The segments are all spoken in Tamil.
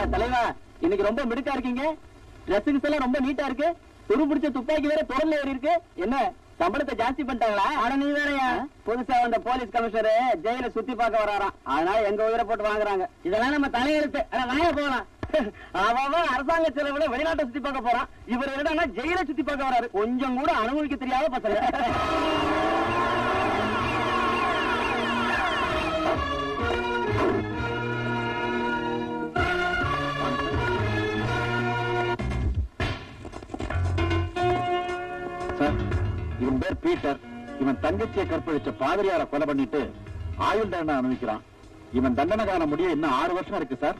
தலைவா இன்னைக்கு ரொம்ப மிடுக்கா இருக்கீங்க ட்ரெஸ்ஸுக்கு எல்லாம் ரொம்ப நீட்டா இருக்கு துரு பிடிச்ச துப்பாக்கி வேற தொடர்ல ஏறி இருக்கு என்ன சம்பளத்தை ஜாஸ்தி பண்ணிட்டாங்களா ஆனா நீ வேறயா புதுசா வந்த போலீஸ் கமிஷனர் ஜெயில சுத்தி பார்க்க வராராம் அதனால எங்க உயிரை போட்டு வாங்குறாங்க இதெல்லாம் நம்ம தலையெழுத்து அட வாய போகலாம் அவன் அரசாங்க செலவுல வெளிநாட்டை சுத்தி பார்க்க போறான் இவர் என்னடா ஜெயில சுத்தி பார்க்க வராரு கொஞ்சம் கூட அனுபவிக்க தெரியாத பசங்க சார் இவன் பேர் பீட்டர் இவன் தங்கச்சியை கற்பழிச்ச பாதிரியார கொலை பண்ணிட்டு ஆயுள் தண்டனை அனுபவிக்கிறான் இவன் தண்டனை காண முடிய இன்னும் ஆறு வருஷம் இருக்கு சார்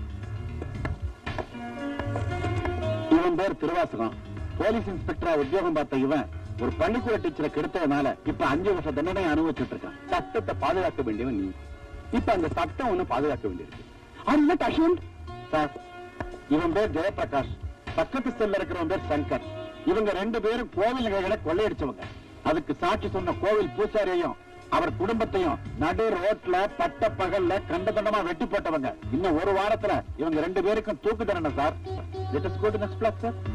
இவன் பேர் திருவாசகம் போலீஸ் இன்ஸ்பெக்டரா உத்தியோகம் பார்த்த இவன் ஒரு பள்ளிக்கூட டீச்சரை கெடுத்ததுனால இப்ப அஞ்சு வருஷம் தண்டனை அனுபவிச்சுட்டு இருக்கான் சட்டத்தை பாதுகாக்க வேண்டியவன் நீ இப்ப அந்த சட்டம் ஒண்ணு பாதுகாக்க வேண்டியிருக்கு I'm not ashamed. சார் இவன் பேர் ஜெயபிரகாஷ் பக்கத்து செல்ல இருக்கிறவன் பேர் சங்கர் இவங்க ரெண்டு பேரும் கோவில் நகைகளை கொள்ளையடிச்சவங்க அதுக்கு சாட்சி சொன்ன கோவில் பூசாரியையும் அவர் குடும்பத்தையும் நடு ரோட்ல பட்ட பகல்ல கண்டதண்டமா வெட்டி போட்டவங்க இன்னும் ஒரு வாரத்துல இவங்க ரெண்டு பேருக்கும் தூக்கு தண்டனை sir let us go to next block sir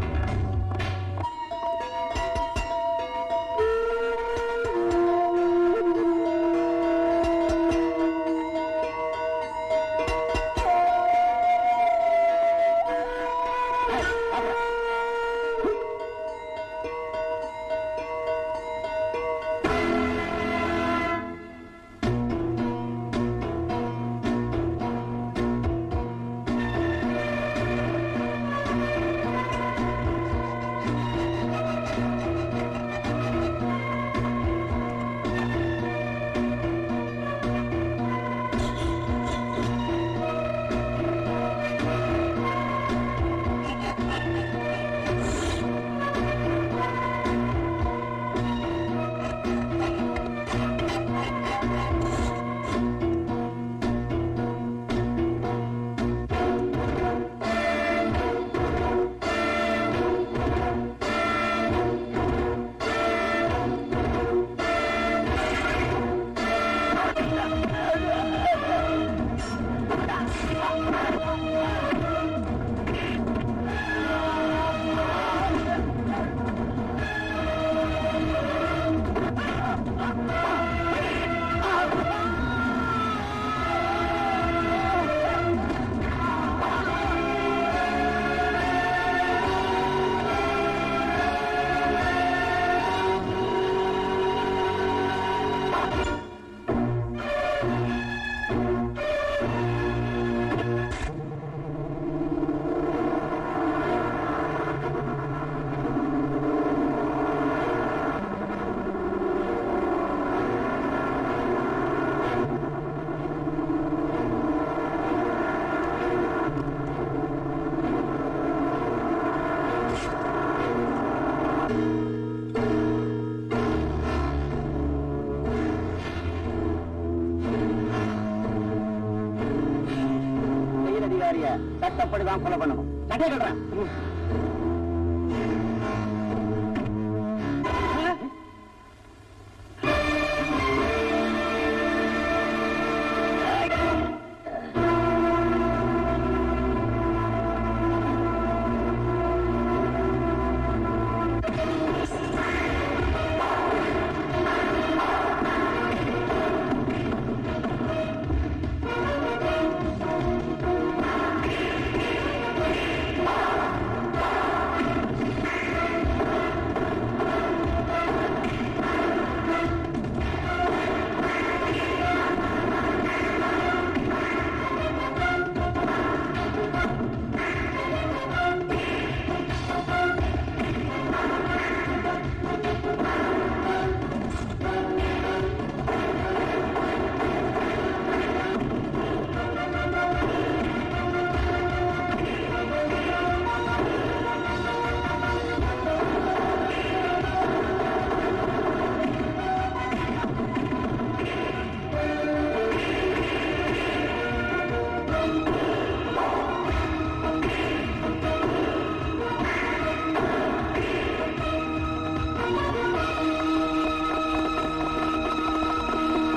செயல் அதிகாரிய சட்டப்படிதான் கொலை பண்ணணும் சட்டை கட்டுறேன்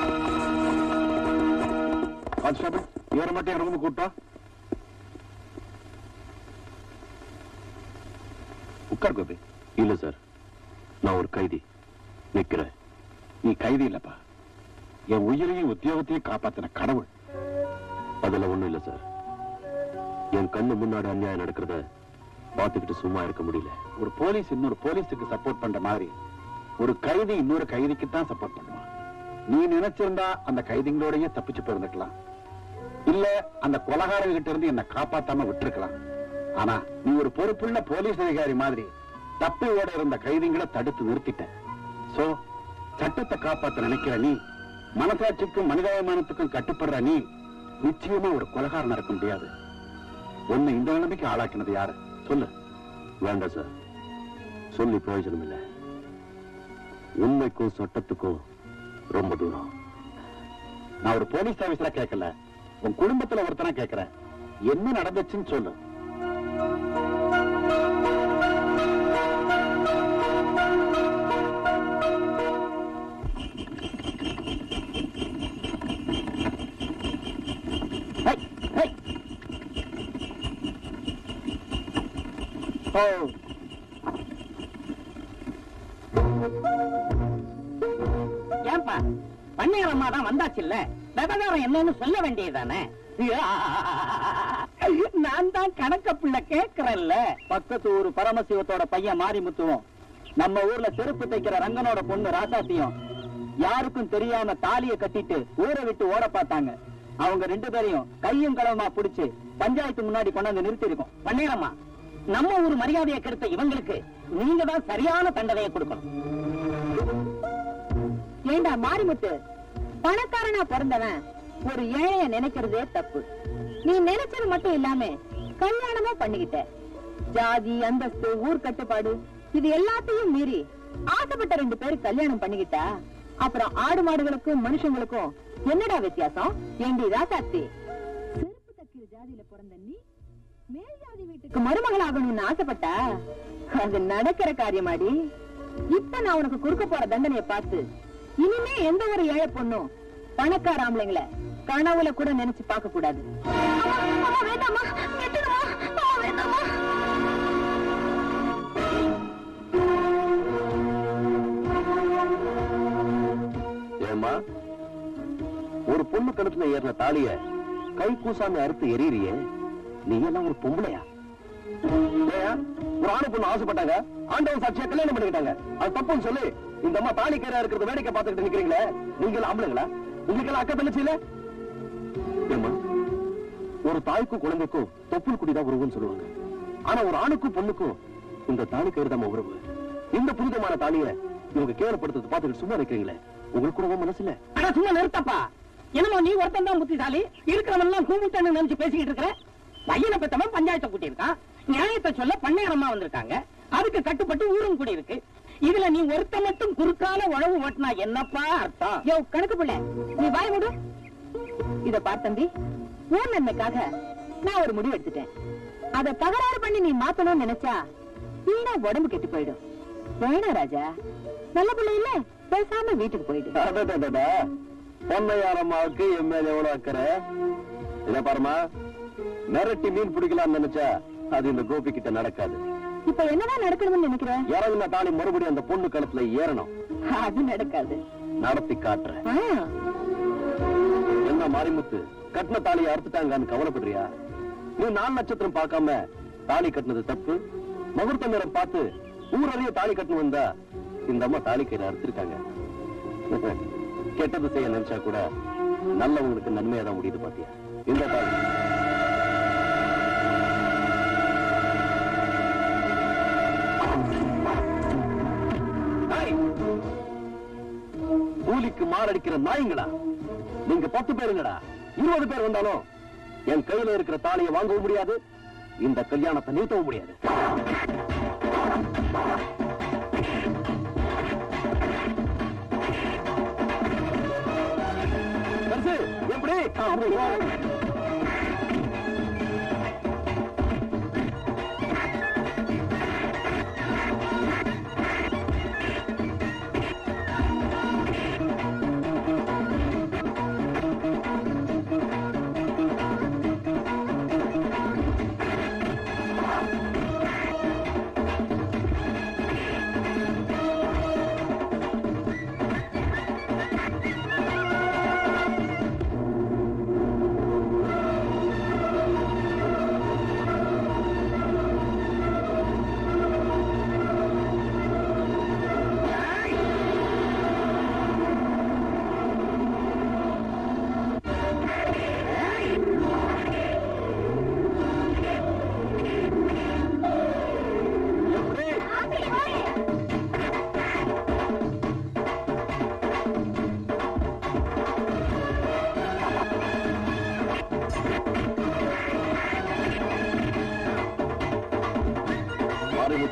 கான்ஸ்டபிள் இவரை மட்டும் என் ரூமுக்கு கூட்டா உட்கார் கோபி இல்ல சார் நான் ஒரு கைதி நிக்கிறேன் நீ கைதி இல்லப்பா என் உயிரையும் உத்தியோகத்தையும் காப்பாத்தின கடவுள் அதெல்லாம் ஒண்ணும் இல்ல சார் என் கண்ணு முன்னாடி அநியாயம் நடக்கிறத பார்த்துக்கிட்டு சும்மா இருக்க முடியல ஒரு போலீஸ் இன்னொரு போலீஸுக்கு சப்போர்ட் பண்ற மாதிரி ஒரு கைதி இன்னொரு கைதிக்கு தான் சப்போர்ட் பண்ணுவான் நீ நினைச்சிருந்தா அந்த கைதிங்களோடயே தப்பிச்சு போயிருந்துக்கலாம் இல்ல அந்த கொலகாரங்க கிட்ட இருந்து என்ன காப்பாத்தாம விட்டுருக்கலாம் ஆனா நீ ஒரு பொறுப்புள்ள போலீஸ் அதிகாரி மாதிரி தப்பி ஓட இருந்த கைதிங்களை தடுத்து நிறுத்திட்ட சோ சட்டத்தை காப்பாத்த நினைக்கிற நீ மனசாட்சிக்கும் மனிதாபிமானத்துக்கும் கட்டுப்படுற நீ நிச்சயமா ஒரு கொலகாரனா இருக்க முடியாது உன்னை இந்த நிலைமைக்கு ஆளாக்கினது யாரு சொல்லு வேண்டாம் சார் சொல்லி பிரயோஜனம் இல்லை உண்மைக்கும் சட்டத்துக்கும் ரொம்ப தூரம் நான் ஒரு போலீஸ் ஆபீசரா கேட்கல உன் குடும்பத்துல ஒருத்தனா கேட்கிறேன் என்ன நடந்துச்சுன்னு சொல்லு ஹை, ஹை. ஓ ஏன்பா பன்னீர் அம்மா தான் வந்தாச்சுல்ல விவகாரம் என்னன்னு சொல்ல வேண்டியதானே நான் தான் கணக்க பிள்ளை கேக்குறேன்ல பக்கத்து ஊரு பரமசிவத்தோட பையன் மாரிமுத்துவும் நம்ம ஊர்ல செருப்பு தைக்கிற ரங்கனோட பொண்ணு ராசாத்தியும் யாருக்கும் தெரியாம தாலிய கட்டிட்டு ஊரை விட்டு ஓட பார்த்தாங்க அவங்க ரெண்டு பேரையும் கையும் களவுமா புடிச்சு பஞ்சாயத்து முன்னாடி கொண்டாந்து நிறுத்தி இருக்கோம் பன்னீரம்மா நம்ம ஊர் மரியாதையை கெடுத்த இவங்களுக்கு நீங்க தான் சரியான தண்டனையை கொடுக்கணும் ஏண்டா மாரிமுத்து பணக்காரனா பிறந்தவன் ஒரு ஏழைய நினைக்கிறதே தப்பு நீ நினைச்சது மட்டும் இல்லாம கல்யாணமும் பண்ணிக்கிட்ட ஜாதி அந்தஸ்து ஊர் கட்டுப்பாடு இது எல்லாத்தையும் மீறி ஆசைப்பட்ட ரெண்டு பேரு கல்யாணம் பண்ணிக்கிட்டா அப்புறம் ஆடு மாடுகளுக்கும் மனுஷங்களுக்கும் என்னடா வித்தியாசம் ஏண்டி ராசாத்தி செருப்பு தைக்கிற ஜாதியில பிறந்த நீ மேல் ஜாதி வீட்டுக்கு மருமகள் ஆகணும்னு ஆசைப்பட்டா அது நடக்கிற காரியமாடி இப்ப நான் உனக்கு கொடுக்க போற தண்டனையை பார்த்து இனிமே எந்த ஒரு ஏழை பொண்ணும் பணக்கார ஆம்பளைங்கள கனவுல கூட நினைச்சு பார்க்க கூடாது ஏம்மா ஒரு பொண்ணு கழுத்துல ஏறின தாலிய கை கூசாம அறுத்து எரியறியே நீ எல்லாம் ஒரு பொம்பளையா ஏய்யா, ஒரு ஆணு பொண்ணு ஆசைப்பட்டாங்க ஆண்டவன் சாட்சியா கல்யாணம் பண்ணிக்கிட்டாங்க அது தப்புன்னு சொல்லி இந்த அம்மா தாலி கயிறா இருக்கிறது வேடிக்கை பார்த்துக்கிட்டு நிக்கிறீங்களே நீங்க எல்லாம் ஆம்பளைங்களா உங்களுக்கு எல்லாம் அக்கா தங்கச்சி இல்ல ஏம்மா ஒரு தாய்க்கும் குழந்தைக்கும் தொப்புள் குடிதான் உறவுன்னு சொல்லுவாங்க ஆனா ஒரு ஆணுக்கும் பொண்ணுக்கும் இந்த தாலி கயிறு தான் உறவு இந்த புனிதமான தாலிய இவங்க கேவலப்படுத்துறது பார்த்துக்கிட்டு சும்மா இருக்கிறீங்களே உங்களுக்கு கூட மனசு இல்ல அட சும்மா நிறுத்தப்பா என்னமோ நீ ஒருத்தன் தான் புத்திசாலி இருக்கிறவன் எல்லாம் கூமுட்டன்னு நினைச்சு பேசிக்கிட்டு இருக்கிற பையனை பெத்தவன் பஞ்சாயத்தை கூட்டியிருக்கான் நியாயத்தை சொல்ல பண்ணையரமா வந்திருக்காங்க அதுக்கு கட்டுப்பட்டு ஊரும் கூடி இருக்கு இதுல நீ ஒருத்த மட்டும் குறுக்கால உழவு ஓட்டினா என்னப்பா அர்த்தம் யோ கணக்கு பிள்ளை நீ வாய் மூடு இத பார் தம்பி ஊர் நன்மைக்காக நான் ஒரு முடிவு எடுத்துட்டேன் அத தகராறு பண்ணி நீ மாத்தணும்னு நினைச்சா வீணா உடம்பு கெட்டு போயிடும் வேணா ராஜா நல்ல பிள்ளை இல்ல பேசாம வீட்டுக்கு போயிடு பொன்னையாரம்மாவுக்கு என் மேல எவ்வளவு அக்கறை இத பாருமா மிரட்டி மீன் பிடிக்கலாம்னு நினைச்சா அது இந்த கோபி கிட்ட நடக்காது இப்ப என்னதான் நடக்கணும்னு நினைக்கிற இறங்குன தாலி மறுபடியும் அந்த பொண்ணு கழுத்துல ஏறணும் அது நடக்காது நடத்தி காட்டுறேன் ஆ, என்ன மாரிமுத்து கட்டின தாலியை அறுத்துட்டாங்கன்னு கவலைப்படுறியா நீ நாலு நட்சத்திரம் பார்க்காம தாலி கட்டினது தப்பு முகூர்த்த நேரம் பார்த்து ஊரறிய தாலி கட்டணும் வந்தா இந்த அம்மா தாலி கையில அறுத்திருக்காங்க கெட்டது செய்ய நினைச்சா கூட நல்லவங்களுக்கு நன்மையா தான் முடியுது பாத்தியா இந்த தாலி ஏய்! கூலிக்கு மாரடிக்கிற நாய்ங்களா நீங்க பத்து பேருங்கடா இருபது பேர் வந்தாலும் என் கையில இருக்கிற தாலியை வாங்கவும் முடியாது இந்த கல்யாணத்தை நிறுத்தவும் முடியாது பெருசு, எப்படி ஆ, அப்படி வா.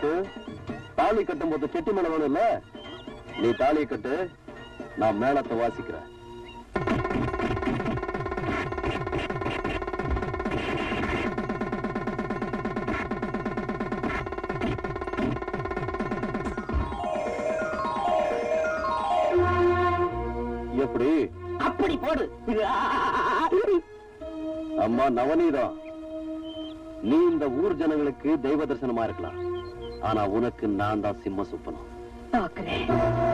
மாரிமுத்து தாலி கட்டும் போது செட்டி மேல வேணும் இல்ல நீ தாலியை கட்டு நான் மேளத்தை வாசிக்கிறேன் எப்படி அப்படி போடு அம்மா நவநீதம் நீ இந்த ஊர் ஜனங்களுக்கு தெய்வ தரிசனமா இருக்கலாம் ஆனா உனக்கு நான் தான் சிம்ம சுப்பனம் பாக்குறேன்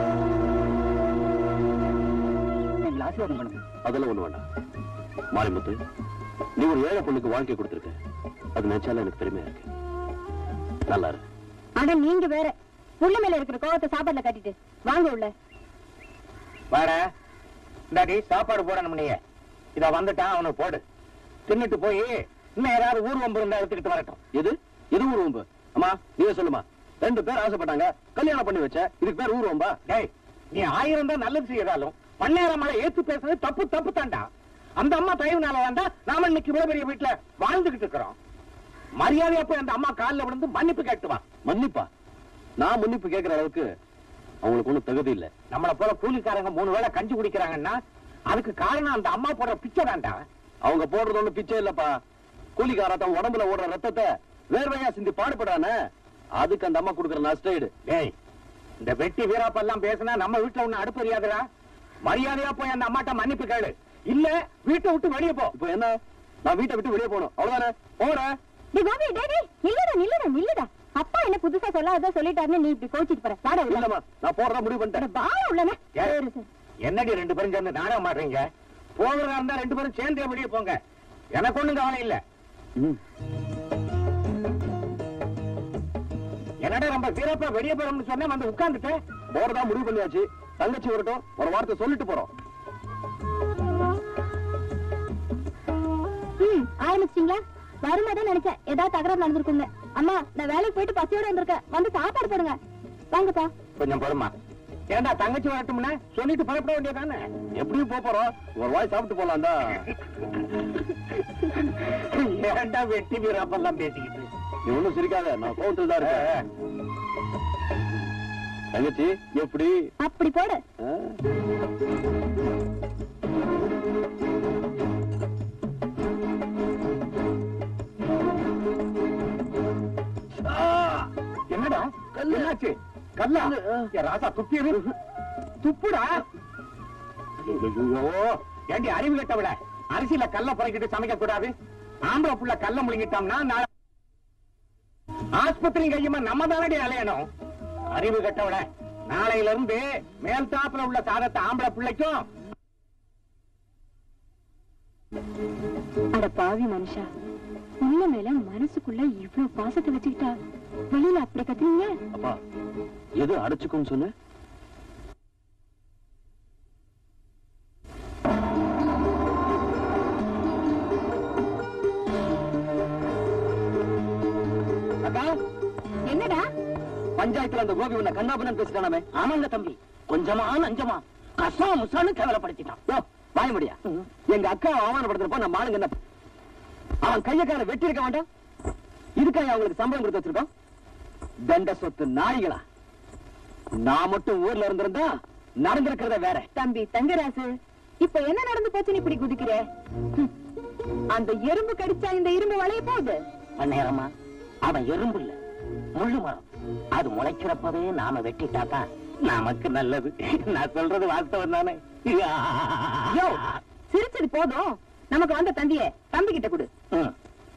எங்களை ஆசீர்வாதம் பண்ணுங்க அதெல்லாம் ஒண்ணு வேண்டாம் மாரிமுத்து நீ ஒரு ஏழை பொண்ணுக்கு வாழ்க்கை கொடுத்திருக்க அது நினைச்சாலும் எனக்கு பெருமையா இருக்கு நல்லா இருக்கு ஆனா நீங்க வேற புள்ள மேல இருக்கிற கோவத்தை சாப்பாடுல கட்டிட்டு வாங்க உள்ள வாட இந்தாடி சாப்பாடு போடணும் நீ இத வந்துட்டான் அவனுக்கு போடு தின்னுட்டு போய் இன்னும் ஏதாவது ஊர்வம்பு இருந்தா எடுத்துக்கிட்டு வரட்டும் எது எது ஊர்வம்பு அம்மா நீயே சொல்லுமா ரெண்டு பேர் ஆசைப்பட்டாங்க கல்யாணம் பண்ணி வச்ச இதுக்கு பேர் ஊர்வம்பா டேய் நீ ஆயிரம் தான் நல்லது செய்யறாலும் பன்னேரமலை ஏத்து பேசுறது தப்பு தப்பு தாண்டா அந்த அம்மா தயவுனால வேண்டா நாம இன்னைக்கு இவ்வளவு பெரிய வீட்டுல வாழ்ந்துகிட்டு இருக்கிறோம் மரியாதையா போய் அந்த அம்மா காலில் விழுந்து மன்னிப்பு கேட்டு வா மன்னிப்பா நான் மன்னிப்பு கேட்கிற அளவுக்கு அவங்களுக்கு ஒண்ணும் தகுதி இல்ல நம்மள போல கூலிக்காரங்க மூணு வேளை கஞ்சி குடிக்கிறாங்கன்னா அதுக்கு காரணம் அந்த அம்மா போடுற பிச்சை தாண்டா அவங்க போடுறது ஒண்ணும் பிச்சை இல்லப்பா கூலிக்கார தன் உடம்புல ஓடுற ரத்தத்தை வேர்வையா சிந்தி பாடுபடானே அதுக்கு அந்த அம்மா கொடுக்குற நஷ்டஈடு டேய் இந்த வெட்டி வீராப்பெல்லாம் பேசினா நம்ம வீட்டுல ஒண்ணு அடுப்பு எரியாதுடா மரியாதையா போய் அந்த அம்மாட்ட மன்னிப்பு கேளு இல்ல வீட்டை விட்டு வெளியே போ இப்போ என்ன நான் வீட்டை விட்டு வெளியே போகணும் அவ்வளவுதானே போறேன் டேய் கோபி டேய் டேய் நில்லுடா நில்லுடா நில்லுடா அப்பா என்ன புதுசா சொல்லாத சொல்லிட்டாருன்னு நீ இப்படி கோச்சிட்டு போற வாடா உள்ள இல்லம்மா நான் போறதா முடிவு பண்ணிட்டேன் வாடா உள்ளன ஏய், சரி சரி என்னடி ரெண்டு பேரும் சேர்ந்து நாடகம் மாடுறீங்க போகிறதா இருந்தா ரெண்டு பேரும் சேர்ந்தே வெளியே போங்க எனக்கு ஒண்ணும் கவலை இல்ல ம். என்னடா ரொம்ப வீரப்பா வெளியே போறோம்னு சொன்னேன் வந்து உட்கார்ந்துட்டேன் போறதா முடிவு பண்ணியாச்சு தங்கச்சி வரட்டும் ஒரு வார்த்தை சொல்லிட்டு போறோம் ம் ஆரம்பிச்சிட்டீங்களா வரும்போதே நினைச்சேன் ஏதாவது தகராறு நடந்திருக்குங்க அம்மா நான் வேலைக்கு போயிட்டு பசியோட வந்திருக்கேன் வந்து சாப்பாடு போடுங்க வாங்கப்பா கொஞ்சம் பொறுமா ஏண்டா தங்கச்சி வரட்டும்னா சொல்லிட்டு புறப்பட வேண்டியதானே எப்படியும் போப் போறோம் ஒரு வாய் சாப்பிட்டு போலாம்டா ஏண்டா வெட்டி வீரப்பெல்லாம் பேசிக்கிட்டு நீ ஒண்ணும் சிரிக்காத நான் கோவத்தில் தான் இருக்கேன் தங்கச்சி எப்படி அப்படி போடு ஆ? என்னடா என்னாச்சு கல்லா ஏ, ராசா துப்பியது துப்புடா ஐயோ ஏண்டி அறிவு கட்டவிட அரிசியில கல்ல புறக்கிட்டு சமைக்க கூடாது ஆம்பளை புள்ள கல்ல முழுங்கிட்டோம்னா நாளை ஆஸ்பத்திரி கையுமா நம்ம தானடி அலையணும் அறிவு கட்டவிட நாளையில இருந்து மேல் தாப்புல உள்ள சாதத்தை ஆம்பளை பிள்ளைக்கும் அட பாவி மனுஷா உள்ள மேல மனசுக்குள்ள இவ்ளோ பாசத்தை வச்சுக்கிட்டா வெளியில அப்படி கத்துனீங்க அப்பா எது அடைச்சுக்கும் சொன்ன அக்கா என்னடா பஞ்சாயத்துல அந்த கோபி உன்னை கண்ணாபுரம் பேசிட்டானாமே ஆமாங்க தம்பி கொஞ்சமா நஞ்சமா கசா முசான்னு கேவலப்படுத்திட்டான் யோ, வாய முடியா எங்க அக்கா அவமானப்படுத்துறப்ப நம்ம ஆளுங்க என்ன அவன் கைய கால வெட்டி இருக்க வேண்டாம் இதுக்காக அவங்களுக்கு சம்பளம் கொடுத்து வச்சிருக்கோம் தண்ட சொத்து நாய்களா நான் மட்டும் ஊர்ல இருந்திருந்தா நடந்திருக்கிறத வேற தம்பி தங்கராசு இப்ப என்ன நடந்து போச்சுன்னு இப்படி குதிக்கிற ஹம். அந்த எறும்பு கடிச்சா இந்த இரும்பு வளைய போகுது நேரமா அவன் எறும்பு இல்ல முள்ளு மரம் அது முளைக்கிறப்பவே நாம வெட்டிட்டாதான் நமக்கு நல்லது நான் சொல்றது வாஸ்தவம் தானே யோ சிரிச்சது போதும் நமக்கு வந்த தந்திய தம்பி கிட்ட கொடு ம்.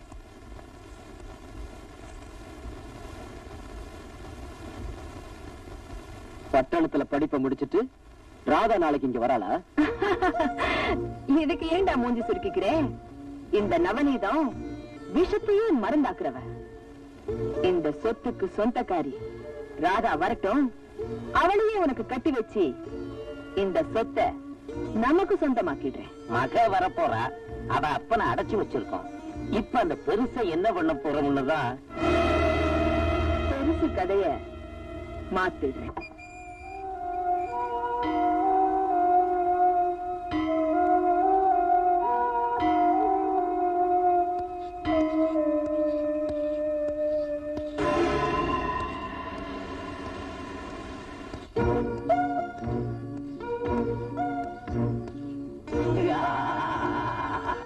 பட்டணத்துல படிப்பை முடிச்சிட்டு ராதா நாளைக்கு இங்க வராளா இதுக்கு ஏன்டா மூஞ்சி சுருக்கிக்கிறேன் இந்த நவநீதம் விஷத்தையே மருந்தாக்குறவ இந்த சொத்துக்கு சொந்தக்காரி ராதா வரட்டும் அவளையே உனக்கு கட்டி வச்சு இந்த சொத்தை நமக்கு சொந்தமாக்கிடுறேன் மக வரப்போறா அவ அப்பனை அடைச்சு வச்சிருக்கோம் இப்ப அந்த பெருசை என்ன பண்ண போறோம்னு தான் பெருசு கதைய மாத்திடுறேன்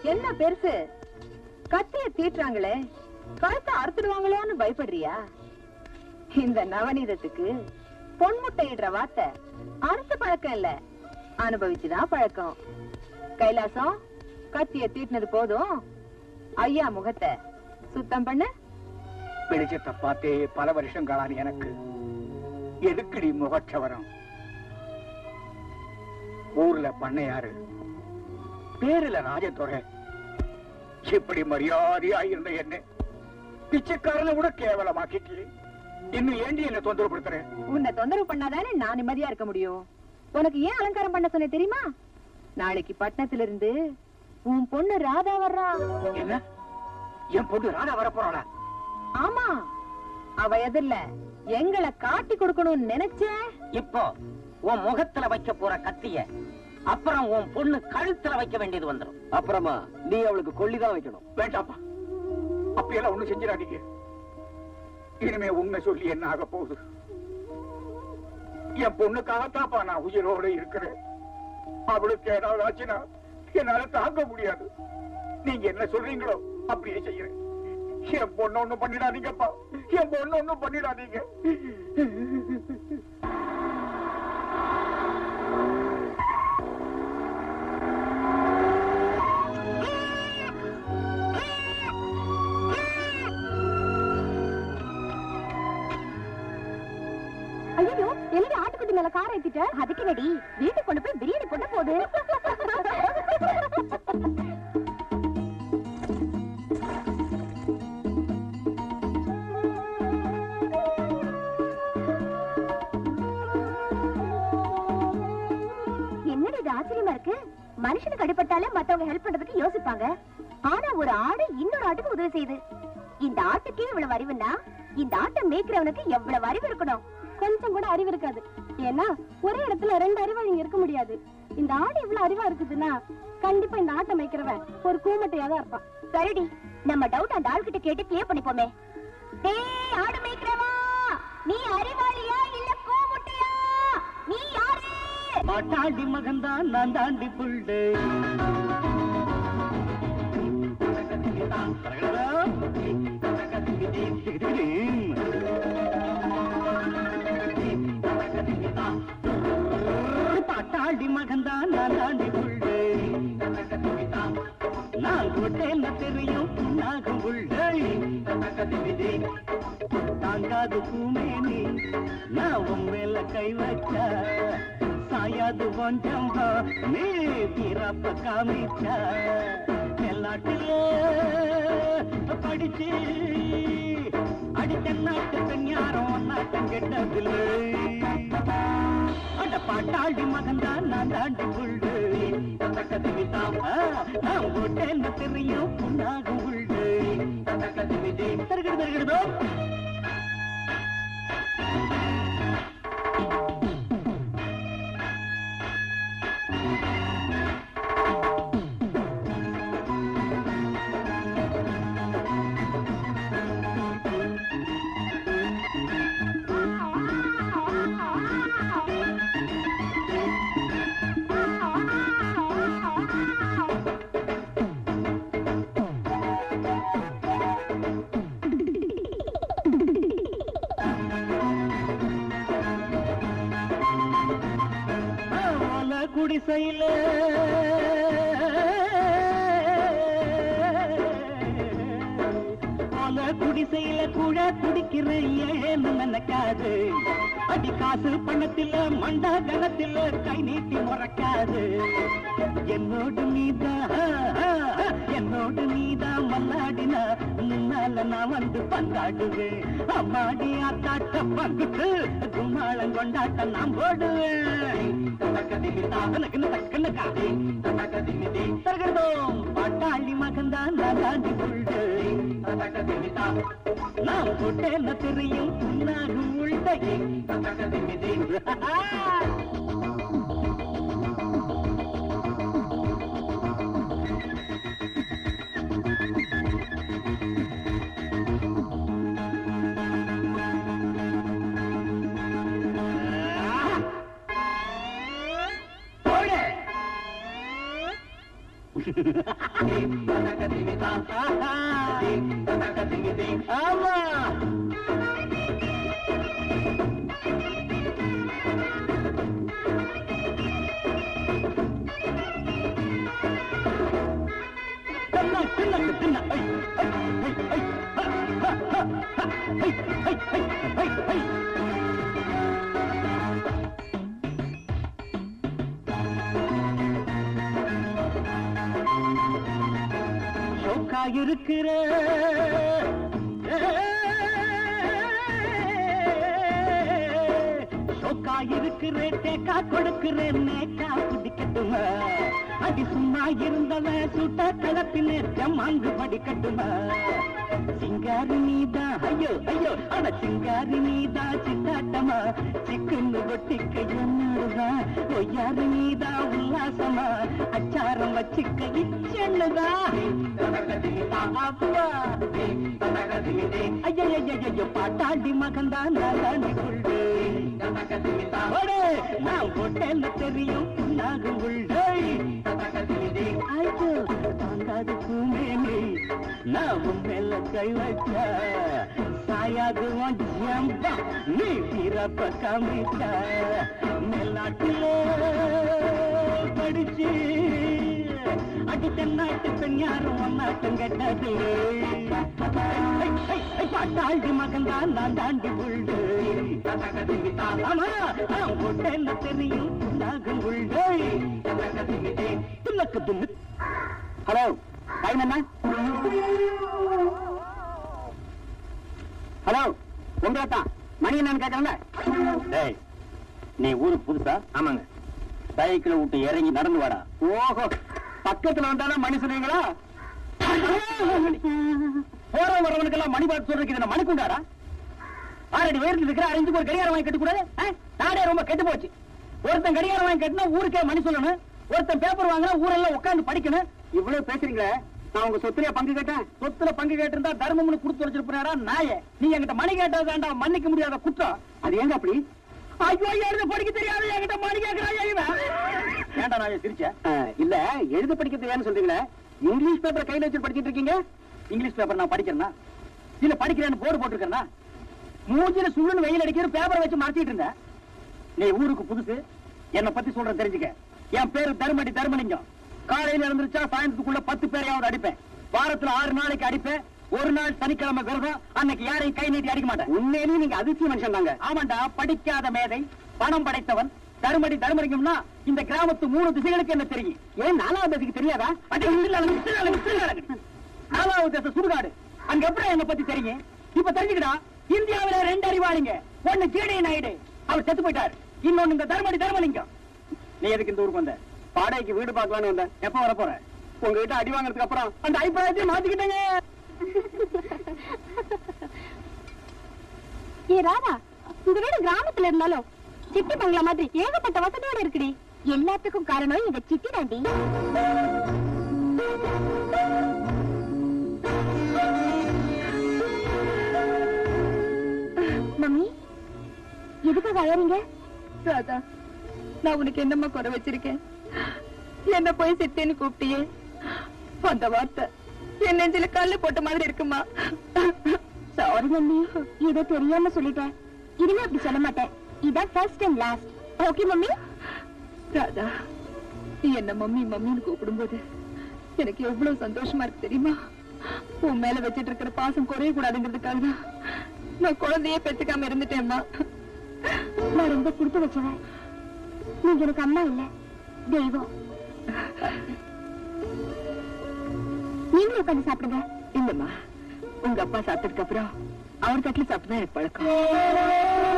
என்ன பெருசு கத்திய தீட்டுறாங்களே கழுத்தை அறுத்துடுவாங்களோன்னு பயப்படுறியா இந்த நவநீதத்துக்கு பொன்முட்டையிடுற வார்த்தை அறுத்து பழக்கம் இல்ல அனுபவிச்சுதான் பழக்கம் கைலாசம் கத்திய தீட்டினது போதும் ஐயா முகத்தை சுத்தம் பண்ணு வெளிச்சத்தை பார்த்தே பல வருஷம் காலான எனக்கு எதுக்குடி முகச்சவரம் ஊர்ல பண்ணையாரு பேருல ராஜதுரை இப்படி மரியாதையா இருந்த என்ன பிச்சைக்காரனை கூட கேவலமாக்கிட்டு இன்னும் ஏண்டி என்ன தொந்தரவு படுத்துற உன்னை தொந்தரவு பண்ணாதானே நான் நிம்மதியா இருக்க முடியும் உனக்கு ஏன் அலங்காரம் பண்ண சொன்னேன் தெரியுமா நாளைக்கு பட்டணத்துல இருந்து உன் பொண்ணு ராதா வர்றா என்ன என் பொண்ணு ராதா வர போறாளா ஆமா அவ எதிர்ல எங்களை காட்டி கொடுக்கணும்னு நினைச்சேன் இப்போ உன் முகத்துல வைக்க போற கத்திய அப்புறம் உன் பொண்ணு கழுத்துல வைக்க வேண்டியது வந்துடும் அப்புறமா நீ அவளுக்கு கொல்லிதான் வைக்கணும் வேண்டாப்பா அப்படியெல்லாம் ஒண்ணு செஞ்சிடாதீங்க இனிமே உண்மை சொல்லி என்ன ஆக போகுது என் பொண்ணுக்காகத்தாப்பா நான் உயிரோட இருக்கிறேன் அவளுக்கு ஏதாவது ஆச்சுன்னா என்னால தாங்க முடியாது நீங்க என்ன சொல்றீங்களோ அப்படியே செய்யறேன் என் பொண்ணு ஒண்ணும் பண்ணிடாதீங்கப்பா என் பொண்ணு ஒண்ணும் பண்ணிடாதீங்க ஐயோ என்னடி ஆட்டுக்குட்டி மேல கார் ஏத்திட்ட அதுக்கு நடி வீட்டுக்கு கொண்டு போய் பிரியாணி போட்ட போது என்னடி இது ஆச்சரியமா இருக்கு மனுஷனுக்கு அடிபட்டாலே மத்தவங்க ஹெல்ப் பண்றதுக்கு யோசிப்பாங்க ஆனா ஒரு ஆடு இன்னொரு ஆட்டுக்கு உதவி செய்யுது இந்த ஆட்டுக்கே இவ்வளவு அறிவுன்னா இந்த ஆட்டை மேய்க்கிறவனுக்கு எவ்வளவு அறிவு இருக்கணும் கொஞ்சம் கூட அறிவு இருக்காது ஏன்னா ஒரே இடத்துல ரெண்டு அறிவாளிங்க இருக்க முடியாது இந்த ஆடு இவ்வளவு அறிவா இருக்குதுன்னா கண்டிப்பா இந்த ஆட்டை மேய்க்கிறவன் ஒரு கூமட்டையா தான் இருப்பான் சரிடி நம்ம டவுட் அந்த ஆள்கிட்ட கேட்டு கிளியர் பண்ணிப்போமே டேய் ஆடு மேய்க்கிறவா நீ அறிவாளியா இல்ல கூமுட்டையா நீ யாரு பாட்டாண்டி மகன்தான் நான் தாண்டி புள்ளு பாட்டாண்டி மகன்தான் நான் தாண்டி புள்ளு நான் கொட்டேன்னு தெரியும் புண்ணாகும் புள்ளை தாங்காது பூமேனி நான் உன் மேல கை வச்சா சாயாது கொஞ்சம் நீ பிறப்ப காமிச்சா எல்லாட்டில படிச்சு அடித்த நாட்டு பெண் யாரும் நாட்டம் கெட்டதில்லை அட பாட்டாளி மகன்தான் நான் தாண்டி புள்ளு நான் போட்டேன்னு தெரியும் புண்ணாகும் புள்ளு தருகிறது தருகிறதோ ஓல குடிசையில ஓல குடிசையில கூட குடிக்கிற ஏன்னு நினைக்காது அடி காசு பணத்தில மண்டா கணத்தில கை நீட்டி முறைக்காது என்னோடு நீதான் என்னோடு நீதான் மல்லாடினா முன்னால நான் வந்து பந்தாடுவேன் அம்மாடி ஆத்தாட்ட பங்குட்டு கும்மாளம் கொண்டாட்ட நான் போடுவேன் தருகிறதோம் பாட்டாளி மகன்தான் நான் தாண்டி புள்ளு நான் போட்டேன் தெரியும் புண்ணாகும் உள்தை ஆமா தின்ன, தின்ன, தின்ன. ஐ, ஐ, ஐ, ஐ, ஹ, ஹ, ஹ, ஹ, ஐ, ஐ, ஐ, ஐ, ஐ. ஷோக்கா இருக்கிற ஷோக்கா இருக்கிற டேக்கா கொடுக்கிறேன் நேக்கா குடிக்கட்டுமா அடி சும்மா இருந்தவன் சுட்ட களத்திலே ஜமாங்கு படிக்கட்டுமா சிங்காரி நீதா ஐயோ ஐயோ அட சிங்காரி நீதா சித்தாட்டமா சிக்குன்னு ஒட்டிக்க என்னடுதா ஒய்யாரு நீதா உல்லாசமா அச்சாரம் வச்சுக்க இச்செண்ணுதா அப்பா ஐயோ பாட்டாண்டி மகந்தா நாளாண்டி புள்ளு ஓடு, நான் போட்டேன்னு தெரியும் நாகும் உள்ளே ஐயோ தாங்காது பூமேனி நான் உன் மேல கை வச்சா சாயாது உன் ஜம்பா நீ பிறப்ப காமிச்சா மேல்நாட்டிலே படிச்சு அடி தென்னாட்டு பெண் யாரும் ஒன்னாட்டம் கெட்டது பாட்டாண்டி மகன் தான் நான் தாண்டி புள்ளு ஆமா நான் போட்டேன்னு தெரியும் நாகும் உள்ளே துள்ளக்கு துள்ளு ஹலோ டைம் என்ன ஹலோ உங்களை தான் மணி என்னன்னு கேட்கறேன்ல டேய் நீ ஊருக்கு புதுசா ஆமாங்க சைக்கிளை விட்டு இறங்கி நடந்து வாடா ஓஹோ பக்கத்துல வந்தாலும் மணி சொன்னீங்களா போற வரவனுக்கெல்லாம் மணி பார்த்து சொல்றதுக்கு இது மணி கொண்டாடா ஆறடி உயரத்தில் இருக்கிற அரைஞ்சுக்கு ஒரு கடிகாரம் வாங்கி கட்டக்கூடாது ஆ? நாடே ரொம்ப கெட்டு போச்சு ஒருத்தன் கடிகாரம் வாங்கி கட்டினா ஊருக்கே மணி சொல்லணும் ஒருத்தன் பேப்பர் வாங்கினா ஊரெல்லாம் உட்கார்ந்து படிக்கணும் இவ்வளவு பேசுறீங்களே நான் உங்க சொத்துல பங்கு கேட்டேன் சொத்துல பங்கு கேட்டிருந்தா தர்மம்னு கொடுத்து வச்சிருப்பாரா நாய நீ என்கிட்ட மணி கேட்டது வேண்டாம் மன்னிக்க முடியாத குற்றம் அது எங்க அப்படி ஐயோ எழுத படிக்க தெரியாது என்கிட்ட மணி கேட்கிறாயா இவன் ஏன்டா நான் சிரிச்ச இல்ல எழுத படிக்க தெரியாதுன்னு சொல்றீங்களே இங்கிலீஷ் பேப்பர் கையில வச்சு படிச்சிட்டு இருக்கீங்க இங்கிலீஷ் பேப்பர் நான் படிக்கிறேன்னா இல்ல படிக்கிறேன்னு போர்டு போட்டிருக்கேன்னா மூஞ்சில சுள்ளுன்னு வெயில் அடிக்கிற பேப்பரை வச்சு மறைச்சிட்டு இருந்தேன் நீ ஊருக்கு புதுசு என்ன பத்தி சொல்றேன் தெரிஞ்சுக்க என் பேரு தர்மடி தர்மலிங்கம் காலையில எழுந்திருச்சா சாயந்தரத்துக்குள்ள பத்து பேரையாவது அடிப்பேன் வாரத்துல ஆறு நாளைக்கு அடிப்பேன் ஒரு நாள் சனிக்கிழமை விரதம் அன்னைக்கு யாரையும் கை நீட்டி அடிக்க மாட்டேன் உண்மையிலேயே நீங்க அதிர்ச்சி மனுஷன் தாங்க ஆமாண்டா படிக்காத மேதை பணம் படைத்தவன் தர்மடி தர்மலிங்கம்னா இந்த கிராமத்து மூணு திசைகளுக்கு என்ன தெரியும் ஏன் நாலாவது திசைக்கு தெரியாதா அடி விசிலாளங்க, விசிலாளங்க, விசிலாளங்க. நாலாவது திசை சுடுகாடு அங்க எப்படி என்ன பத்தி தெரியும் இப்ப தெரிஞ்சுக்கடா இந்தியாவில ரெண்டு அறிவாளிங்க ஒண்ணு கீழே நாயுடு அவர் செத்து போயிட்டார் இன்னொன்னு இந்த தர்மடி தர்மலிங்கம் நீ எதுக்கு இந்த ஊருக்கு வந்த வாடகைக்கு வீடு பார்க்கலான்னு வந்தேன் எப்ப வர போற உங்ககிட்ட அடி வாங்குறதுக்கு அப்புறம் அந்த அபிப்பிராயத்தையும் மாத்திக்கிட்டேங்க ஏ ராதா உங்க வீடு கிராமத்துல இருந்தாலும் சிட்டி பங்களா மாதிரி ஏகப்பட்ட வசதியோட இருக்குடி எல்லாத்துக்கும் காரணம் எங்க சிட்டி தாண்டி மம்மி எதுக்காக அழறீங்க ராதா நான் உனக்கு என்னம்மா குறை வச்சிருக்கேன் என்ன போய் சித்தேன்னு கூப்பிட்டியே அந்த வார்த்தை என் நெஞ்சில கல்லு போட்ட மாதிரி இருக்குமா சாரி மம்மி ஏதோ தெரியாம சொல்லிட்டேன் இனிமே அப்படி சொல்ல மாட்டேன் இதான் first and last okay mummy Radha நீ என்ன மம்மி மம்மின்னு கூப்பிடும்போது எனக்கு எவ்வளவு சந்தோஷமா இருக்கு தெரியுமா உன் மேல வச்சிட்டு இருக்கிற பாசம் குறைய கூடாதுங்கிறதுக்காக தான் நான் குழந்தையே பெத்துக்காம இருந்துட்டேம்மா நான் ரொம்ப கொடுத்து வச்சவன் நீங்க எனக்கு அம்மா இல்ல தெய்வம் நீங்களும் உட்காந்து சாப்பிடுங்க இல்லம்மா உங்க அப்பா சாப்பிட்டதுக்கு அப்புறம் அவர் தட்டுல சாப்பிட்டு எனக்கு பழக்கம்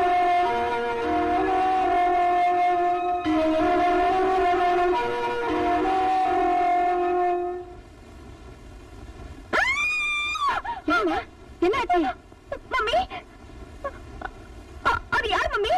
ஏங்க என்ன ஆச்சு மம்மி அ- அது யார் மம்மி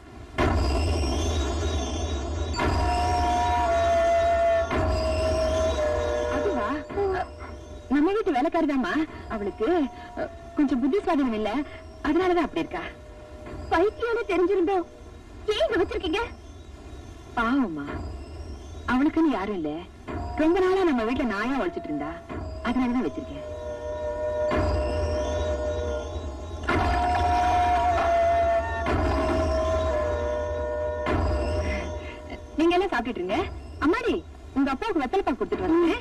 அதுவா நம்ம வீட்டு வேலைக்காரிதாம்மா அவளுக்கு அஹ், கொஞ்சம் புத்தி சுவாதனம் இல்ல அதனாலதான் அப்படி இருக்கா பைத்தியம்னு தெரிஞ்சிருந்தோம் ஏன் இங்க வச்சிருக்கீங்க பாவம்மா அவளுக்குன்னு யாரும் இல்ல ரொம்ப நாளா நம்ம வீட்டுல நாயா வச்சுட்டு இருந்தா அதனாலதான் வச்சிருக்கேன் நீங்க எல்லாம் சாப்பிட்டுட்டு இருங்க அம்மாடி உங்க அப்பாவுக்கு வெத்தலை பாக்கு கொடுத்துட்டு வந்தேன்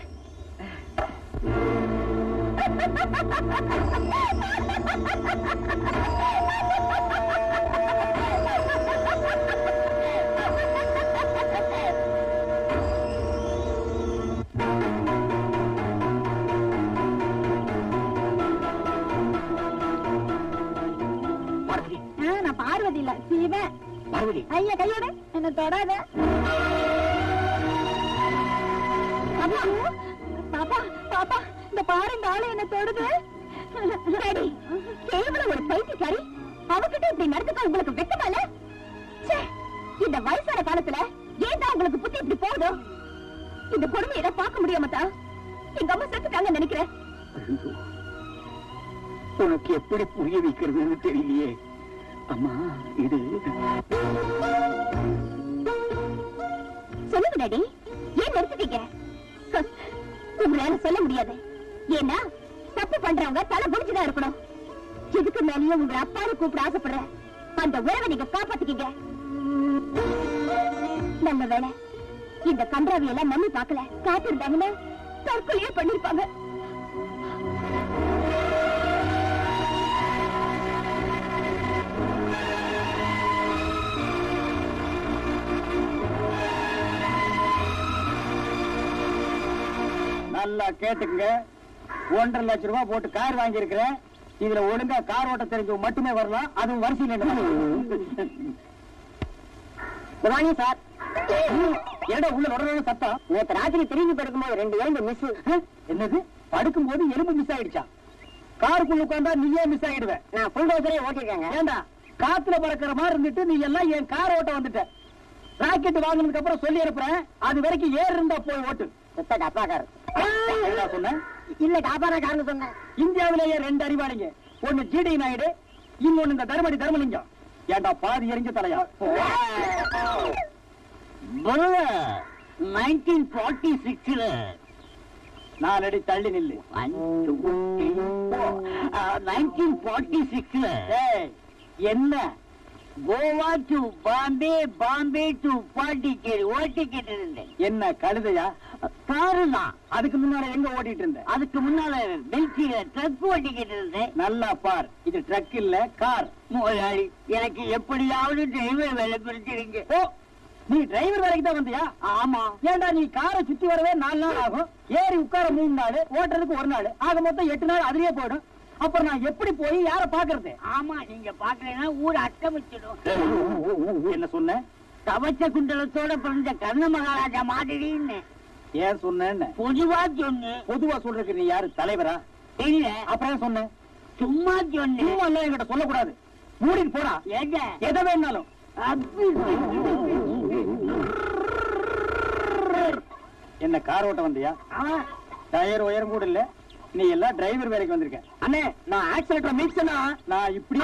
பார்வதி ஆ, நான் பார்வதி இல்ல சீவன் பார்வதி ஐயா கையோட என்ன தொடாத அப்பா, பாப்பா பாப்பா இந்த பாரு இந்த ஆளு என்ன தொடுது சரி கேவலம் ஒரு பைத்தியக்காரி அவகிட்ட இப்படி நடந்துக்க உங்களுக்கு வெக்கமால ச்சே, இந்த வயசான காலத்துல ஏன் தான் உங்களுக்கு புத்தி இப்படி போகுதோ இந்த கொடுமையை பார்க்க முடியாமத்தா எங்க அம்மா செத்துட்டாங்க நினைக்கிறேன் ஐயோ, உனக்கு எப்படி புரிய வைக்கிறதுன்னு தெரியலையே அம்மா இது சொல்லுங்க டாடி ஏன் நிறுத்திட்டீங்க ஹ, உங்களால சொல்ல முடியாது ஏன்னா தப்பு பண்றவங்க தலை குடிச்சுதான் இருக்கணும் இதுக்கு மேலேயும் உங்க அப்பாவை கூப்பிட ஆசைப்படுற அந்த உறவை நீங்க காப்பாத்திக்கீங்க நல்ல வேலை இந்த கன்றாவி எல்லாம் நம்பி பார்க்கல காத்திருந்தாங்கன்னா தற்கொலையே பண்ணிருப்பாங்க நல்லா கேட்டுக்குங்க ஒன்றரை லட்சம் ரூபாய் போட்டு கார் வாங்கி இருக்கிறேன் இதுல ஒழுங்கா கார் ஓட்ட தெரிஞ்சவங்க மட்டுமே வரலாம் அதுவும் வரிசையில் வாங்கி சார் ஏடா உள்ள உடனே சத்தம் நேத்து ராத்திரி திரும்பி படுக்கும்போது ரெண்டு எலும்பு மிஸ் என்னது படுக்கும்போது எலும்பு மிஸ் ஆயிடுச்சா காருக்குள்ள உட்காந்தா நீயே மிஸ் ஆயிடுவேன் நான் ஃபுல் டோசரே ஓட்டிருக்கேங்க ஏண்டா காத்துல பறக்கிற மாதிரி இருந்துட்டு நீ எல்லாம் என் கார் ஓட்ட வந்துட்ட ராக்கெட் வாங்கினதுக்கு அப்புறம் சொல்லி அனுப்புறேன் அது வரைக்கும் ஏறு இருந்தா போய் ஓட்டு அப்பாக்காரர் என்ன சொன்னேன் இல்ல டாபாரக்காரங்க சொன்னேன் இந்தியாவிலேயே ரெண்டு அறிவாளிங்க ஒண்ணு ஜிடி நாயுடு இன்னொன்னு இந்த தர்மடி தர்மலிங்கம் ஏண்டா பாதி எரிஞ்ச தலையா நைன்டீன் ஃபார்ட்டி சிக்ஸ்ல நாலடி தள்ளி நில்லு நைன்டீன் ஃபார்ட்டி சிக்ஸ்ல ஏய், என்ன கோவா டு பாம்பே பாம்பே டு பாண்டிச்சேரி ஓட்டிக்கிட்டு இருந்தேன் என்ன கழுதையா காரு தான் அதுக்கு முன்னால எங்க ஓட்டிட்டு இருந்த அதுக்கு முன்னால பெல்சியில ட்ரக் ஓட்டிக்கிட்டு இருந்தேன் நல்லா பார் இது ட்ரக் இல்ல கார் முதலாளி எனக்கு எப்படியாவது டிரைவர் வேலை பிடிச்சிருங்க ஓ நீ டிரைவர் வேலைக்கு தான் வந்தியா ஆமா ஏண்டா நீ காரை சுத்தி வரவே நாலு நாள் ஆகும் ஏறி உட்கார மூணு நாள் ஓட்டுறதுக்கு ஒரு நாள் ஆக மொத்தம் எட்டு நாள் அதுலயே போயிடும் அப்புறம் நான் எப்படி போய் யார பாக்குறது ஆமா நீங்க பாக்கலைன்னா ஊர் அட்டமிச்சிடும் என்ன சொன்ன கவச்ச குண்டலத்தோட பிறந்த கர்ண மகாராஜா மாதிரின்னு ஏன் சொன்னேன்னு பொதுவா சொன்னு பொதுவா சொல்றதுக்கு நீ யாரு தலைவரா இல்ல அப்புறம் ஏன் சொன்ன சும்மா சொன்னு சும்மா எல்லாம் என்கிட்ட சொல்லக்கூடாது மூடிட்டு போடா ஏங்க எதை வேணாலும் என்ன கார் ஓட்ட வந்தியா டயர் உயரம் கூட இல்ல நீ எல்லாம் டிரைவர் வேலைக்கு வந்திருக்க அண்ணே நான் ஆக்சிலேட்டர் மீட்சனா நான் இப்படி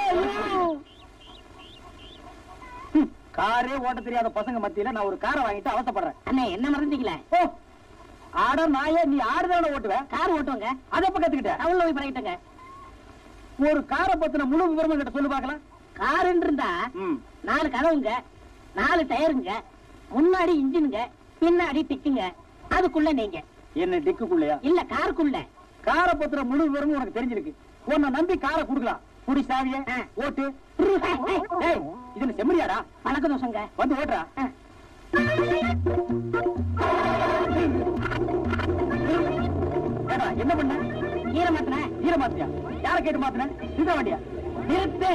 ஹம், காரே ஓட்ட தெரியாத பசங்க மத்தியில நான் ஒரு காரை வாங்கிட்டு அவசப்படுறேன் அண்ணா என்ன மறந்தீங்களே ஓ ஆட நாயே நீ ஆடுதான ஓட்டுவ கார் ஓட்டுவாங்க அத எப்ப கத்துக்கிட்ட டவுன்ல போய் பழகிட்டங்க ஒரு காரை பத்தின முழு விவரம் கிட்ட சொல்லு பாக்கலாம் காருன்னு இருந்தா ம் நாலு கதவுங்க நாலு டயருங்க முன்னாடி இன்ஜினுங்க பின்னாடி டிக்குங்க அதுக்குள்ள நீங்க என்ன டிக்குக்குள்ளயா இல்ல காருக்குள்ள காரை பத்திர முழு விவரமும் உனக்கு தெரிஞ்சிருக்கு உன்னை நம்பி காரை குடுக்கலாம் குடி சாவிய ஆ. ஓட்டு ஏய், இது என்ன செம்மறியாடா பழக்க தோசங்க வந்து ஓட்டுறா ஏடா, என்ன பண்ண ஈர மாத்தின ஈர மாத்தியா யார கேட்டு மாத்தின இந்த வண்டியா நிறுத்து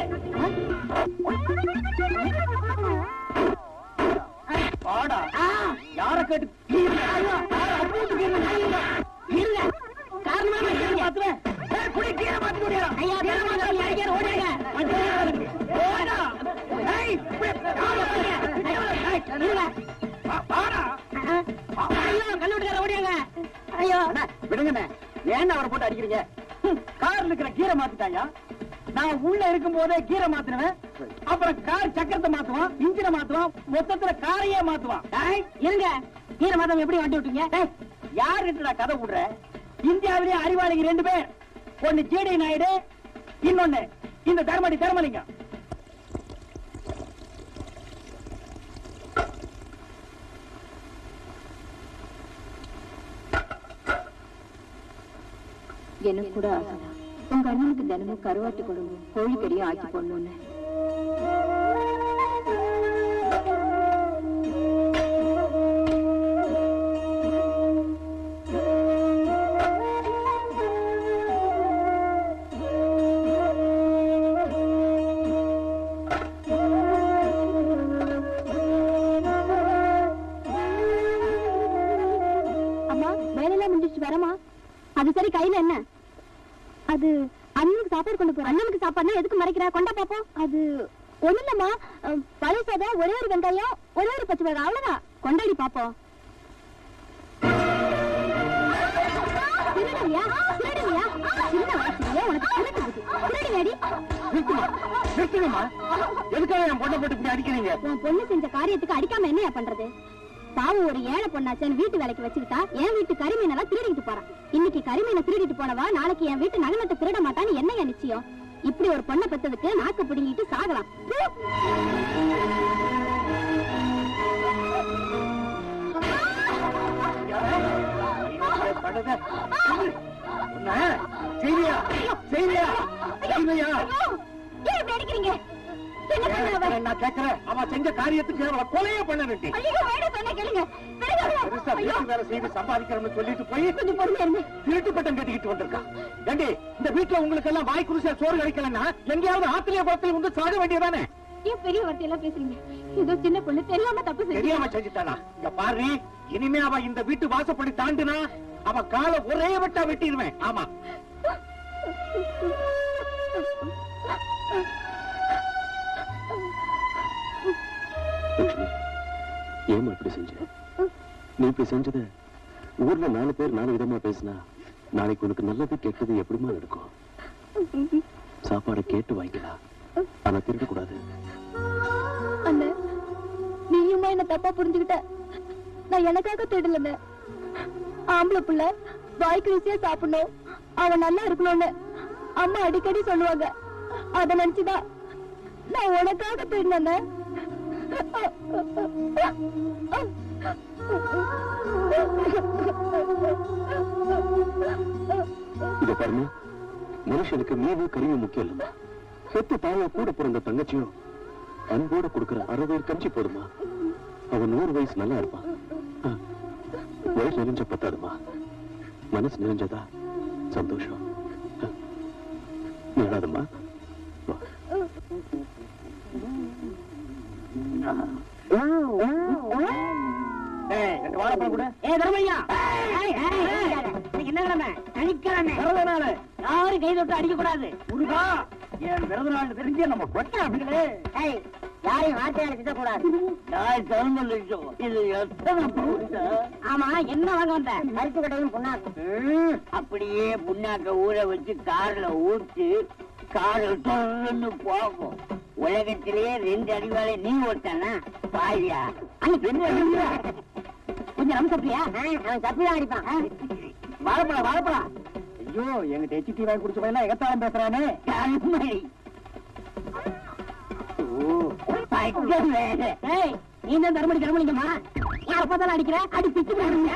ஆடா யார கேட்டு இருங்க காரணமா இருங்க மாத்துறேன் ஏய், குடி கீழே மாத்தி குடியா ஐயா கீர மாத்திரம் அடிக்கார ஓடுங்க ஓடா ஏய், இப்படி- இருங்க வாடா. ஐயோ கல்லூட்டுக்கார ஓடியாங்க ஐயோ அண்ணா, விடுங்கண்ணே ஏன் அவரை போட்டு அடிக்கிறீங்க ஹம், கார்ல இருக்கிற கீரை மாத்திட்டாயா நான் உள்ள இருக்கும் போதே கீரை மாத்தினுவேன் அப்புறம் கார் சக்கரத்தை மாத்துவான் இன்ஜினை மாத்துவான் மொத்தத்துல காரையே மாத்துவான் டேய், இருங்க கீரை மாதம் எப்படி வண்டி விட்டீங்க யாருன்றா கதை விடுற இந்தியாவிலே அறிவாளிங்க ரெண்டு பேர் ஒன்னு ஜேடி நாயுடு இன்னொன்னு இந்த தர்மடி தர்மலிங்கம் எனக்கு கூட ஆசைதான் உங்க அண்ணனுக்கு தினமும் கருவாட்டு குழம்பு கோழிக்கறியும் ஆக்கி போடணும்னு அம்மா வேலையெல்லாம் முடிஞ்சிச்சு வரமா அது சரி கையில என்ன அது அண்ணனுக்கு சாப்பாடு கொண்டு போறேன் அண்ணனுக்கு சாப்பாடுனா எதுக்கு மறைக்கிற கொண்டா பாப்போம் அது ஒண்ணு இல்லம்மா அஹ், பழைய சாதம் ஒரே ஒரு வெங்காயம் ஒரே ஒரு பச்சை மிளகாய் அவ்வளவுதான் கொண்டாடி பாப்போம் திருடுவியா திருடுவியா சின்ன வயசுலயே உனக்கு திருட்டு இருக்கு. திருடுவியாடி நிறுத்துமா நிறுத்துங்கம்மா எதுக்காக என் பொண்ணை போட்டு இப்படி அடிக்கிறீங்க உன் பொண்ணு செஞ்ச காரியத்துக்கு அடிக்காம என்னையா பண்றது பாவம் ஒரு ஏழை பொண்ணாச்சேன்னு வீட்டு வேலைக்கு வச்சுக்கிட்டா என் வீட்டு கரிமீனெல்லாம் திருடிட்டு போறான் இன்னைக்கு கரிமீனை திருடிட்டு போனவா நாளைக்கு என் வீட்டு நகனத்தை திருட மாட்டான்னு என்னையா நிச்சயம் இப்படி ஒரு பொண்ணை பெத்ததுக்கு நாக்கு பிடுங்கிட்டு சாகலாம் பு! செய்தியா செய்தியா செய்தியா ஐயோ! ஏன் இப்படி அடிக்கிறீங்க என்ன பண்ண அவ? நான் கேட்கிறேன் அவன் செஞ்ச காரியத்துக்கு அவளை கொலையே பண்ண வேண்டி ஐயோ வேண்டாம் சொன்னா கேளுங்க விடுங்க அவளை. பெருசா ஐயோ! வீட்டு வேலை செய்து சம்பாதிக்கிறோம்னு சொல்லிட்டு போய் கொஞ்சம் பொறுமையா இருங்க திருட்டு பட்டம் கட்டிக்கிட்டு வந்திருக்கான் ஏண்டி இந்த வீட்டுல உங்களுக்கு எல்லாம் வாய் குருசா சோறு கிடைக்கலன்னா எங்கேயாவது ஆத்திரியா குளத்துல வந்து சாக வேண்டியதானே ஏன் பெரிய வார்த்தையெல்லாம் பேசுறீங்க ஏதோ சின்ன பொண்ணு தெரியாம தப்பு செஞ்சு தெரியாம செஞ்சுட்டானா இங்க பாரு இனிமே அவ இந்த வீட்டு வாசப்படி தாண்டுனா அவ காலை ஒரே வெட்டா வெட்டிடுவேன் ஆமா லட்சுமி ஏமா இப்படி செஞ்ச நீ இப்படி செஞ்சத ஊர்ல நாலு பேர் நாலு விதமா பேசினா நாளைக்கு உனக்கு நல்லது கெட்டது எப்படிமா நடக்கும் சாப்பாடை கேட்டு வாங்கிக்கலாம் ஆனா திருடக்கூடாது அண்ணே நீயுமா என்ன தப்பா புரிஞ்சுக்கிட்ட நான் எனக்காக தேடலண்ணே ஆம்பளை புள்ள வாய்க்கு ருசியா சாப்பிடணும் அவன் நல்லா இருக்கணும்னு அம்மா அடிக்கடி சொல்லுவாங்க அத நினைச்சுதான் நான் உனக்காக தேடினேண்ணே இத பாருங்க மனுஷனுக்கு மீது கருவி முக்கியம் இல்லைம்மா செத்து தாயா கூட பிறந்த தங்கச்சியோ அன்போட கொடுக்கிற அறுபது கஞ்சி போதுமா அவன் நூறு வயசு நல்லா இருப்பான் ஆ, வயசு நெறிஞ்ச பத்தாதுமா மனசு நிறைஞ்சதா சந்தோஷம் ஆ, நீ அழாதம்மா வா ஏய், ரெண்டு வாழைப்பழம் கூட ஏ தர்மையா என்ன கிழமை சனிக்கிழமை பிறந்த நாள் யாரும் கை தொட்டு அடிக்க கூடாது முருகா என் பிறந்த நாள் தெரிஞ்சு நம்ம கொட்டாங்களே யாரையும் வார்த்தையால திட்டக்கூடாது நான் திறந்து லட்சம் இது எத்தனை பவுண்டா? ஆமா என்ன வாங்க வந்த கருத்து கடையும் புண்ணாக்கு ம், அப்படியே புண்ணாக்க ஊற வச்சு கார்ல ஊற்றி கார் தொடர்ந்து போகும் உலகத்திலேயே ரெண்டு அடிவாளை நீ ஓட்டானா பாயா ரெண்டு அடிவாளா? கொஞ்சம் நம்ம சாப்பிட்டியா அவன் சப்பி தான் அடிப்பான் வாழைப்பழம் வாழைப்பழம் ஐயோ எங்கிட்ட எச்சி வாங்கி குடிச்ச பையனா எகத்தாலும் பேசுறானே கண்மணி ஓ பைக்கம் வேற ஏய் நீ தான் தர்மடி தர்மலிங்கம்மா யார பார்த்தாலும் அடிக்கிற அடி பிச்சு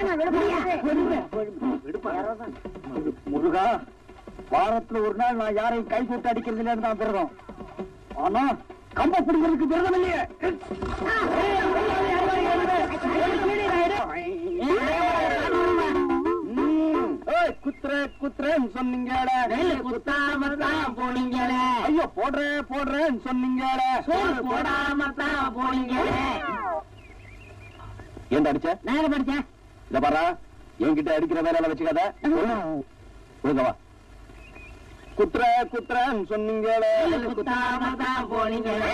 முருகா வாரத்துல ஒரு நாள் நான் யாரையும் கை போட்டு அடிக்கிறது இல்லைன்னு தான் விரதம் ஆனா கம்ப பிடிக்கிறதுக்கு விரதம் இல்லையே ம், ஏய், குத்துற குத்துறேன்னு சொன்னீங்கடா குத்தாம தான் போனீங்களே ஐயோ போடுறேன் போடுறேன்னு சொன்னீங்கடா சோறு போடாம தான் போனீங்களே ஏன்டா அடிச்ச நான் எங்க படிச்சேன் இத பாரா என்கிட்ட அடிக்கிற வேலையில வச்சுக்காத ஒழுங்க வா குத்துற குத்துறேன்னு சொன்னீங்கடா குத்தாம தான் போனீங்களே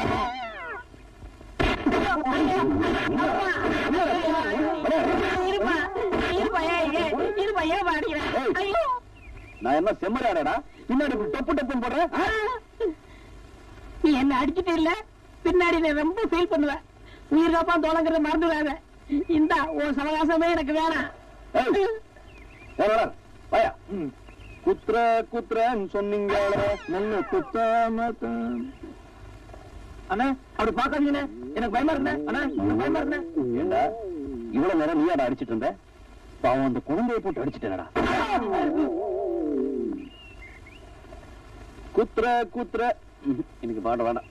இருப்பா இருப்பா ஏய், ஏய், இருப்பா ஏன் அடிக்கிறேன் ஏய். ஐயோ நான் என்ன செம்மறியாடா பின்னாடி இப்படி டப்பு டப்புன்னு போடுறேன் ஆ! நீ என்ன அடிச்சிட்டு இல்ல பின்னாடி நான் ரொம்ப ஃபீல் பண்ணுவேன் உயிர் காப்பா தோலங்கிறத மறந்துடாத இந்த உன் சவகாசமே எனக்கு வேணாம் ஏய், ஏய், வாயா குத்துற குத்துறன்னு சொன்னீங்களே நல்ல குத்தாம அண்ணா அப்படி பாக்காதீங்கண்ணே எனக்கு பயமா இருந்தேன் அண்ணா எனக்கு பயமா இருந்தேன் ஏண்டா இவ்வளவு நேரம் நீயாடா அடிச்சிட்டு இருந்த பாவம் அந்த குழந்தைய போட்டு அடிச்சிட்டேனடா குத்துற குத்துற ம்ஹும், எனக்கு பாட வேண்டாம்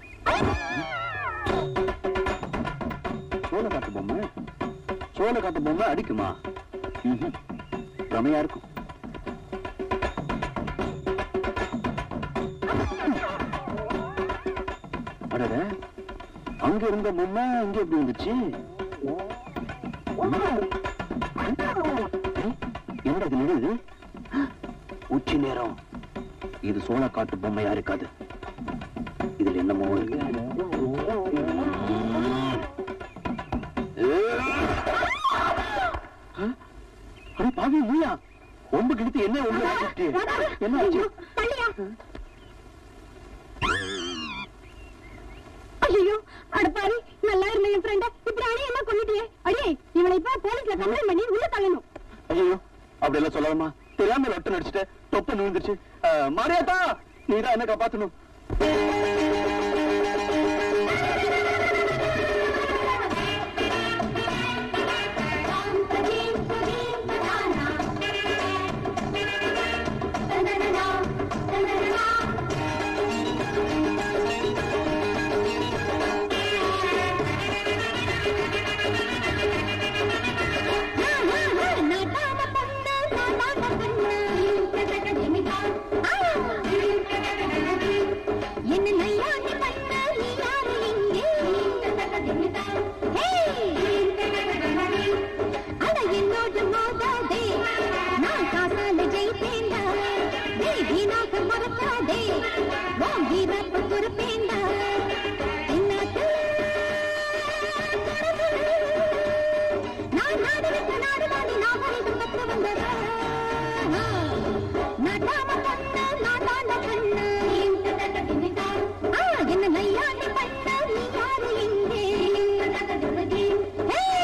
சோள காட்டு பொம்மை சோள காட்டு பொம்மை அடிக்குமா ம்ஹும், ரமையா இருக்கும் அடட அங்க இருந்த பொம்மை இங்க எப்படி வந்துச்சு என்னடா இது நிறுது உச்சி நேரம் இது சோள காட்டு பொம்மையா இருக்காது இதுல என்னமோ இருக்கு அட பாவி நீயா ஒம்பு கிழித்து என்ன உள்ள வச்சுட்டு என்ன ஆச்சு ஐயோ அடப்பாரி நல்லா இருந்த என் ஃப்ரெண்ட இப்படி அணியமா கொண்டுட்டியே அடியே இவனை இப்ப போலீஸ்ல கம்ப்ளைண்ட் பண்ணி உள்ள தள்ளணும் ஐயோ அப்படி எல்லாம் சொல்லாமா தெரியாம லொட்டு நடிச்சுட்டு தொப்ப நுழுந்துருச்சு மாரியாத்தா நீதான் என்ன காப்பாத்தணும் என்ன நையாண்டி பண்ண நீ யாரு இங்கே அட என்னோடு மோதாதே நான் காசால ஜெயிப்பேண்டா நீ வீணாக மறக்காதே உன் வீரப்பு பொறுப்பேண்டா என்னாத்து நான் நாடு விட்டு நாடு தாண்டி நான் மனிதம் பெற்று வந்ததா நாட்டாம பொண்ணு நாட்டாண்ட கண்ணு ஆ, என்ன நையாண்டி பண்ண நீ யாரு இங்கே ஹே!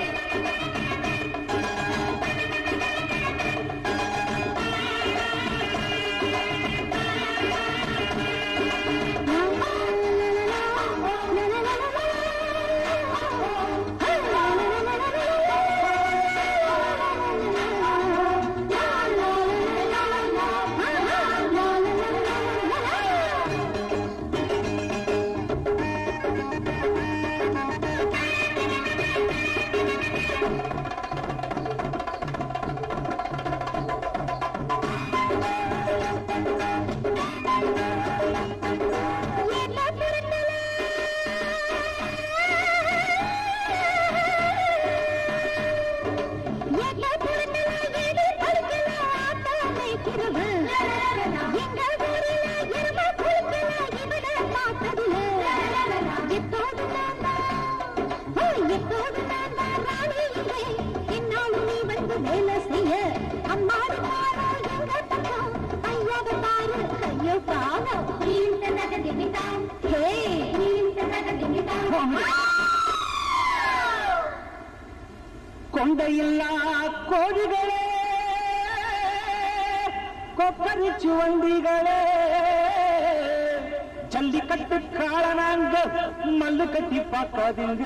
வேலை செய்ய அம்மாடி பாரு எங்க பக்கம் ஐயாவை பாரு ஐயோ பாவம் ஹே கொண்டையில்லா கோழிகளே கொப்பரிச்சு வண்டிகளே ஜல்லிக்கட்டு காலனாங்க மல்லு கட்டி பார்க்காதீங்க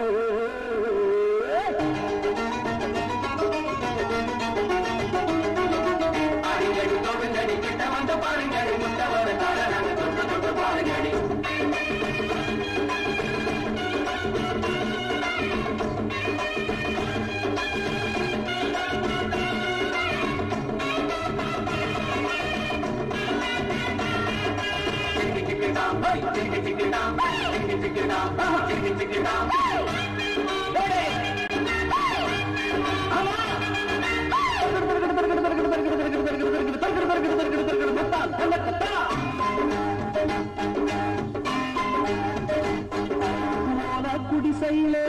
குடிசையிலே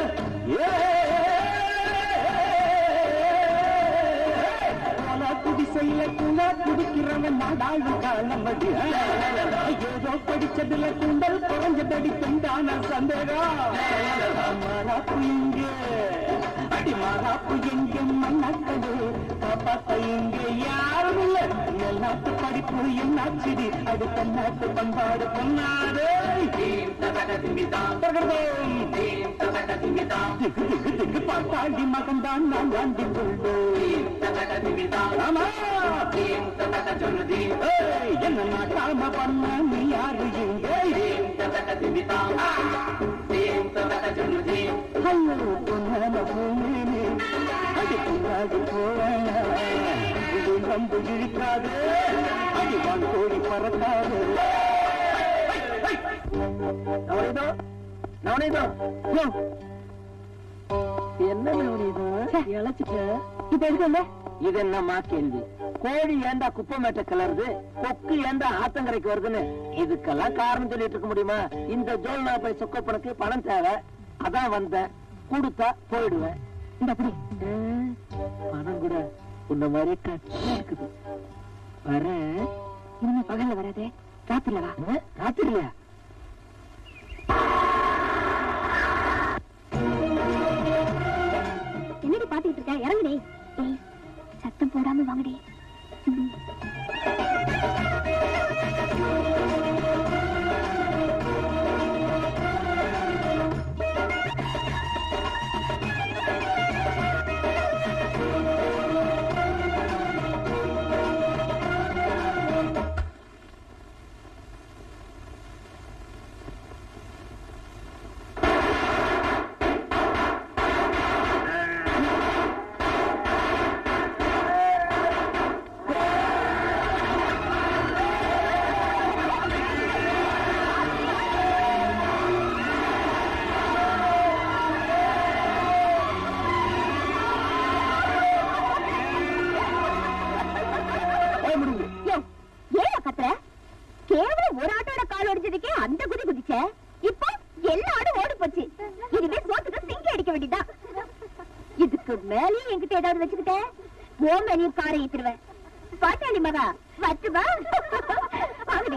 ஏ குடிசை குடிசையில கூட குடிக்கிறவன் நாடாளும் காலம் அது ஏதோ படிச்சதுல குண்டல் குறைஞ்சதடி பெண்டான சந்தேகம் மாறாப்பு இங்க அடி மாறாப்பு எங்க மண்ணக்கடு பாப்பா இங்க யாரும் இல்ல எல்லாத்து படிப்பு என்னாச்சுடி அடுத்த நாட்டு பண்பாடு பொன்னாடு திக்கு திக்கு திக்கு பாட்டாண்டி மகன்தான் நான் வாண்டி கொண்டு ஆமா ஏய், என்ன நாட்டாம பண்ண நீ யாரு இங்க ஐயோ பொன்னான பூமி அடி பின்னாடி போவேன் இது நம்பு இழுக்காது அடி வான் கோடி பறக்காது நவனிதோ நவனிதோ என்ன நவனிதோ இழைச்சிட்ட இப்ப எதுக்கு வந்த இது என்னம்மா கேள்வி கோழி ஏண்டா குப்பை மேட்ட கிளறுது கொக்கு ஏண்டா ஆத்தங்கரைக்கு வருதுன்னு இதுக்கெல்லாம் காரணம் சொல்லிட்டு இருக்க முடியுமா இந்த ஜோல்னா போய் சொக்கப்பனுக்கு பணம் தேவை அதான் வந்தேன் கொடுத்தா போயிடுவேன் இந்த அப்படி ம், பணம் கூட உன்ன மாதிரி கட்சியா இருக்குது வரேன் இனிமே பகல்ல வராதே ராத்திரில வா ம், ராத்திரிலையா என்னடி பாத்துக்கிட்டு இருக்க இறங்குடி ஏய் சத்தம் போடாம வாங்கடி ம். யோ, ஏன் கத்துற கேவலம் ஒரு ஆட்டோட கால் ஒடிச்சதுக்கே அந்த குதி குதிச்ச இப்போ எல்லா ஆடும் ஓடி போச்சு இனிமே சோத்துக்கு சிங்கி அடிக்க வேண்டியதா இதுக்கு மேலேயும் என்கிட்ட ஏதாவது வச்சுக்கிட்ட ஓ மேலேயும் காரை ஏத்துருவேன் பாட்டாளி மகா வச்சுவா ஆகுடி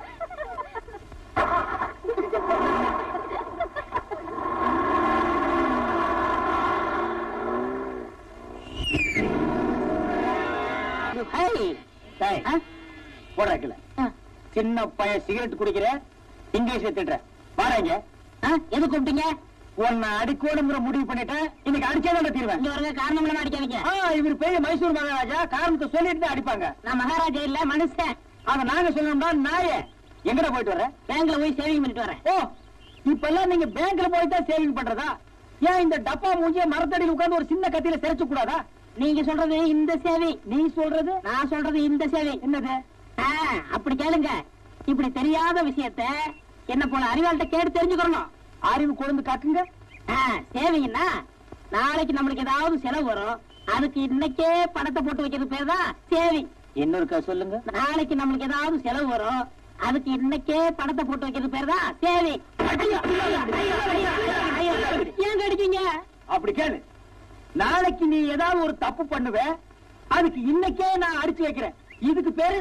ஹேய், டேய், போடுறா கீழே. சின்ன பையன் சிகரெட் குடிக்கிற இங்கிலீஷ்ல திட்டுற பாருங்க எது கூப்பிட்டீங்க உன்னை அடிக்கணுங்கிற முடிவு பண்ணிட்டேன் இன்னைக்கு அடிச்சாதான் தீர்வேன் இங்க வருங்க காரணம் இல்லாம அடிக்காதீங்க ஆ, இவர் பெரிய மைசூர் மகாராஜா காரணத்தை சொல்லிட்டு தான் அடிப்பாங்க நான் மகாராஜா இல்ல மனுஷன் அத நாங்க சொல்லணும்னா நாயே எங்கடா போயிட்டு வர பேங்க்ல போய் சேவிங் பண்ணிட்டு வரேன் ஓ இப்ப எல்லாம் நீங்க பேங்க்ல போய் தான் சேவிங் பண்றதா ஏன் இந்த டப்பா மூஞ்சிய மரத்தடியில் உட்கார்ந்து ஒரு சின்ன கத்தியில சிரைச்சு கூடாதா நீங்க சொல்றது இந்த சேவிங் நீ சொல்றது நான் சொல்றது இந்த சேவிங் என்னது ஆ, அப்படி கேளுங்க இப்படி தெரியாத விஷயத்த என்ன போல அறிவாள்கிட்ட கேட்டு தெரிஞ்சுக்கணும் அறிவு கொழுந்து காக்குங்க சேவிங்கன்னா நாளைக்கு நம்மளுக்கு ஏதாவது செலவு வரும் அதுக்கு இன்னைக்கே பணத்தை போட்டு வைக்கிறது பேர் தான் சேவிங் இன்னொருக்கா சொல்லுங்க நாளைக்கு நம்மளுக்கு ஏதாவது செலவு வரும் அதுக்கு இன்னைக்கே பணத்தை போட்டு வைக்கிறது பேர் தான் சேவிங் ஐயோ, ஐயோ, ஐயோ, ஐயோ, ஐயோ, ஐயோ. ஏன் கடிச்சீங்க அப்படி கேளு நாளைக்கு நீ ஏதாவது ஒரு தப்பு பண்ணுவ அதுக்கு இன்னைக்கே நான் அடிச்சு வைக்கிறேன் இதுக்கு பேரு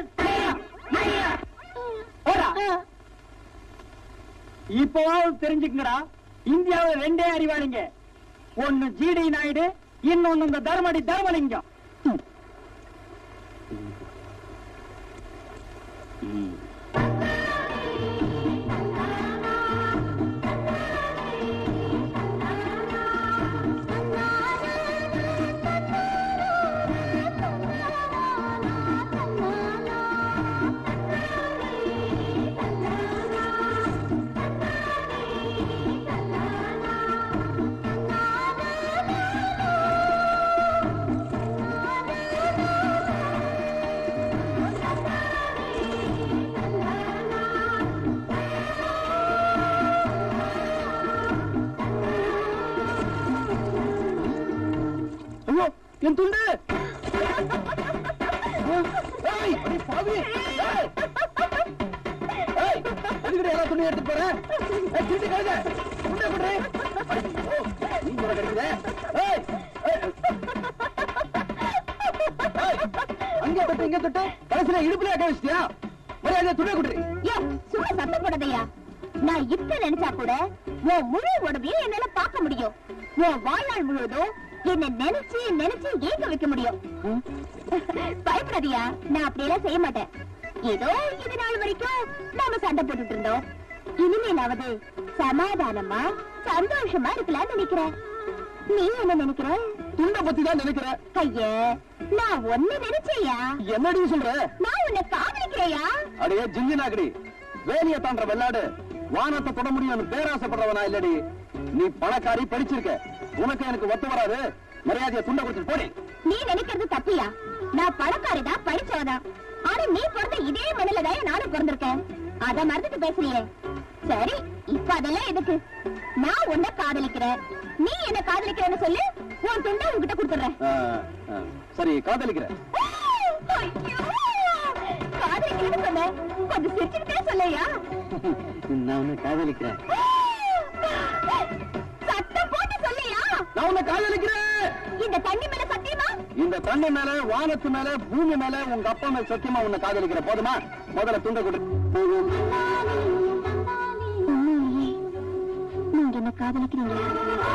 போடா. இப்பவாவது தெரிஞ்சுக்கங்கடா இந்தியாவுல ரெண்டே அறிவாளிங்க ஒன்னு ஜிடி நாயுடு இன்னொன்னு இந்த தர்மடி தர்மலிங்கம் ஐயோ என் துண்டு ஏய், அடி பாவி. ஏய். ஏய், எதுக்குடி எல்லா துணியும் எடுத்துட்டு போற? ஏய், திருட்டு கழுதை. துண்டை குடுறி. ஐயோ, நீ கூட கிடைக்குதே. ஏய், ஏய். ஏய், அங்கே தட்டு தொட்டு இங்க தொட்டு கடைசியில இடுப்புல அக்க வச்சிட்டியா மரியாதை துணை குடுறி யோ, சும்மா சத்தம் போடாதய்யா. நான் இப்ப நினைச்சா கூட உன் முழு உடம்பையும் என்னால பார்க்க முடியும் உன் வாழ்நாள் முழுவதும் என்ன நினைச்சு நினைச்சு ஏங்க வைக்க முடியும் பயப்படாதியா நான் அப்படியெல்லாம் செய்ய மாட்டேன் ஏதோ இது நாள் வரைக்கும் நாம சண்டை போட்டுட்டு இருந்தோம் இனிமேலாவது சமாதானமா சந்தோஷமா இருக்கலாம்னு நினைக்கிறேன் நீ என்ன நினைக்கிற துண்டை பத்தி தான் நினைக்கிற ஐய நான் ஒண்ணு நினைச்சேயா என்னடி சொல்ற நான் உன்னை காதலிக்கிறேயா அடையே ஜிஞ்சி நாக்கடி வேலிய தாண்ட வெள்ளாடு வானத்தை தொட முடியும்னு பேராசைப்படுறவனா இல்லடி நீ பணக்காரி படிச்சிருக்க உனக்கு எனக்கு ஒத்து வராது மரியாதையை துண்டை கொடுத்துட்டு போடி நீ நினைக்கிறது தப்பியா நான் பணக்காரிதான் படிச்சவதான் ஆனா நீ பிறந்த இதே மண்ணில தான் நானும் பிறந்திருக்கேன் அத மறந்துட்டு பேசுறியே சரி இப்ப அதெல்லாம் எதுக்கு நான் உன்னை காதலிக்கிறேன் நீ என்ன காதலிக்கிறேன்னு சொல்லு உன் துண்டை உன்கிட்ட கொடுத்துறேன் ஆ, ஆ, சரி காதலிக்கிறேன் காதலிக்கிறேன்னு சொன்னேன் கொஞ்சம் சிரிச்சுக்கிட்டே சொல்லையா நான் உன்னை காதலிக்கிறேன் சத்தம் போட்டு சொல்லையா நான் உன்னை காதலிக்கிறேன் இந்த தண்ணி மேல சத்தியமா இந்த தண்ணி மேல வானத்து மேல பூமி மேல உங்க அப்பா மேல சத்தியமா உன்னை காதலிக்கிறேன் போதுமா முதல்ல துண்டை கொடு உண்மையிலேயே நீங்க என்ன காதலிக்கிறீங்களா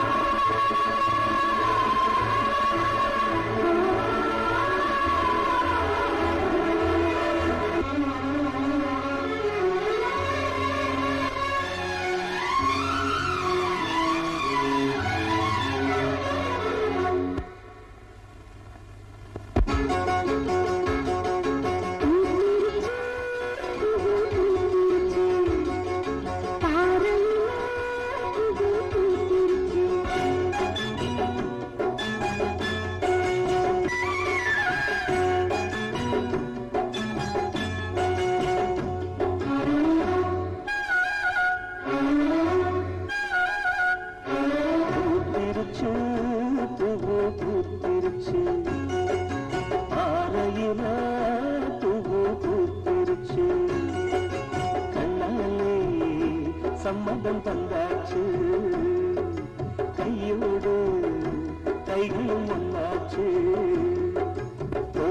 பூத்திருச்சு பூவு பூத்திருச்சு ஆரையில பூவு பூத்திருச்சு கண்ணாலே சம்மதம் தந்தாச்சு கையோடு கைகளும் ஒன்னாச்சு ஓ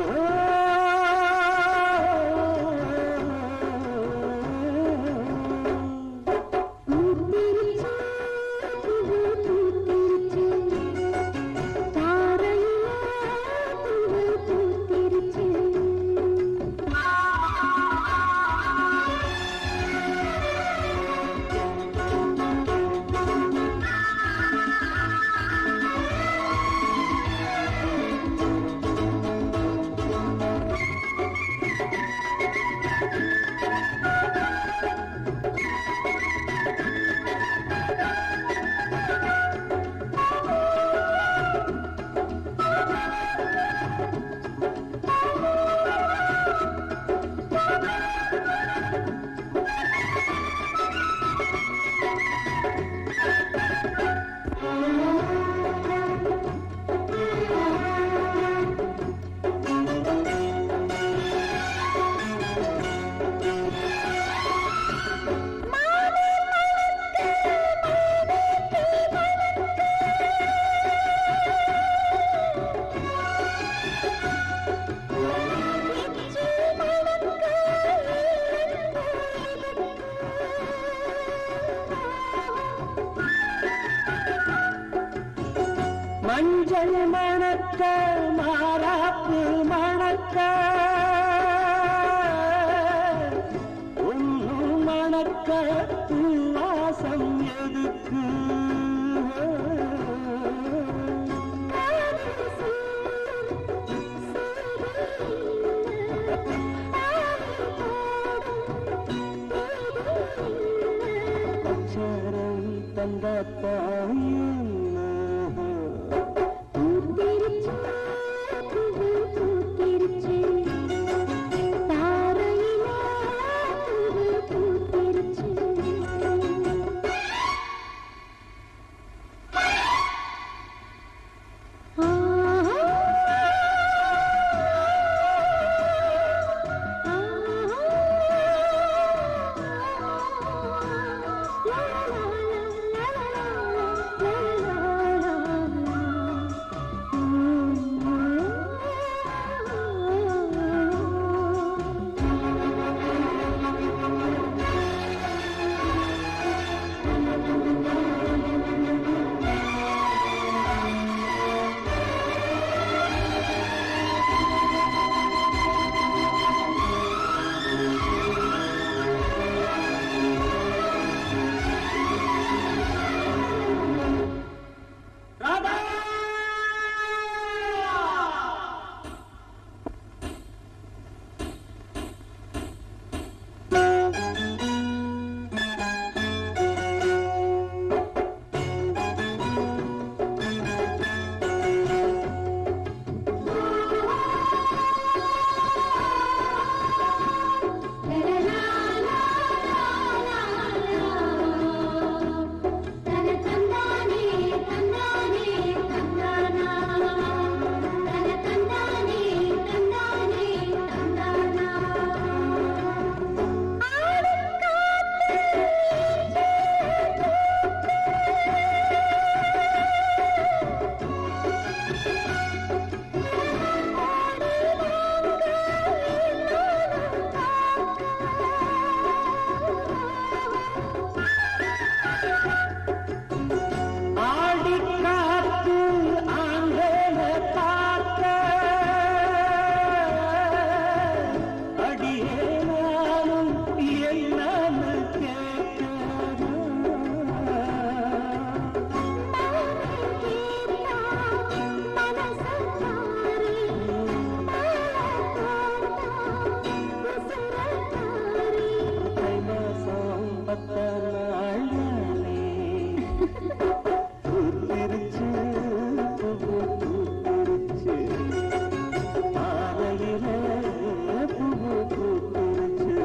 மஞ்சள் மணக்க மாறாப்பு மணக்க ஒன்னு மணக்க வாசம் எதுக்கு அச்சாரம் தந்தாத்தாயும் la la la la ஆடி காத்து ஆங்கல பார்க்க அடியே நானும் என்னன்னு கேட்கிறேன் கைலாசம் பத்த நாளானே பூத்திருச்சு பூ பூத்திருச்சு பாதையில பூ பூத்திருச்சு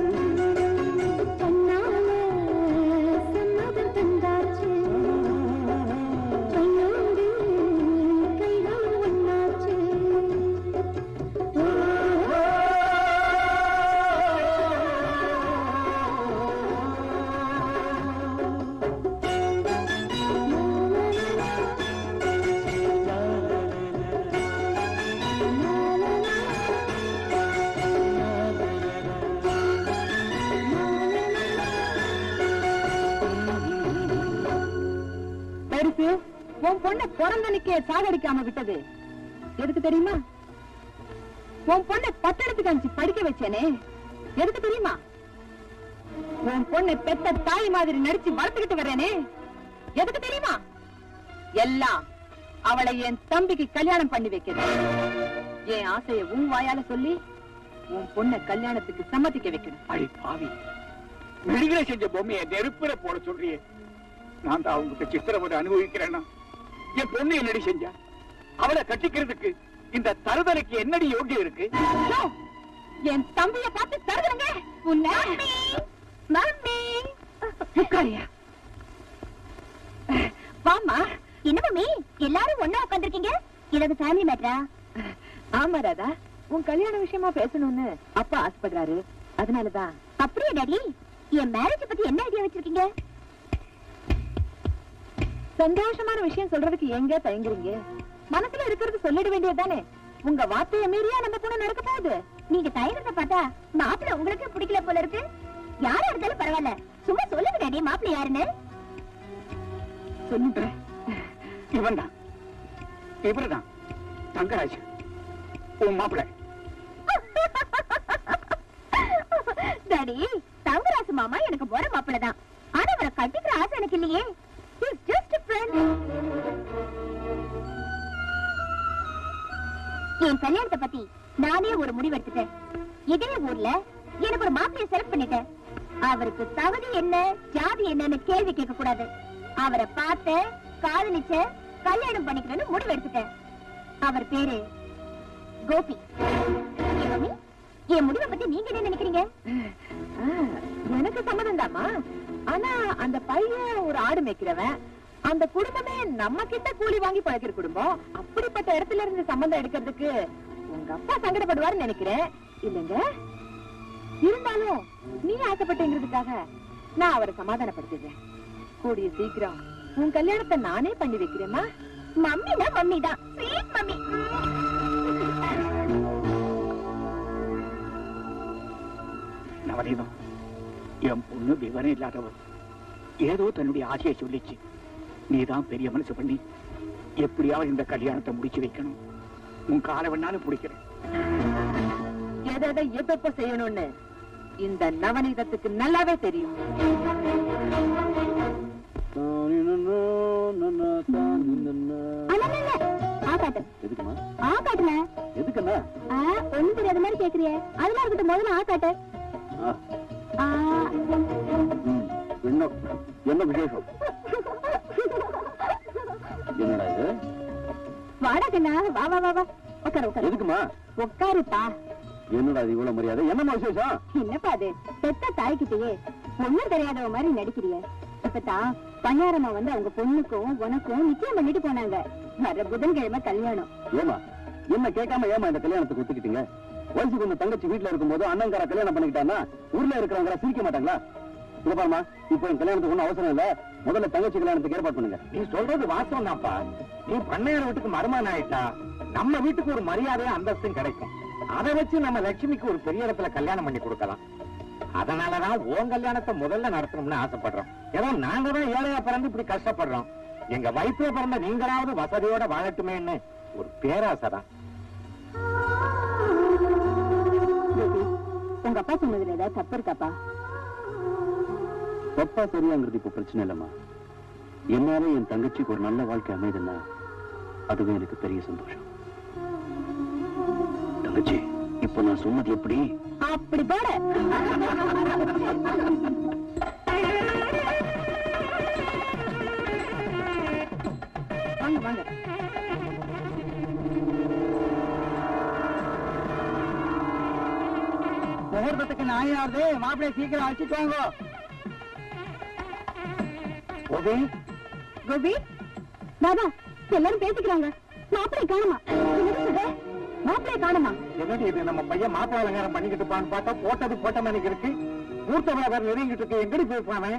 பெருசு உன் பொண்ணை பிறந்தனுக்கே சாகடிக்காம விட்டது எதுக்கு தெரியுமா உன் பொண்ணை பட்டணத்துக்கு அனுப்பிச்சு படிக்க வச்சேனே எதுக்கு தெரியுமா உன் பொண்ணை பெத்த தாய் மாதிரி நடிச்சு வளர்த்துக்கிட்டு வர்றேனே எதுக்கு தெரியுமா எல்லாம் அவளை என் தம்பிக்கு கல்யாணம் பண்ணி வைக்கிறது என் ஆசைய உன் வாயால சொல்லி உன் பொண்ணை கல்யாணத்துக்கு சம்மதிக்க வைக்கணும் அடி பாவி மெழுகில செஞ்ச பொம்மையை நெருப்புல போட சொல்றியே நான் தான் அவங்ககிட்ட சித்திரவதை அனுபவிக்கிறேன்னா என் பொண்ணு என்னடி செஞ்சா அவளை கட்டிக்கிறதுக்கு இந்த தருதலைக்கு என்னடி யோகியம் இருக்கு யோ, என் தம்பிய பார்த்து தருதுங்க உன்னை மம்மி உட்காரியா வாமா என்ன மம்மி எல்லாரும் ஒண்ணா உட்காந்துருக்கீங்க இதோட ஃபேமிலி மேட்டரா ஆமா ராதா உன் கல்யாண விஷயமா பேசணும்னு அப்பா ஆசைப்படுறாரு அதனாலதான் அப்படியே டாடி என் மேரேஜ் பத்தி என்ன ஐடியா வச்சிருக்கீங்க சந்தோஷமான விஷயம் சொல்றதுக்கு எங்க தயங்குறீங்க மனசுல இருக்கிறது சொல்லிட வேண்டியதுதானே உங்க வார்த்தைய மீறியா நம்ம பொண்ணு நடக்க போகுது நீங்க தயங்கத்தை பார்த்தா மாப்பிள்ளை உங்களுக்கு பிடிக்கல போல இருக்கு யாரா இருந்தாலும் பரவாயில்ல சும்மா சொல்லுங்க டாடி மாப்பிள்ளை யாருன்னு சொல்லுறேன் இவன் தான் இவருதான் தங்கராஜ் உன் மாப்பிள்ளை டாடி தங்கராசு மாமா எனக்கு போற மாப்பிள்ளை தான் ஆனா அவரை கட்டிக்கிற ஆசை எனக்கு இல்லையே He's just a friend. என் கல்யாணத்தை பத்தி நானே ஒரு முடிவு எடுத்துட்டேன் இதே ஊர்ல எனக்கு ஒரு மாப்பிளைய செலக்ட் பண்ணிட்டேன் அவருக்கு தகுதி என்ன ஜாதி என்னன்னு கேள்வி கேட்க கூடாது அவரை பார்த்த காதலிச்ச கல்யாணம் பண்ணிக்கிறேன்னு முடிவு எடுத்துட்டேன் அவர் பேரு கோபி ஏன் மம்மி? என் முடிவை பத்தி நீங்க என்ன நினைக்கிறீங்க ஆ, எனக்கு சம்மதம் தாமா ஆனா அந்த பையன் ஒரு ஆடு மேய்க்கிறவன் அந்த குடும்பமே நம்ம கிட்ட கூலி வாங்கி பழக்கிற குடும்பம் அப்படிப்பட்ட இடத்துல இருந்து சம்மந்தம் எடுக்கிறதுக்கு உங்க அப்பா சங்கடப்படுவாருன்னு நினைக்கிறேன் இல்லைங்க இருந்தாலும் நீ ஆசைப்பட்டேங்கிறதுக்காக நான் அவரை சமாதானப்படுத்திடுறேன் கூடிய சீக்கிரம் உன் கல்யாணத்தை நானே பண்ணி வைக்கிறேம்மா மம்மினா மம்மி தான் ஸ்வீட் மம்மி நவநீதம் என் பொண்ணு விவரம் இல்லாதவள் ஏதோ தன்னுடைய ஆசையை சொல்லிச்சு நீதான் பெரிய மனசு பண்ணி எப்படியாவது இந்த கல்யாணத்தை முடிச்சு வைக்கணும் உன் காலை வேணாலும் பிடிக்கிறேன் எதை எதை எப்ப செய்யணும்னு இந்த நவநீதத்துக்கு நல்லாவே தெரியும் அண்ணா ஆ காட்டு எதுக்குமா ஆ காட்டுல எதுக்குண்ணா ஆ ஒண்ணு தெரியாத மாதிரி கேக்குறியே அதெல்லாம் இருக்கட்டும் முதல்ல ஆ காட்டு ஆ, ஆ ம், என்ன என்ன விசேஷம் என்னடா இது வாடா கண்ணா வா வா வா வா உட்காரு உட்காரு எதுக்குமா உட்காருப்பா என்னடா இது இவ்வளவு மரியாதை என்னம்மா விசேஷம் என்னப்பா அது பெத்த தாய்கிட்டயே ஒண்ணும் தெரியாதவ மாதிரி நடிக்கிறிய இப்பதான் பணியாரம்மா வந்து அவங்க பொண்ணுக்கும் உனக்கும் நிச்சயம் பண்ணிட்டு போனாங்க வர புதன்கிழமை கல்யாணம் ஏமா என்ன கேட்காம ஏமா இந்த கல்யாணத்துக்கு ஒத்துக்கிட்டீங்க வயசுக்கு கொஞ்சம் தங்கச்சி வீட்டுல இருக்கும்போது அண்ணங்கார கல்யாணம் பண்ணிக்கிட்டான்னா ஊர்ல இருக்கிறவங்க சிரிக்க மாட்டாங்களா இங்க பாருமா இப்போ என் கல்யாணத்துக்கு ஒண்ணும் அவசரம் இல்ல முதல்ல தங்கச்சி கல்யாணத்துக்கு ஏற்பாடு பண்ணுங்க நீ சொல்றது வாஸ்தவம் தான்ப்பா நீ பண்ணையார் வீட்டுக்கு மருமகன் ஆயிட்டா நம்ம வீட்டுக்கு ஒரு மரியாதையும் அந்தஸ்தும் கிடைக்கும் அதை வச்சு நம்ம லட்சுமிக்கு ஒரு பெரிய இடத்துல கல்யாணம் பண்ணி கொடுக்கலாம் அதனாலதான் உன் கல்யாணத்தை முதல்ல நடத்தணும்னு ஆசைப்படுறோம் ஏதோ நாங்க தான் ஏழையா பிறந்து இப்படி கஷ்டப்படுறோம் எங்க வயிற்றுல பிறந்த நீங்களாவது வசதியோட வாழட்டுமேன்னு ஒரு பேராசை தான் கோபி, உங்க அப்பா சொன்னதுல ஏதாவது தப்பு இருக்காப்பா தப்பா சரியாங்கிறது இப்ப பிரச்சனை இல்லம்மா என்னால என் தங்கச்சிக்கு ஒரு நல்ல வாழ்க்கை அமைதுன்னா அதுவே எனக்கு பெரிய சந்தோஷம் தங்கச்சி இப்ப நான் சொன்னது எப்படி அப்படி போட வாங்க வாங்க முகூர்த்தத்துக்கு நாயாவது மாப்பிள்ளை சீக்கிரம் அழைச்சிட்டு வாங்க கோபி கோபி தாதா எல்லாரும் பேசிக்கிறாங்க மாப்பிள்ளை காணுமா என்னது சொல்ற? மாப்பிள்ளை காணுமா என்னடி இது நம்ம பையன் மாப்பிள்ளை அலங்காரம் பண்ணிக்கிட்டு இருப்பான்னு பார்த்தா போட்டது போட்ட மாதிரி இருக்கு ஊர்த்த விழா வேற நெருங்கிட்டு இருக்கு எங்கடி போயிருப்பானே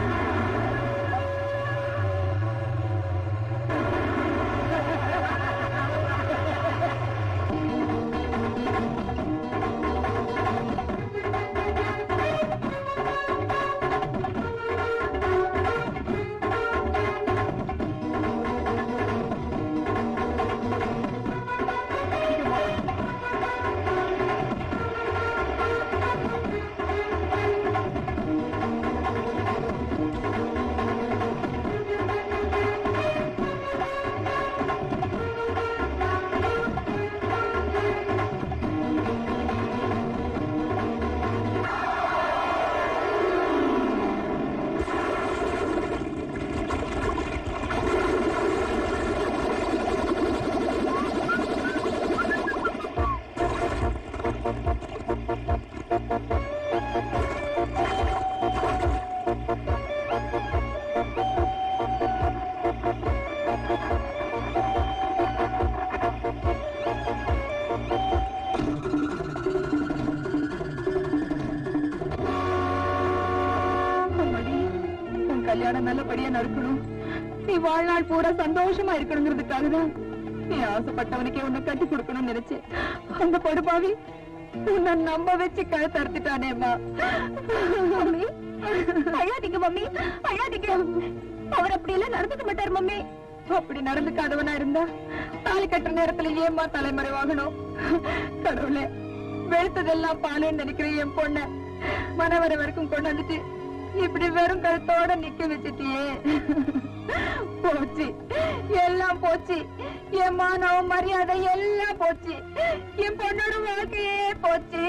அம்மாடி, உன் கல்யாணம் நல்லபடியா நடக்கணும் நீ வாழ்நாள் பூரா சந்தோஷமா இருக்கணுங்கிறதுக்காக தான் நீ ஆசைப்பட்டவனுக்கே உன்னை கட்டி கொடுக்கணும்னு நினைச்சேன் அந்த படுபாவி உன்னை நம்ப வச்சு கழுத்து அறுத்துட்டானேம்மா மம்மி அழாதீங்க மம்மி அழாதீங்க அவர் அப்படி எல்லாம் நடந்துக்க மாட்டார் மம்மி அப்படி நடந்துக்காதவனா இருந்தா தாலி கட்டுற நேரத்துல ஏம்மா தலைமறைவாகணும் கடவுளே வெளுத்ததெல்லாம் பாலுன்னு நினைக்கிற என் பொண்ண மனவர வரைக்கும் கொண்டு வந்துட்டு இப்படி வெறும் கழுத்தோட நிக்க வச்சிட்டியே போச்சு எல்லாம் போச்சு என் மானம் மரியாதை எல்லாம் போச்சு என் பொண்ணோட வாழ்க்கையே போச்சு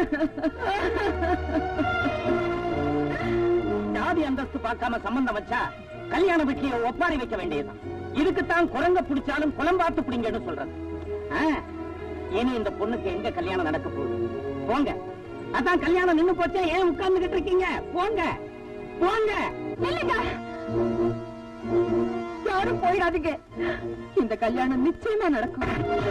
ஜாதி அந்தஸ்து பார்க்காம சம்பந்தம் வச்சா கல்யாண வீட்லயே ஒப்பாரி வைக்க வேண்டியதுதான் இதுக்குத்தான் குரங்க பிடிச்சாலும் குளம் பார்த்து பிடிங்கன்னு சொல்றது ஆ, இனி இந்த பொண்ணுக்கு எங்க கல்யாணம் நடக்க போகுது போங்க அதான் கல்யாணம் நின்னு போச்சே ஏன் உட்கார்ந்துகிட்டு இருக்கீங்க போங்க போங்க நில்லுங்க யாரும் போயிடாதீங்க இந்த கல்யாணம் நிச்சயமா நடக்கும்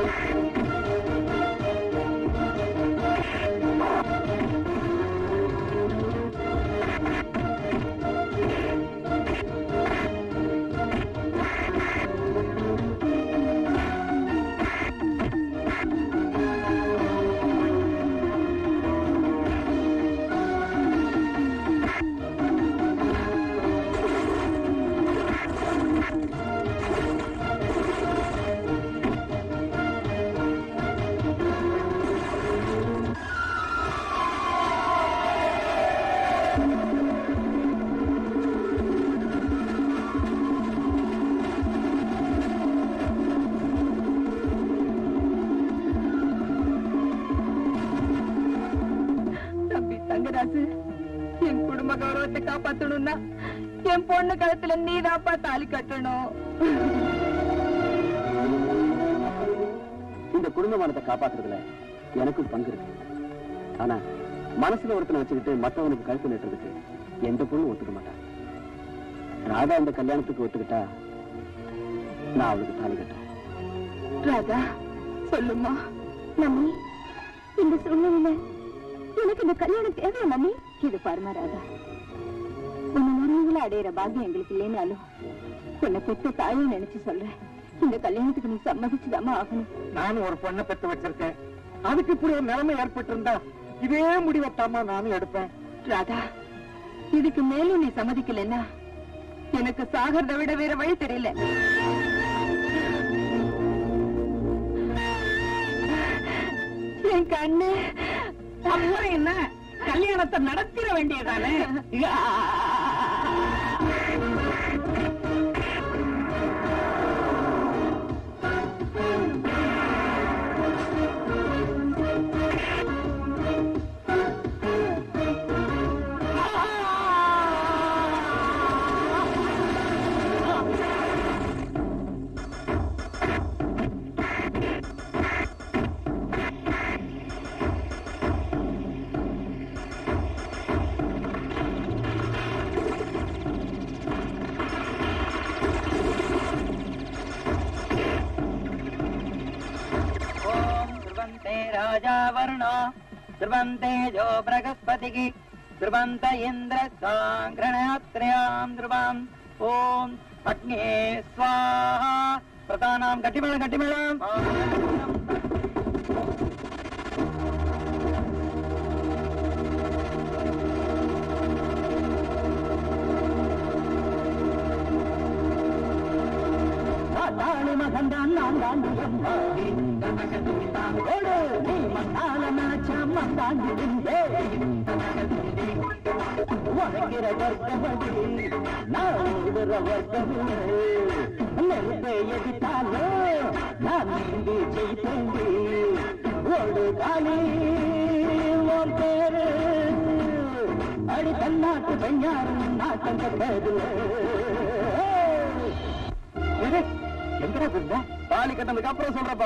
தம்பி தங்கராசு என் குடும்ப கௌரவத்தை காப்பாத்தணும்னா என் பொண்ணு கழுத்துல நீதாப்பா தாலி கட்டணும் இந்த குடும்பமானத்தை காப்பாத்துறதுல எனக்கும் பங்கு இருக்கு ஆனா மனசுல ஒருத்தனை வச்சுக்கிட்டு மத்தவனுக்கு கழுத்து நட்டுறதுக்கு எந்த பொண்ணும் ஒத்துக்க மாட்டான் ராதா இந்த கல்யாணத்துக்கு ஒத்துக்கிட்டா நான் அவளுக்கு தாலி கட்டுறேன் ராதா சொல்லுமா மம்மி இந்த சூழ்நிலையில எனக்கு இந்த கல்யாணம் தேவையா மம்மி இது பாருமா ராதா உன்னை உறவுகளை அடையிற பாக்கியம் எங்களுக்கு இல்லைனாலும் உன்னை பெத்த தாயும் நினைச்சு சொல்றேன் இந்த கல்யாணத்துக்கு நீ சம்மதிச்சுதாமா ஆகணும் நானும் ஒரு பொண்ணை பெத்து வச்சிருக்கேன் அதுக்கு இப்படி ஒரு நிலைமை ஏற்பட்டிருந்தா இதே முடிவைத்தாமா நானும் எடுப்பேன் ராதா இதுக்கு மேலும் நீ சம்மதிக்கலன்னா எனக்கு சாகிறத விட வேற வழி தெரியல என் கண்ணு அப்புறம் என்ன கல்யாணத்தை நடத்திட வேண்டியதானே ஓம் ध्रुवन्ते राजा वरुणो ध्रुवन्ते जो बृहस्पतिः ध्रुवन्त इन्द्रसाङ्घ्रणयात्रयाम् ध्रुवाम् ॐ अग्ने स्वाहा प्रतानां गटिमेळ गटिमेळम् தாளி மகந்தான் நான் தாண்டி அம்மாடி ஓடு நீ மத்தால நினைச்சாம் தாண்டிடுந்தே உனக்கிற வர்க்கமடி நான் ஓடுற வர்க்கமே நெருப்பை எதிர்த்தாலோ நான் நீங்கி ஜெயித்தேண்டி ஓடு காலி உன் பேரு அடி தன்னாட்டு பெண்ணாரும் நாட்டம் கட்டதில்லை எங்கடா இருந்த தாலி கட்டதுக்கு அப்புறம் சொல்றப்பா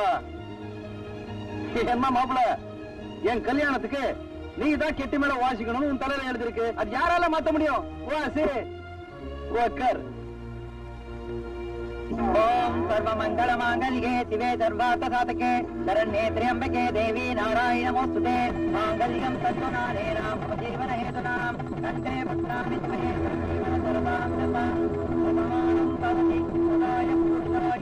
என்ன மாப்பிள என் கல்யாணத்துக்கு நீ தான் கெட்டி மேல வாசிக்கணும்னு உன் தலையில எழுதிருக்கு அது யாரால மாத்த முடியும் வாசி உக்கார் ஓம் சர்வ மங்கள மாங்கல்யே சிவே சர்வார்த்த சாதகே சரண்யே திரியம்பகே தேவி நாராயண நமோஸ்துதே மாங்கல்யம் தத்துநாரே ராம் ஜீவன ஹேதுனாம் கண்டே பத்ராமி ஜீவனே ஜீவன சர்வாம் ஜபாம் சமானம் பவதி சதாய புருஷாய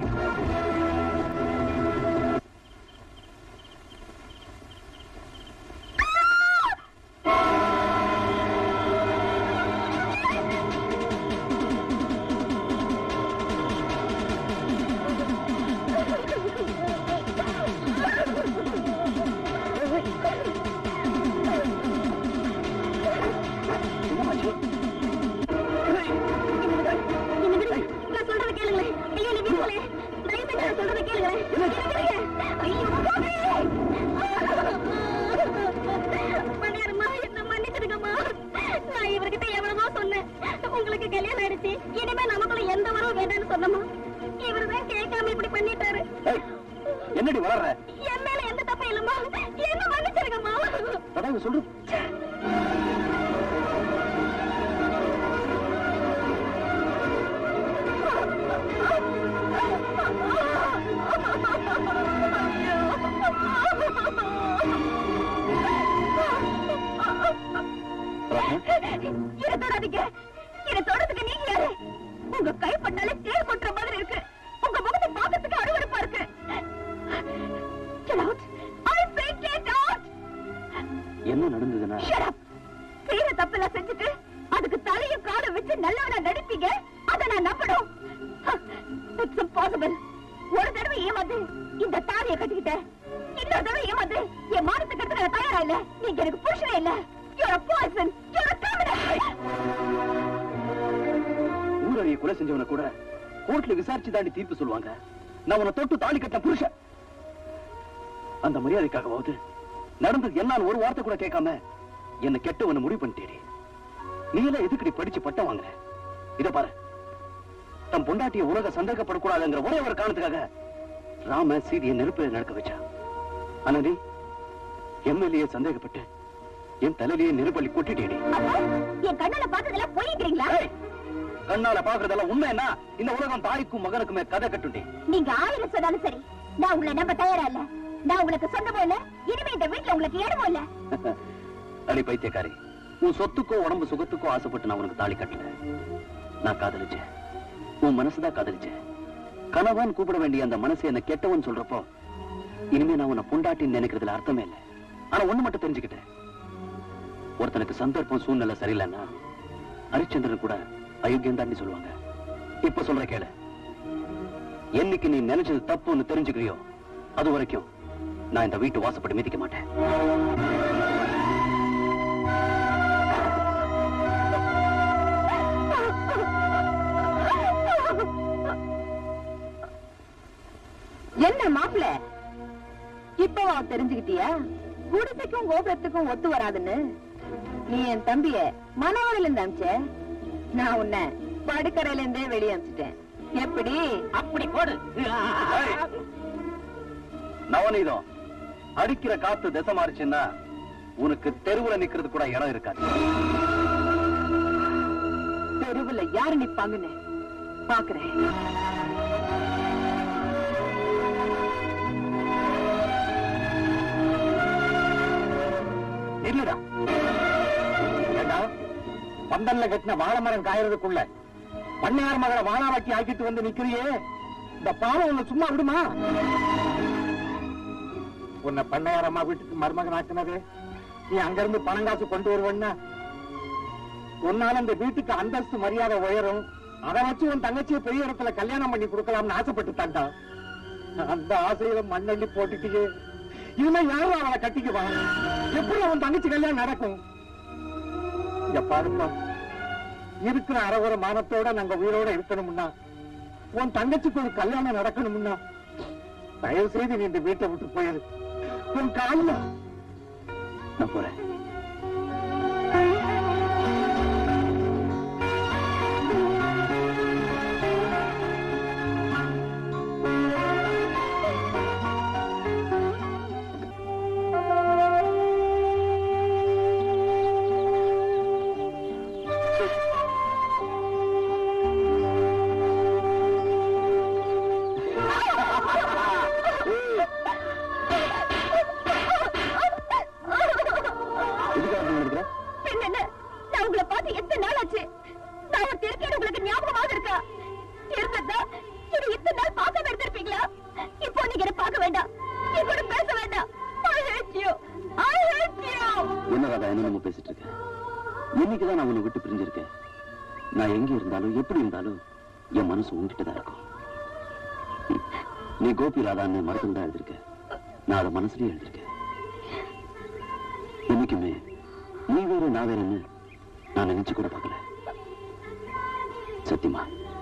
நான் சொல்றத கேளுங்களேன் ஐயோ நீ வீட்டுல தயவு செஞ்சு நான் சொல்றத கேளுங்களேன் ஐயோ மணியரம்மா என்ன மன்னிச்சிடுங்கம்மா நான் இவர்கிட்ட எவ்வளவோ சொன்னேன் உங்களுக்கு கல்யாணம் ஆயிடுச்சு இனிமே நமக்குள்ள எந்த உறவும் வேண்டாம்னு சொன்னமா இவரு தான் கேட்காம இப்படி பண்ணிட்டாரு என்னடி வளர்ற என் மேல எந்த தப்பும் இல்லம்மா என்ன மன்னிச்சிருங்கம்மா அதான் சொல்லு என்ன தொடாதீங்க என்ன தொடறதுக்கு நீங்க யாரு உங்க கைப்பட்டாலே தேர் கொட்டுற மாதிரி இருக்கு உங்க முகத்தை பார்க்கறதுக்கு அருவருப்பா இருக்கு Get out! I say get out! என்ன நடந்ததுன்னா Shut up! செய்யற தப்பெல்லாம் செஞ்சுட்டு அதுக்கு தலையும் காலும் வச்சு நல்லவனா நடிப்பீங்க அதை நான் நம்பணும் It's impossible. ஒரு தடவை ஏமாந்து இந்த தாலியை கட்டிக்கிட்டேன் இன்னொரு தடவை ஏமாந்து என் மானத்தை கட்டுக்க நான் தயாரா இல்ல நீங்க எனக்கு புருஷனே இல்ல You're a poison. You're a criminal. ஊரறிய கொலை செஞ்சவன கூட கோர்ட்ல விசாரிச்சு தாண்டி தீர்ப்பு சொல்லுவாங்க நான் உன்னை தொட்டு தாலி கட்ட புருஷன் அந்த மரியாதைக்காகவாவது நடந்தது என்னன்னு ஒரு வார்த்தை கூட கேட்காம என்ன கெட்டவன முடிவு பண்ணிட்டேடி நீ எல்லாம் எதுக்கடி படிச்சு பட்டம் வாங்குற இத பாரு தன் பொண்டாட்டிய உலக சந்தேகப்படக்கூடாதுங்கிற ஒரே ஒரு காரணத்துக்காக ராம சீதையை நெருப்பு நடக்க வச்சா ஆனா நீ எம்எல்ஏ சந்தேகப்பட்டு என் தலையிலேயே நெருப்பள்ளி கொட்டிட்டேடி அப்போ என் கண்ணால பார்த்ததெல்லாம் போயிக்கிறீங்களா ஏய், கண்ணால பாக்குறதெல்லாம் உண்மை என்ன இந்த உலகம் தாய்க்கும் மகனுக்குமே கதை கட்டுண்டி நீங்க ஆயிரம் சொன்னாலும் சரி நான் உங்களை நம்ப தயாரா இல்ல நான் உங்களுக்கு சொந்தமும் இல்ல இனிமே இந்த வீட்டுல உங்களுக்கு இடமும் இல்ல அடி பைத்தியக்காரி உன் சொத்துக்கோ உடம்பு சுகத்துக்கோ ஆசைப்பட்டு நான் உனக்கு தாலி கட்டல நான் காதலிச்சேன் உன் மனசுதான் காதலிச்சேன் கணவன் கூப்பிட வேண்டிய அந்த மனசு என்ன கெட்டவன் சொல்றப்போ இனிமே நான் உன்னை பொண்டாட்டின்னு நினைக்கிறதுல அர்த்தமே இல்லை ஆனா ஒண்ணு மட்டும் தெரிஞ்சுக்கிட்டேன் ஒருத்தனுக்கு சந்தர்ப்பம் சூழ்நிலை சரியில்லைன்னா ஹரிச்சந்திரன் கூட அயோக்கியம் தான் சொல்லுவாங்க இப்ப சொல்ற கேளு என்னைக்கு நீ நினைச்சது தப்புன்னு தெரிஞ்சுக்கிறியோ அது வரைக்கும் நான் இந்த வீட்டு வாசப்பட்டு மிதிக்க மாட்டேன் என்ன மாப்பிள இப்ப தெரிஞ்சுக்கிட்டியா குடிசைக்கும் கோபுரத்துக்கும் ஒத்து வராதுன்னு நீ என் தம்பிய மனவரையில இருந்து அமிச்ச நான் உன்னை படுக்கரையில இருந்தே வெளியே அமிச்சிட்டேன் எப்படி அப்படி போடு நவநீதம் அடிக்கிற காத்து திசை மாறிச்சுன்னா உனக்கு தெருவுல நிக்கிறது கூட இடம் இருக்காது தெருவுல யாரு நிப்பாங்கன்னு பாக்குறேன் இல்லடா ஏண்டா பந்தல்ல கட்டின வாழை மரம் காயறதுக்குள்ள பண்ணையார் மகளை வாழாவாக்கி ஆக்கிட்டு வந்து நிக்கிறியே இந்த பாவம் உன்னை சும்மா விடுமா உன்னை பண்ணையார் அம்மா வீட்டுக்கு மருமகன் ஆக்குனதே நீ அங்கிருந்து பணம் காசு கொண்டு வருவன்னா உன்னால இந்த வீட்டுக்கு அந்தஸ்து மரியாதை உயரும் அதை வச்சு உன் தங்கச்சியை பெரிய இடத்துல கல்யாணம் பண்ணி கொடுக்கலாம்னு ஆசைப்பட்டு தாண்டா அந்த ஆசையில மண்ணள்ளி போட்டுட்டியே இனிமே யாரும் அவளை கட்டிக்குவா எப்படி அவன் தங்கச்சி கல்யாணம் நடக்கும் இங்க பாருப்பா இருக்கிற அறகுற மானத்தோட நாங்க உயிரோட இருக்கணும்னா உன் தங்கச்சிக்கு ஒரு கல்யாணம் நடக்கணும்னா தயவு செய்து நீ இந்த வீட்டை விட்டு போயிரு உன் காலில் நான் போறேன் எதுக்காக அப்படி நடக்கிற பின்ன என்ன? நான் உங்களை பார்த்து எத்தனை நாள் ஆச்சு நான் ஒரு திருக்கேடு உங்களுக்கு ஞாபகமாக இருக்கா இருந்ததா இது இத்தனை நாள் பார்க்காம இருந்திருப்பீங்களா இப்போ நீங்க என்ன பார்க்க வேண்டாம் என் கூட பேச வேண்டாம் I hate you. I hate you. என்ன ராதா என்ன நம்ம பேசிட்டு இருக்க இன்னைக்குதான் நான் உன்னை விட்டு பிரிஞ்சிருக்கேன் நான் எங்க இருந்தாலும் எப்படி இருந்தாலும் என் மனசு உன்கிட்ட தான் இருக்கும் ம். நீ கோபி ராதான்னு மரத்தில் தான் எழுதிருக்க நான் அதை மனசுலயே எழுதிருக்கேன் என்னைக்குமே நீ வேற நான் வேறன்னு நான் நினைச்சு கூட பார்க்கல சத்தியமா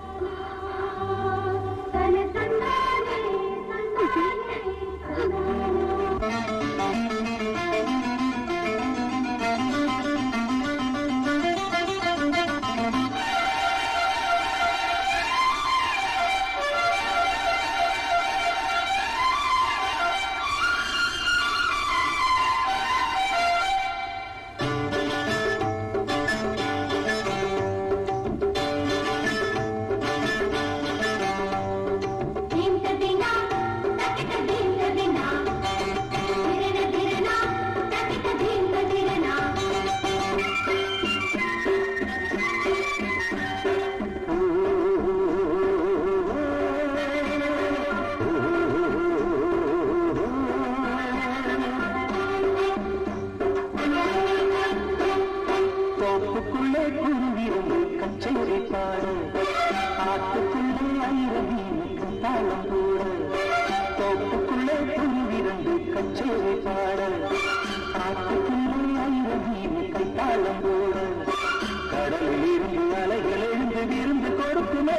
தோப்புக்குள்ளே குருவிருந்து கச்சேரி பாடு ஆட்டுக்குள்ளே ஐரவீனுக்கு தாளம் போட தோப்புக்குள்ளே குருவிருந்து கச்சேரி பாட ஆட்டுக்குள்ளே ஐரவீனுக்கு தாளம் போட கடலில் இருந்து அலைகள் எழுந்து விருந்து கொடுக்குமே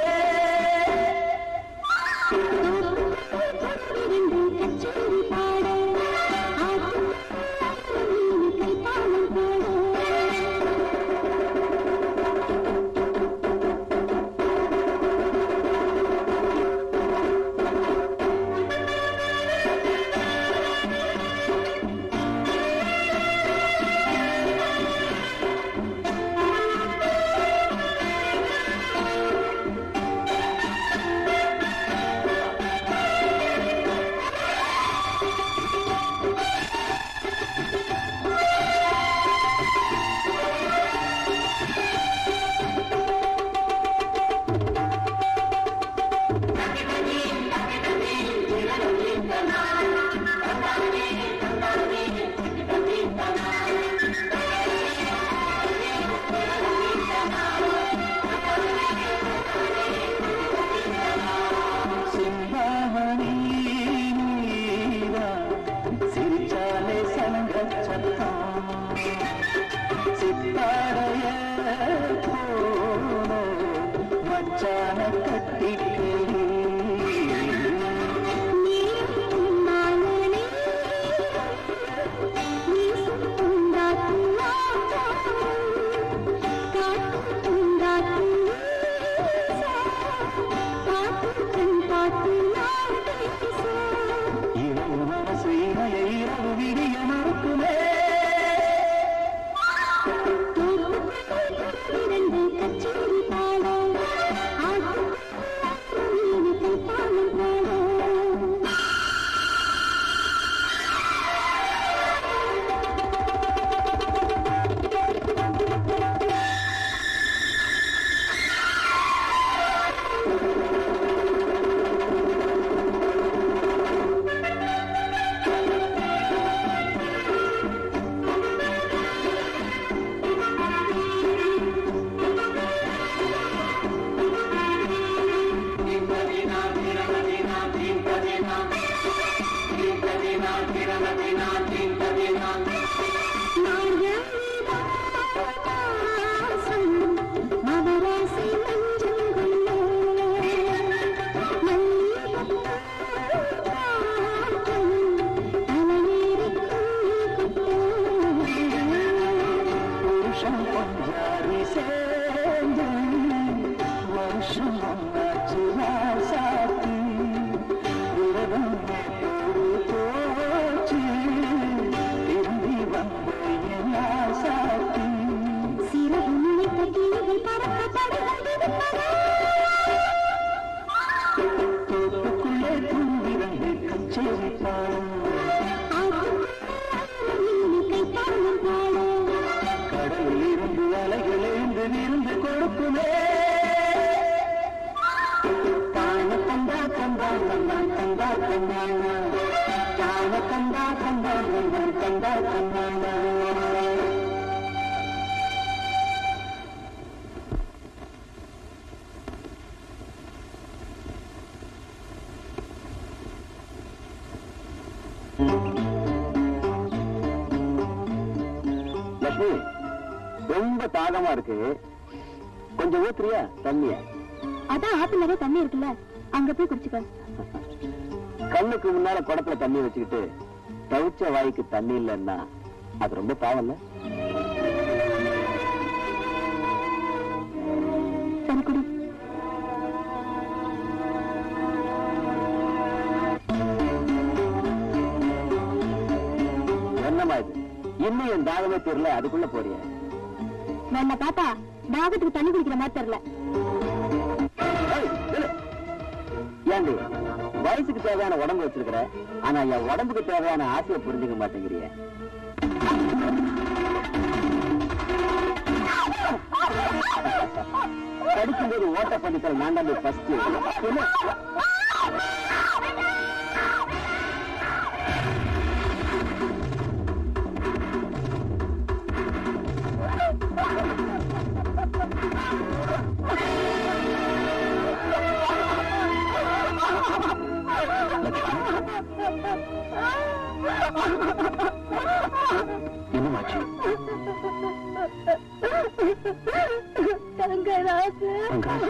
புருஷன் பொஞ்சாரி சேர்ந்து வருஷம் ஒன்னாச்சு ராசாத்தி உலகம் நேத்தோடு போச்சு திரும்பி வந்த என் ஆசாத்தி தோப்புக்குள்ளே தூங்கிரண்டு கச்சேரி பாடும் கடலில் இருந்து அலைகள் எழுந்து விருந்து கொடுக்குமே தான தந்தா தந்தா தந்தா தந்தா தந்தானா தான தந்தா தந்தா தந்தா தந்தா தந்தானா லட்சுமி ரொம்ப தாகமா இருக்கு கொஞ்சம் ஊத்துறியா தண்ணிய அதான் ஆத்துல நிறைய தண்ணி இருக்குல்ல அங்க போய் குடிச்சுக்க கண்ணுக்கு முன்னால குடத்துல தண்ணி வச்சுக்கிட்டு தவிச்ச வாய்க்கு தண்ணி இல்லைன்னா அது ரொம்ப பாவம் சரி குடி என்னமா இது இன்னும் என் தாகமே தெரியல அதுக்குள்ள போறிய நல்ல பாப்பா தாகத்துக்கு தண்ணி குடிக்கிற மாதிரி தெரியல ஏண்டி வயசுக்கு தேவையான உடம்பு வச்சிருக்கிற ஆனா என் உடம்புக்கு தேவையான ஆசையை புரிஞ்சுக்க மாட்டேங்கிறிய படிக்கும்போது ஓட்ட பண்ணித்தர நான் தான் ஃபர்ஸ்ட் என்னமாச்சு தங்கராசு தங்கராசு?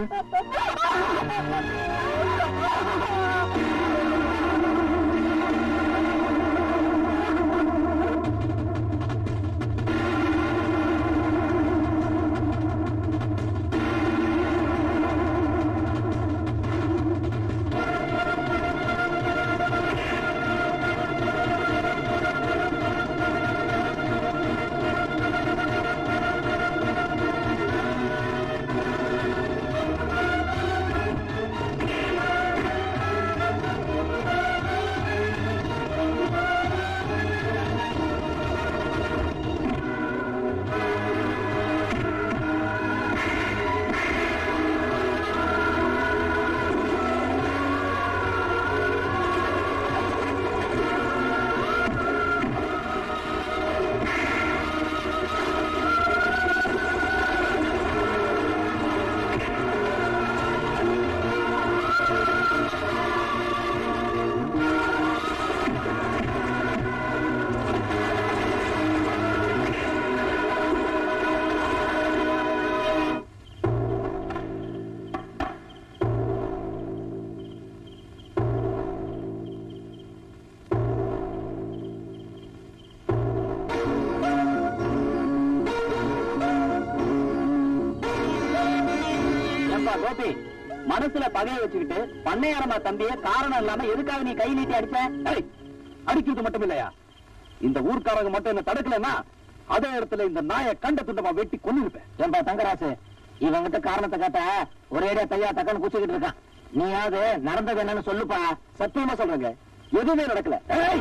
ஏம்பா கோபி மனசுல பகைய வச்சுக்கிட்டு பண்ணையாரமா தம்பிய காரணம் இல்லாம எதுக்காக நீ கை நீட்டி அடிச்ச ஏய், அடிக்கிறது மட்டும் இல்லையா இந்த ஊர்க்காரங்க மட்டும் என்ன தடுக்கலன்னா அதே இடத்துல இந்த நாயை கண்ட துண்டமா வெட்டி கொன்னுருப்பேன் ஏம்பா தங்கராசு இவங்கிட்ட காரணத்தை கேட்ட ஒரேடியா தையா தக்கன்னு குச்சிக்கிட்டு இருக்கான் நீயாவது நடந்தது என்னன்னு சொல்லுப்பா சத்தியமா சொல்றேங்க எதுவுமே நடக்கல ஏய்,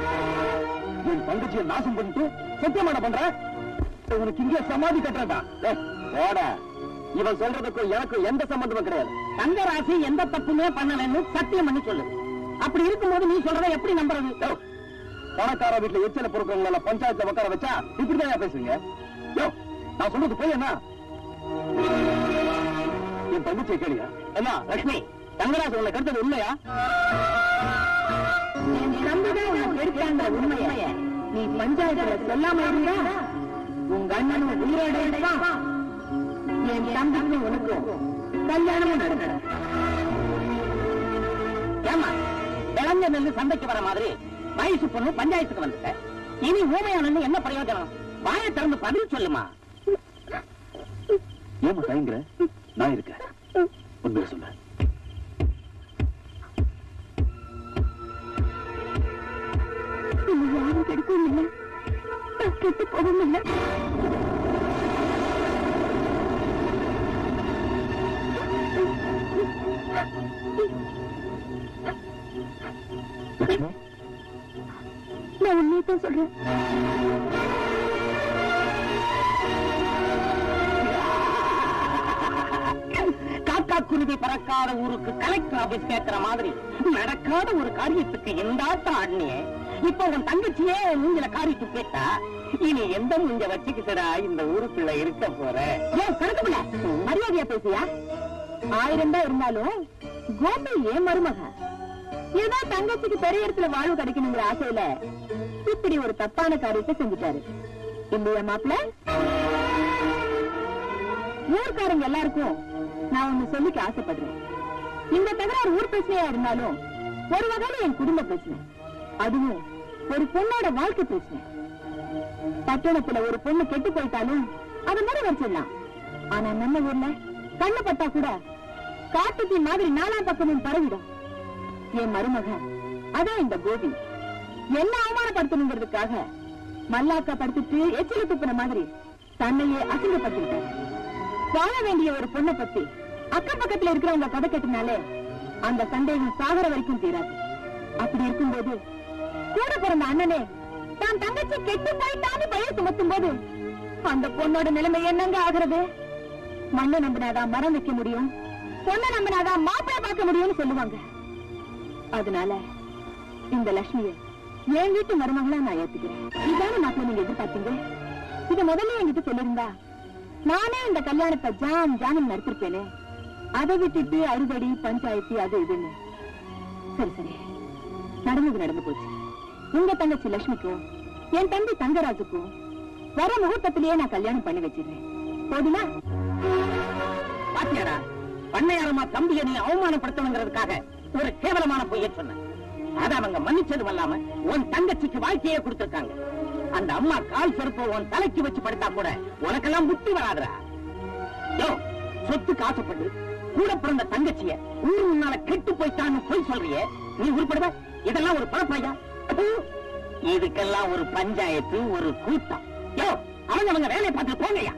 என் தங்கச்சியை நாசம் பண்ணிட்டு சத்தியமான பண்ற உனக்கு இங்கே சமாதி கட்டுறதா போட இவன் சொல்றதுக்கும் எனக்கும் எந்த சம்பந்தமும் கிடையாது தங்கராசி எந்த தப்புமே பண்ணலன்னு சத்தியம் பண்ணி சொல்லு அப்படி இருக்கும்போது நீ சொல்றத எப்படி நம்புறது யோ, பணக்கார வீட்டுல எச்சல பொறுக்கிறவங்கள எல்லாம் பஞ்சாயத்துல உட்கார வச்சா இப்படிதான் பேசுவீங்க யோ நான் சொல்றது போய் என்ன என் தங்கச்சியை கேளியா என்ன லட்சுமி தங்கராஜ் உங்களை கருத்தது உண்மையா நம்பிதான் உனக்கு கெடுத்தாங்க உண்மைய நீ பஞ்சாயத்துல சொல்லாம இருந்தா உங்க அண்ணனும் உயிரோட இருப்பான் என் தம்பிக்கும் உனக்கும் கல்யாணமும் நடக்கும் ஏமா விளஞ்ச நெல்லு சந்தைக்கு வர மாதிரி வயசு பொண்ணு பஞ்சாயத்துக்கு வந்துட்ட இனி ஊமையானு என்ன பிரயோஜனம் வாயை திறந்து பதில் சொல்லுமா ஏமா தயங்குற நான் இருக்கேன் உண்மையை சொல்ல என்னை யாரும் கெடுக்கவும் இல்லை நான் கெட்டு போகவும் இல்லை லட்சுமி நான் உண்மையை தான் சொல்றேன் காக்கா குருவி பறக்காத ஊருக்கு கலெக்டர் ஆபீஸ் கேட்கிற மாதிரி நடக்காத ஒரு காரியத்துக்கு எந்தாட்டம் ஆடினியே இப்ப உன் தங்கச்சியே மூஞ்சில காரி துப்பிட்டா இனி எந்த மூஞ்ச வச்சுக்கிட்டடா இந்த ஊருக்குள்ள இருக்க போற ஏன் கணக்குல மரியாதையா பேசியா ஆயிரம் தான் இருந்தாலும் கோபி ஏன் மருமக ஏதோ தங்கச்சிக்கு பெரிய இடத்துல வாழ்வு கிடைக்கணுங்கிற ஆசையில இப்படி ஒரு தப்பான காரியத்தை செஞ்சுட்டாரு இல்லையா மாப்பிள்ள ஊர்க்காரங்க எல்லாருக்கும் நான் ஒண்ணு சொல்லிக்க ஆசைப்படுறேன் இந்த தகராறு ஊர் பிரச்சனையா இருந்தாலும் ஒரு வகையில என் குடும்ப பிரச்சனை அதுவும் ஒரு பொண்ணோட வாழ்க்கை பிரச்சனை பட்டணத்துல ஒரு பொண்ணு கெட்டு போயிட்டாலும் அது மாதிரி வச்சிடலாம் ஆனா நம்ம ஊர்ல கண்ணு பட்டா கூட காட்டுத்தீ மாதிரி நாலா பக்கமும் பரவிடும் என் மருமக அதான் இந்த கோபி என்ன அவமானப்படுத்தணுங்கிறதுக்காக மல்லாக்கா படுத்துட்டு எச்சில துப்புன மாதிரி தன்னையே அசிங்கப்படுத்திட்டாரு வாழ வேண்டிய ஒரு பொண்ணை பத்தி அக்கம் பக்கத்துல இருக்கிறவங்க கதை கட்டினாலே அந்த சந்தேகம் சாகர வரைக்கும் தீராது அப்படி இருக்கும்போது கூட பிறந்த அண்ணனே தான் தங்கச்சி கெட்டு போயிட்டான்னு பயிர் சுமத்தும் போது அந்த பொண்ணோட நிலைமை என்னங்க ஆகுறது மண்ணை நம்பினாதான் மரம் வைக்க முடியும் பொண்ணை நம்பினாதான் மாப்பிள்ளை பார்க்க முடியும்னு சொல்லுவாங்க அதனால இந்த லட்சுமிய என் வீட்டு மருமகளா நான் ஏத்துக்கிறேன் இதான மாப்பிள்ளை நீங்க எதிர்பார்த்தீங்க இத முதல்ல என்கிட்ட சொல்லிருந்தா நானே இந்த கல்யாணத்தை ஜாம் ஜாமன் நடத்திருப்பேனே அதை விட்டுட்டு அறுபடி பஞ்சாயத்து அது இதுன்னு சரி சரி நடந்தது நடந்து போச்சு உங்க தங்கச்சி லட்சுமிக்கும் என் தம்பி தங்கராஜுக்கும் வர முகூர்த்தத்திலேயே நான் கல்யாணம் பண்ணி வச்சிருந்தேன் போதுமா பாத்தியாடா பண்ணையாரமா தம்பிய நீ அவமானப்படுத்தணுங்கிறதுக்காக ஒரு கேவலமான பொய்ய சொன்ன அத அவங்க மன்னிச்சதும் இல்லாம உன் தங்கச்சிக்கு வாழ்க்கையே கொடுத்திருக்காங்க அந்த அம்மா கால் செருப்ப உன் தலைக்கு வச்சு படுத்தா கூட உனக்கெல்லாம் புத்தி வராதுடா யோ சொத்துக்கு ஆசைப்பட்டு கூட பிறந்த தங்கச்சிய ஊர் முன்னால கெட்டு போயிட்டான்னு போய் சொல்றியே நீ உருப்படுவ இதெல்லாம் ஒரு பழப்பையா இதுக்கெல்லாம் ஒரு பஞ்சாயத்து ஒரு கூட்டம் யோ அவங்க அவங்க வேலையை பார்த்து போங்கய்யா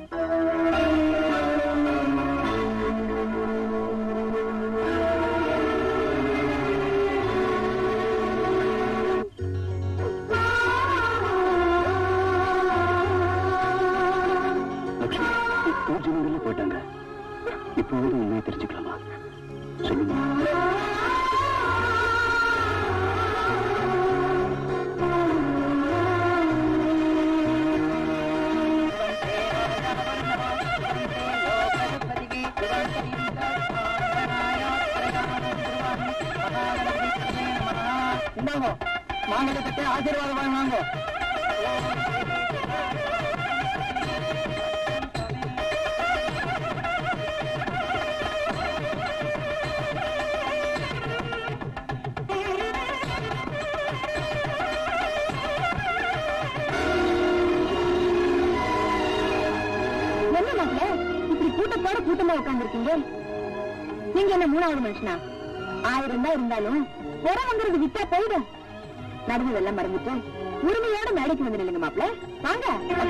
லட்சுமி ஊர் ஜனங்களே போயிட்டாங்க இப்போது உண்மையை தெரிஞ்சுக்கலாமா சொல்லுமா இந்தாங்க மாங்கல்யத்தை ஆசீர்வாதம் வாங்க என்ன மாப்பிள்ள இப்படி கூட்டத்தோட கூட்டமா உட்கார்ந்துருக்கீங்க நீங்க என்ன மூணாவது மனுஷனா ஆயிரம் தான் இருந்தாலும் உறவுங்கிறது விட்டா போயிடும் நடந்ததெல்லாம் மறந்துட்டு உரிமையோட மேடைக்கு வந்து நில்லுங்க மாப்பிள்ள வாங்க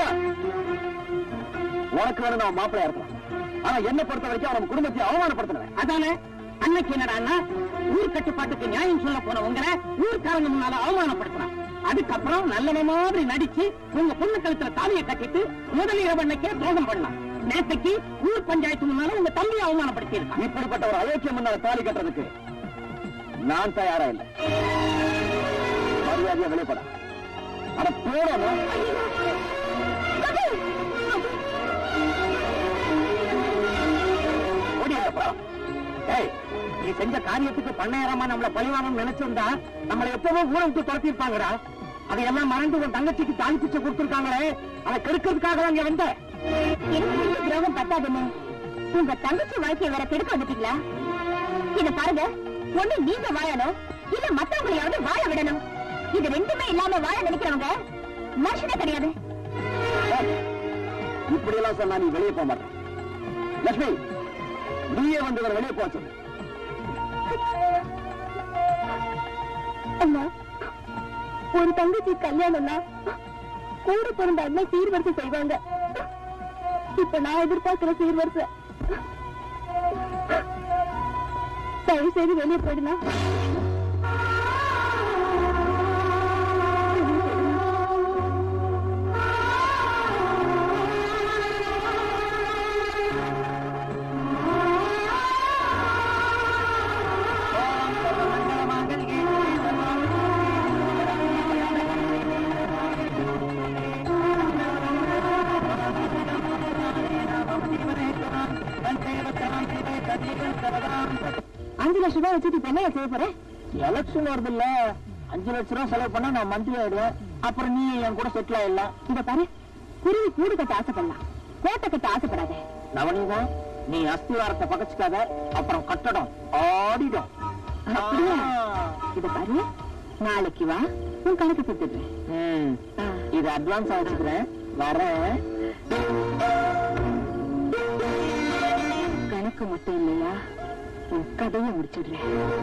உனக்கு வேணும் நான் மாப்பிள்ளையா இருக்கலாம் ஆனா என்ன பொறுத்த வரைக்கும் அவன் குடும்பத்தை அவமானப்படுத்தினவன் அதானே அன்னைக்கு என்னடான்னா ஊர் கட்டுப்பாட்டுக்கு நியாயம் சொல்ல போன உங்களை ஊர்க்காரங்க முன்னால அவமானப்படுத்தினான் அதுக்கப்புறம் நல்லவ மாதிரி நடிச்சு உங்க பொண்ணு கழுத்துல தாலியை கட்டிட்டு முதல் இரவண்ணைக்கே துரோகம் பண்ணான் நேத்தைக்கு ஊர் பஞ்சாயத்து முன்னால உங்க தம்பியை அவமானப்படுத்தி இருக்கான் இப்படிப்பட்ட ஒரு அயோக்கியம் முன்னால தாலி கட்டுறதுக்கு நான் தயாரா இல்லை மரியாதையா வெளிப்பட அட போடணும் ஓடியாப்பா ஏய் நீ செஞ்ச காரியத்துக்கு பண்ணையாரமா நம்மள பழிவாங்கன்னு நினைச்சிருந்தா நம்மள எப்பவோ ஊரை விட்டு துரத்திருப்பாங்கடா அதையெல்லாம் மறந்து உன் தங்கச்சிக்கு தாலி பிச்சை கொடுத்துருக்காங்களே அதை கெடுக்கிறதுக்காக தான் இங்க வந்த எனக்கு செஞ்ச துரோகம் பத்தாதுன்னு உங்க தங்கச்சி வாழ்க்கையை வேற கெடுக்க வந்துட்டீங்களா இத பாருங்க ஒண்ணு நீங்க வாழணும் இல்ல மத்தவங்களையாவது வாழ விடணும் இது ரெண்டுமே இல்லாம வாழ நினைக்கிறவங்க மனுஷனே கிடையாது இப்படி எல்லாம் சொன்னா நீ வெளியே போக மாட்டேன் லட்சுமி நீயே வந்து இவரை வெளியே போக சொல்லு அம்மா ஒரு தங்கச்சி கல்யாணம்னா கூட பிறந்த அண்ணன் சீர்வரிசை செய்வாங்க இப்ப நான் எதிர்பார்க்கிற சீர்வரிசை தயவு செய்து வெளியே போயிடலாம் அஞ்சு லட்சம் ரூபாய் வச்சுட்டு இப்ப என்ன செய்ய போறேன் எலெக்ஷன் வருது இல்ல அஞ்சு லட்ச ரூபா செலவு பண்ணா நான் மந்திரி ஆயிடுவேன் அப்புறம் நீ என் கூட செட்டில் ஆயிடலாம் இத பாரு குருவி கூடு கட்ட ஆசைப்படலாம் கோட்டை கட்ட ஆசைப்படாத நவனிதா நீ அஸ்திவாரத்தை பகச்சுக்காத அப்புறம் கட்டடம் ஆடிடும் அப்படியா இத பாரு நாளைக்கு வா உன் கணக்கு கொடுத்துடுறேன் ம், இது அட்வான்ஸ் வச்சுக்கிறேன் வரேன் கணக்கு மட்டும் இல்லையா உன் கதையை முடிச்சிடுறேன்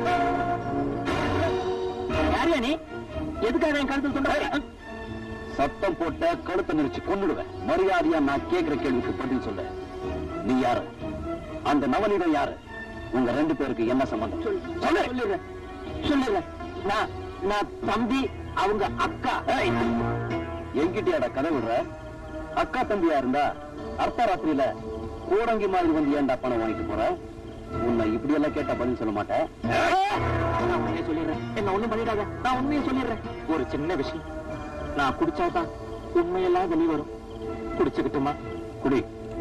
யாரியா நீ எதுக்காக என் கழுத்தில் சொல்ற சத்தம் போட்ட கழுத்தை நெரிச்சு கொன்னுடுவேன் மரியாதையா நான் கேட்கிற கேள்விக்கு பதில் சொல்லு நீ யாரு அந்த நவநீதம் யாரு உங்க ரெண்டு பேருக்கு என்ன சம்பந்தம் சொல்லு சொல்லிடுறேன் சொல்லிடுறேன் நான் நான் தம்பி அவங்க அக்கா ஏய், என்கிட்டயாடா கதை விடுற அக்கா தம்பியா இருந்தா அர்த்தராத்திரியில கூடங்கி மாதிரி வந்து ஏன்டா பணம் வாங்கிட்டு போற உன்னை இப்படி எல்லாம் கேட்டா பதில் சொல்ல மாட்டேன் நான் உண்மையை சொல்லிடுறேன் என்ன ஒண்ணும் பண்ணிடாத நான் உண்மையை சொல்லிடுறேன் ஒரு சின்ன விஷயம் நான் குடிச்சாதான் உண்மையெல்லாம் வெளியே வரும் குடிச்சுக்கிட்டுமா குடி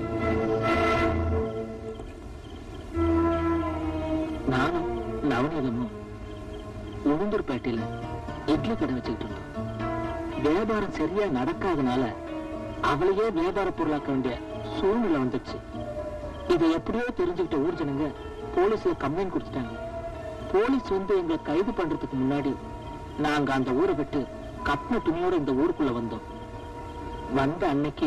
நானும் நவநீதமும் உளுந்தூர்பேட்டையில இட்லி கடை வச்சுக்கிட்டு இருந்தோம் வியாபாரம் சரியா நடக்காதனால அவளையே வியாபார பொருளாக்க வேண்டிய சூழ்நிலை வந்துச்சு இதை எப்படியோ தெரிஞ்சுக்கிட்ட ஊர் ஜனங்க போலீஸ்ல கம்ப்ளைண்ட் கொடுத்துட்டாங்க போலீஸ் வந்து எங்களை கைது பண்றதுக்கு முன்னாடி நாங்க அந்த ஊரை விட்டு கட்டின துணியோட இந்த ஊருக்குள்ள வந்தோம் வந்த அன்னைக்கு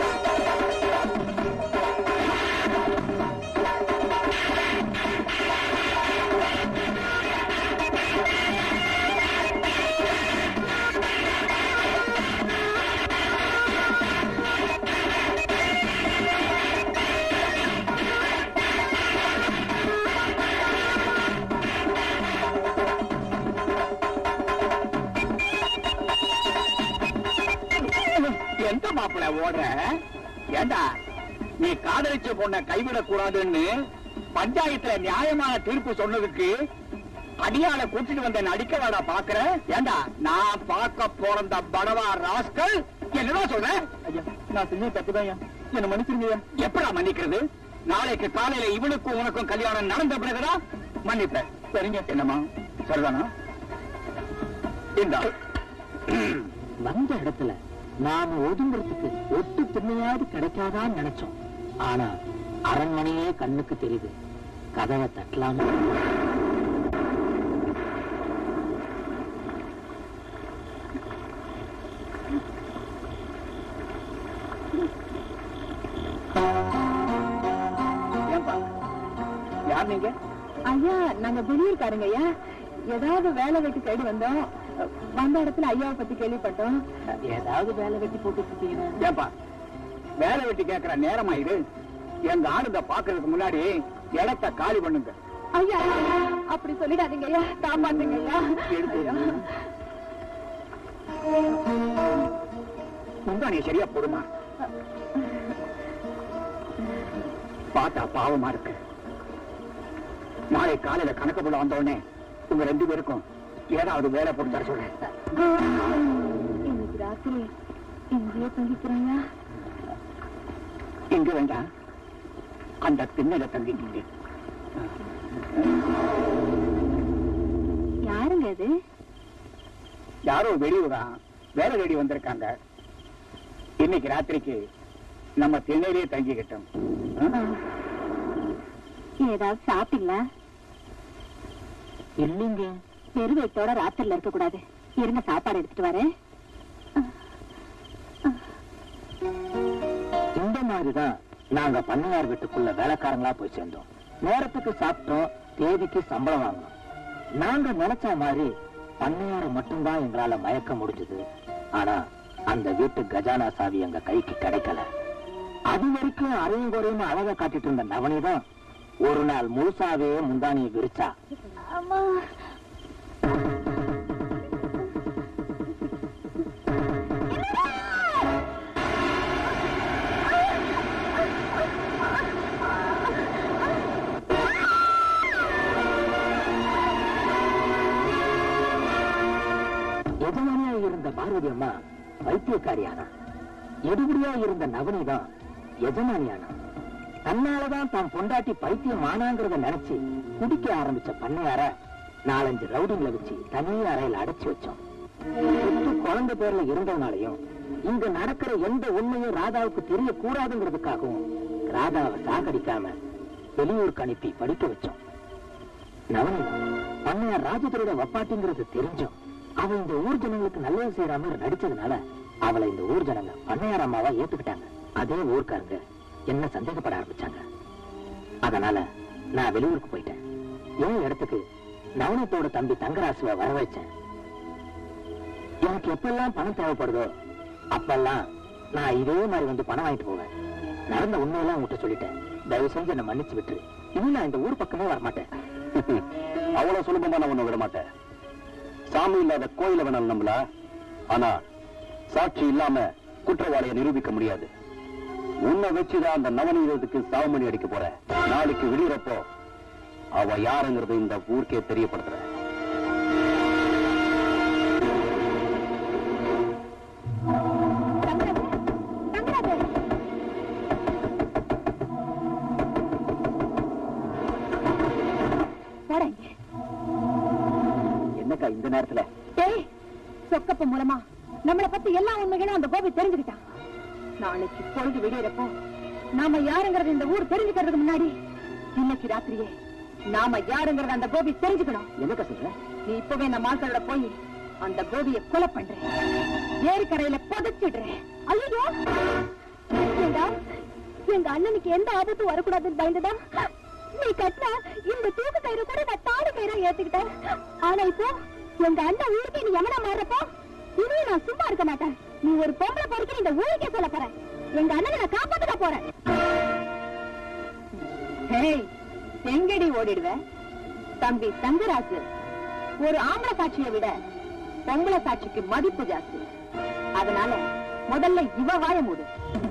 எந்த மாப்பிள ஓடுற ஏண்டா நீ காதலிச்ச பொண்ண கைவிடக் கூடாதுன்னு பஞ்சாயத்துல நியாயமான தீர்ப்பு சொன்னதுக்கு அடியாள கூட்டிட்டு வந்த நடிக்க வேடா பாக்குற ஏண்டா நான் பார்க்க பிறந்த படவா ராஸ்கல் என்னடா சொல்ற ஐயா நான் செஞ்ச தப்புதான் என்ன மன்னிச்சிருங்க எப்படா மன்னிக்கிறது நாளைக்கு காலையில இவனுக்கும் உனக்கும் கல்யாணம் நடந்த பிறகுதான் மன்னிப்பேன் சரிங்க என்னம்மா சரிதானா இந்தா வந்த இடத்துல நாம ஒதுங்குறதுக்கு ஒட்டு திண்ணையாவது கிடைக்காதான்னு நினைச்சோம் ஆனா அரண்மனையே கண்ணுக்கு தெரியுது கதவை தட்டலாமா ஏன்பா யார் நீங்க ஐயா நாங்க வெளியூர்காரங்க ஐயா ஏதாவது வேலை வெட்டி தேடி வந்தோம் வந்த இடத்துல ஐயாவை பத்தி கேள்விப்பட்டோம் ஏதாவது வேலை வெட்டி போட்டு இருக்கீங்க ஏன்பா வேலை வெட்டி கேட்கிற நேரமா இது எங்க ஆளுங்க பாக்குறதுக்கு முன்னாடி இடத்த காலி பண்ணுங்க ஐயா அப்படி சொல்லிடாதீங்க ஐயா காப்பாத்துங்க ஐயா எடுத்து ஐயா. முந்தானிய சரியா போடுமா பார்த்தா பாவமா இருக்கு நாளை காலையில கணக்கு போட வந்த உடனே உங்க ரெண்டு பேருக்கும் ஏதாவது வேலை போட்டு தர சொல்றேன் இன்னைக்கு ராத்திரி இங்கேயே தங்கிக்கிறேங்க இங்க வேண்டாம் அந்த திண்ணையில தங்கிட்டீங்க யாருங்க அது யாரோ வெளியூரா வேலை தேடி வந்திருக்காங்க இன்னைக்கு ராத்திரிக்கு நம்ம திண்ணையிலே தங்கிக்கிட்டோம் ஏதாவது சாப்பிட்டீங்களா இல்லைங்க பெரு வயிற்றோட ராத்திரில இருக்க கூடாது இருங்க சாப்பாடு எடுத்துட்டு வரேன் இந்த மாதிரிதான் நாங்க பண்ணையார் வீட்டுக்குள்ள வேலைக்காரங்களா போய் சேர்ந்தோம் நேரத்துக்கு சாப்பிட்டோம் தேதிக்கு சம்பளம் வாங்கணும் நாங்க நினைச்ச மாதிரி பண்ணையார மட்டும்தான் எங்களால மயக்க முடிஞ்சது ஆனா அந்த வீட்டு கஜானா சாவி எங்க கைக்கு கிடைக்கல அது வரைக்கும் அரையும் குறையும் அழகா காட்டிட்டு இருந்த நவனிதான் ஒரு நாள் முழுசாவே முந்தானியை விரிச்சா எஜமானியா இருந்த பார்வதி அம்மா வைத்தியக்காரியானா எடுபடியா இருந்த நவனிதான் எஜமானியானா தன்னாலதான் தான் பொண்டாட்டி பைத்தியம் ஆனாங்கிறத நினைச்சு குடிக்க ஆரம்பிச்ச பண்ணையார நாலஞ்சு ரவுடிங்களை வச்சு தனி அறையில அடைச்சு வச்சோம் சொத்து குழந்தை பேர்ல இருந்ததுனாலையும் இங்க நடக்கிற எந்த உண்மையும் ராதாவுக்கு தெரியக்கூடாதுங்கிறதுக்காகவும் ராதாவை சாகடிக்காம வெளியூருக்கு அனுப்பி படிக்க வச்சோம் நவனி பண்ணையார் ராஜதுரோட வப்பாட்டிங்கிறது தெரிஞ்சும் அவ இந்த ஊர் ஜனங்களுக்கு நல்லது செய்யற மாதிரி நடிச்சதுனால அவளை இந்த ஊர் ஜனங்க பண்ணையார் அம்மாவா ஏத்துக்கிட்டாங்க அதே ஊர்க்காரங்க என்ன சந்தேகப்பட ஆரம்பிச்சாங்க அதனால நான் வெளியூருக்கு போயிட்டேன் என் இடத்துக்கு நவனத்தோட தம்பி தங்கராசுவ வர வச்சேன் எனக்கு எப்பெல்லாம் பணம் தேவைப்படுதோ அப்பெல்லாம் நான் இதே மாதிரி வந்து பணம் வாங்கிட்டு போவேன் நடந்த உண்மையெல்லாம் உங்ககிட்ட சொல்லிட்டேன் தயவு செஞ்சு என்ன மன்னிச்சு விட்டுரு இனி நான் இந்த ஊர் பக்கமே வரமாட்டேன் அவ்வளவு சுலபமா நான் உன்னை விட மாட்டேன் சாமி இல்லாத கோயில வேணாலும் நம்பல ஆனா சாட்சி இல்லாம குற்றவாளியை நிரூபிக்க முடியாது உன்னை வச்சுதான் அந்த நவநீதத்துக்கு சாவுமணி அடிக்க போற நாளைக்கு விடியறப்போ அவ யாருங்கிறது இந்த ஊருக்கே தெரியப்படுத்துற போறேங்க என்னக்கா இந்த நேரத்துல டேய் சொக்கப்ப மூலமா நம்மள பத்தி எல்லா உண்மைகளும் அந்த கோபி தெரிஞ்சுக்கிட்டான் நாளைக்கு பொழுது விடியறப்போ நாம யாருங்கறது இந்த ஊர் தெரிஞ்சுக்கிறதுக்கு முன்னாடி இன்னைக்கு ராத்திரியே நாம யாருங்கறத அந்த கோபி தெரிஞ்சுக்கணும் என்னக்கா சொல்ற நீ இப்பவே நம்ம ஆட்களோட போய் அந்த கோபிய கொலை பண்றேன் ஏரிக்கரையில புதைச்சிடுறேன் ஐயோ ஏண்டா, எங்க அண்ணனுக்கு எந்த ஆபத்தும் வரக்கூடாதுன்னு பயந்துதான் நீ கட்டின இந்த தூக்கு கயிறு கூட நான் தாடு கயிறா ஏத்துக்கிட்டேன் ஆனா இப்போ எங்க அண்ணன் ஊருக்கு நீ எமனா மாறப்போ இனியும் நான் சும்மா இருக்க மாட்டேன் நீ ஒரு பொம்பளை பொறுத்து இந்த ஊருக்கே சொல்ல போற எங்க அண்ணனை நான் காப்பாத்துக்க போறேன் ஹேய் எங்கடி ஓடிடுவ தம்பி தங்கராசு ஒரு ஆம்பளை சாட்சியை விட பொம்பளை சாட்சிக்கு மதிப்பு ஜாஸ்தி அதனால முதல்ல இவ வாய மூடு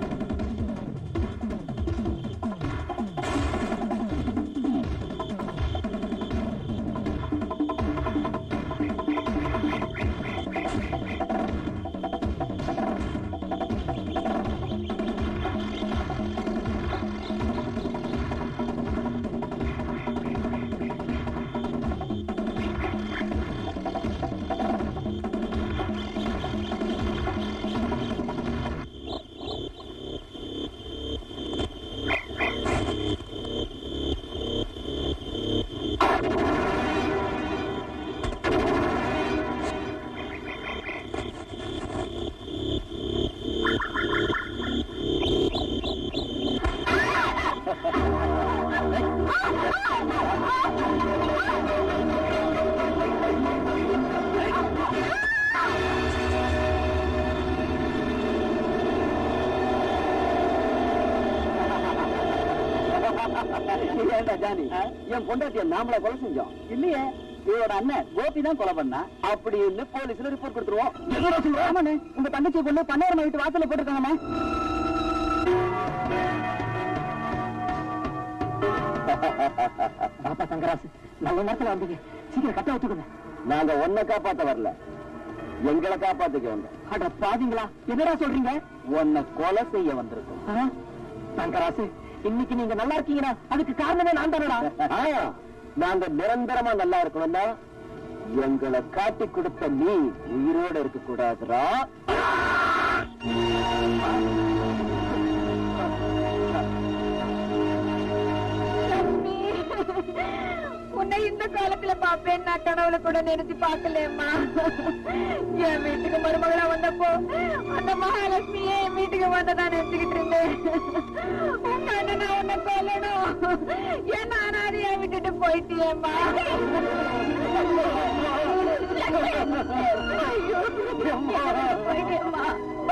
ஏண்டா ஜானி என் பொண்டாட்டிய நாமள கொலை செஞ்சோம் இல்லையே இவரோட அண்ணன் கோபி தான் கொலை பண்ணா அப்படின்னு போலீஸ்ல ரிப்போர்ட் கொடுத்துருவோம் என்னடா சொல்ற ஆமாண்ணே உங்க தங்கச்சி பொண்ணு பன்னாயிரம் வீட்டு வாசல்ல போட்டிருக்காங்கண்ணே பாப்பா தங்கராசு நல்ல நேரத்துல வந்தீங்க சீக்கிரம் கட்ட வச்சுக்கோங்க நாங்க உன்னை காப்பாத்த வரல எங்களை காப்பாத்திக்க வந்தோம் அட பாதிங்களா என்னடா சொல்றீங்க உன்னை கொலை செய்ய வந்திருக்கோம் ஆ? தங்கராசு இன்னைக்கு நீங்க நல்லா இருக்கீங்கன்னா அதுக்கு காரணமே நான் தானடா ஆ, நாங்க நிரந்தரமா நல்லா இருக்கணும்னா எங்களை காட்டி கொடுத்த நீ உயிரோட இருக்க கூடாதுரா உன்னை இந்த காலத்துல பாப்பேன் நான் கனவுல கூட நினைச்சு பார்க்கலையம்மா என் வீட்டுக்கு மருமகளா வந்தப்போ அந்த மகாலட்சுமியே என் வீட்டுக்கு வந்ததா நினைச்சுக்கிட்டு இருந்தேன் உங்க அண்ணனை உன்னை கொல்லணும் என்ன அனாதையா விட்டுட்டு போயிட்டியேம்மா ஐயோ போயிட்டியம்மா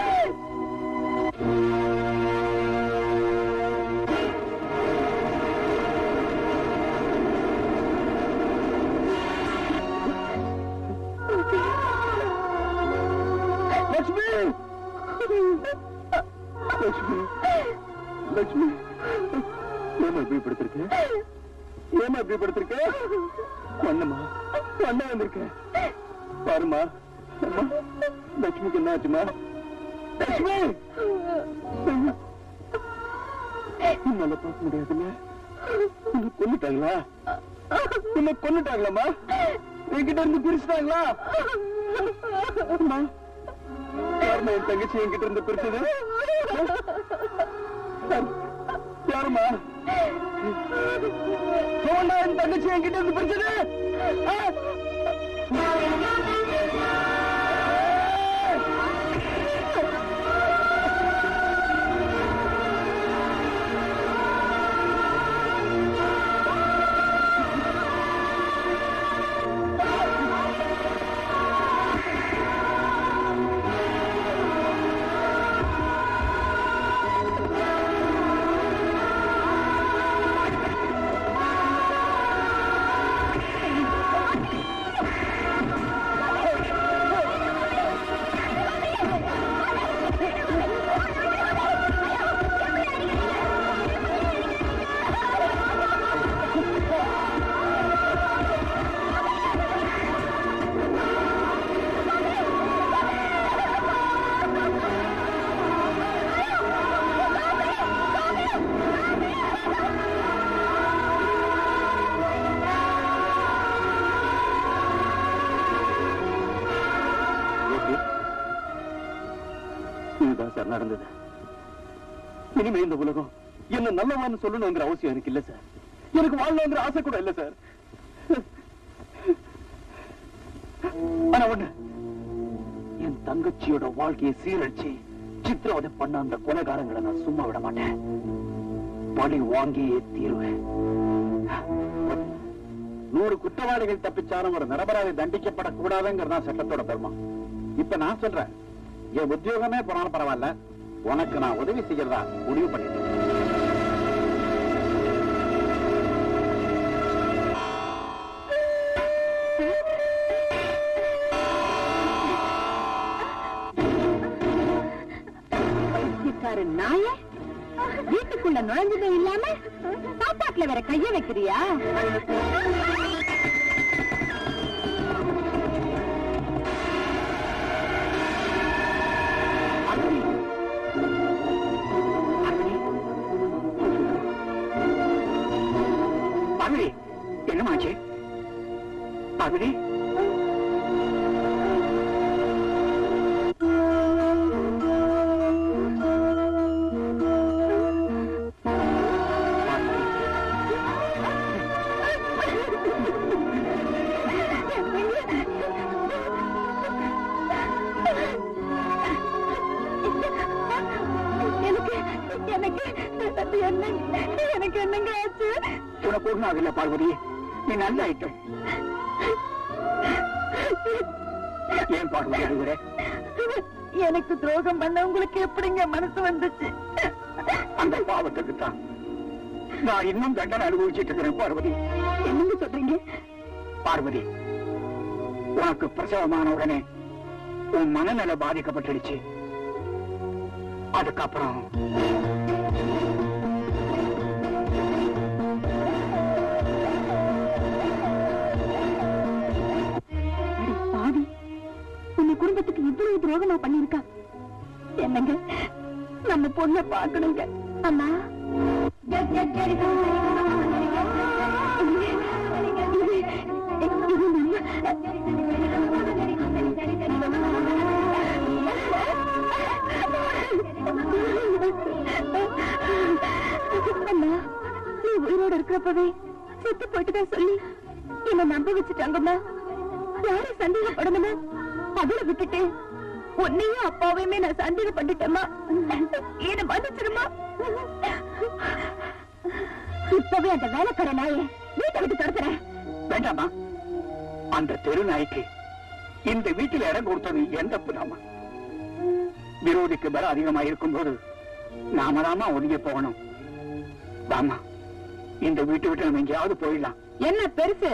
லட்சுமி லட்சுமி லட்சுமி ஏமா இப்படி படுத்திருக்க ஏமா இப்படி படுத்திருக்க கொன்னம்மா கொன்ன வந்திருக்க பாருமா அம்மா, லட்சுமிக்கு என்ன ஆச்சுமா லட்சுமி உன்னால பார்க்க முடியாதுல்ல உன்னை கொன்னுட்டாங்களா உன்னை கொன்னுட்டாங்களாம்மா என்கிட்ட இருந்து பிரிச்சுட்டாங்களா அம்மா யாருமா என் தங்கச்சி என்கிட்ட இருந்து பிரிச்சது யாருமா சோழா என் தங்கச்சி என்கிட்ட இருந்து பிரிச்சது ஆ? ஓகே. இதுதான் சார் நடந்தது இனிமே இந்த உலகம் என்ன நல்லவான்னு சொல்லணுங்கிற அவசியம் எனக்கு இல்ல சார் எனக்கு வாழணுங்கிற ஆசை கூட இல்ல சார் ஆனா ஒண்ணு என் தங்கச்சியோட வாழ்க்கையை சீரழிச்சு சித்திரவதை பண்ண அந்த கொலைகாரங்களை நான் சும்மா விட மாட்டேன் பழி வாங்கியே தீருவேன் நூறு குற்றவாளிகள் தப்பிச்சாலும் ஒரு நிரபராதி தண்டிக்கப்படக்கூடாதுங்கிறதா சட்டத்தோட தர்மம் இப்ப நான் சொல்றேன் என் உத்தியோகமே போனாலும் பரவாயில்ல உனக்கு நான் உதவி செய்யறதா முடிவு பண்ணிட்டேன் பைத்தியக்கார நாயே வீட்டுக்குள்ள நுழைஞ்சதும் இல்லாம சாப்பாட்டுல வேற கைய வைக்கிறியா பகுதி என்னமாச்சு பகுதி எனக்கு எனக்கு என்ன எனக்கு என்னங்க ஆச்சு உனக்கு ஒண்ணும் ஆகல பார்வதி நீ நல்ல ஐட்டம் ஏன் பார்வதி அழுகுற எனக்கு துரோகம் பண்ண உங்களுக்கு எப்படிங்க மனசு வந்துச்சு அந்த பாவத்துக்கு தான் நான் இன்னும் தண்டனை அனுபவிச்சுட்டு இருக்கிறேன் பார்வதி என்னங்க சொல்றீங்க பார்வதி உனக்கு பிரசவமான உடனே உன் மனநல பாதிக்கப்பட்டுடுச்சு அதுக்கப்புறம் அடி பாவி உன்னை குடும்பத்துக்கு இவ்வளவு துரோகமா பண்ணிருக்கா என்னங்க நம்ம பொண்ண பாக்கணுங்க அம்மா இது- இது நம்ம அண்ணா நீ உயிரோட இருக்கிறப்பவே செத்து போயிட்டுதா சொல்லி என்ன நம்ப வச்சுட்டாங்கம்மா யாரை சந்தேகப்படணுமோ அவளை விட்டுட்டு உன்னையும் அப்பாவையுமே நான் சந்தேகம் பண்ணிட்டேம்மா என்ன மன்னிச்சிருமா இப்பவே அந்த வேலைக்கார நாயை வீட்டை விட்டு துரத்துறேன் வேண்டாமா அந்த தெரு நாய்க்கு இந்த வீட்டில் இடம் கொடுத்தது எந்த புதாமா விரோதிக்கு பலம் அதிகமா இருக்கும்போது நாம தாமா ஒதுங்கி போகணும் வாமா இந்த வீட்டை விட்டு நம்ம எங்கேயாவது போயிடலாம் என்ன பெருசு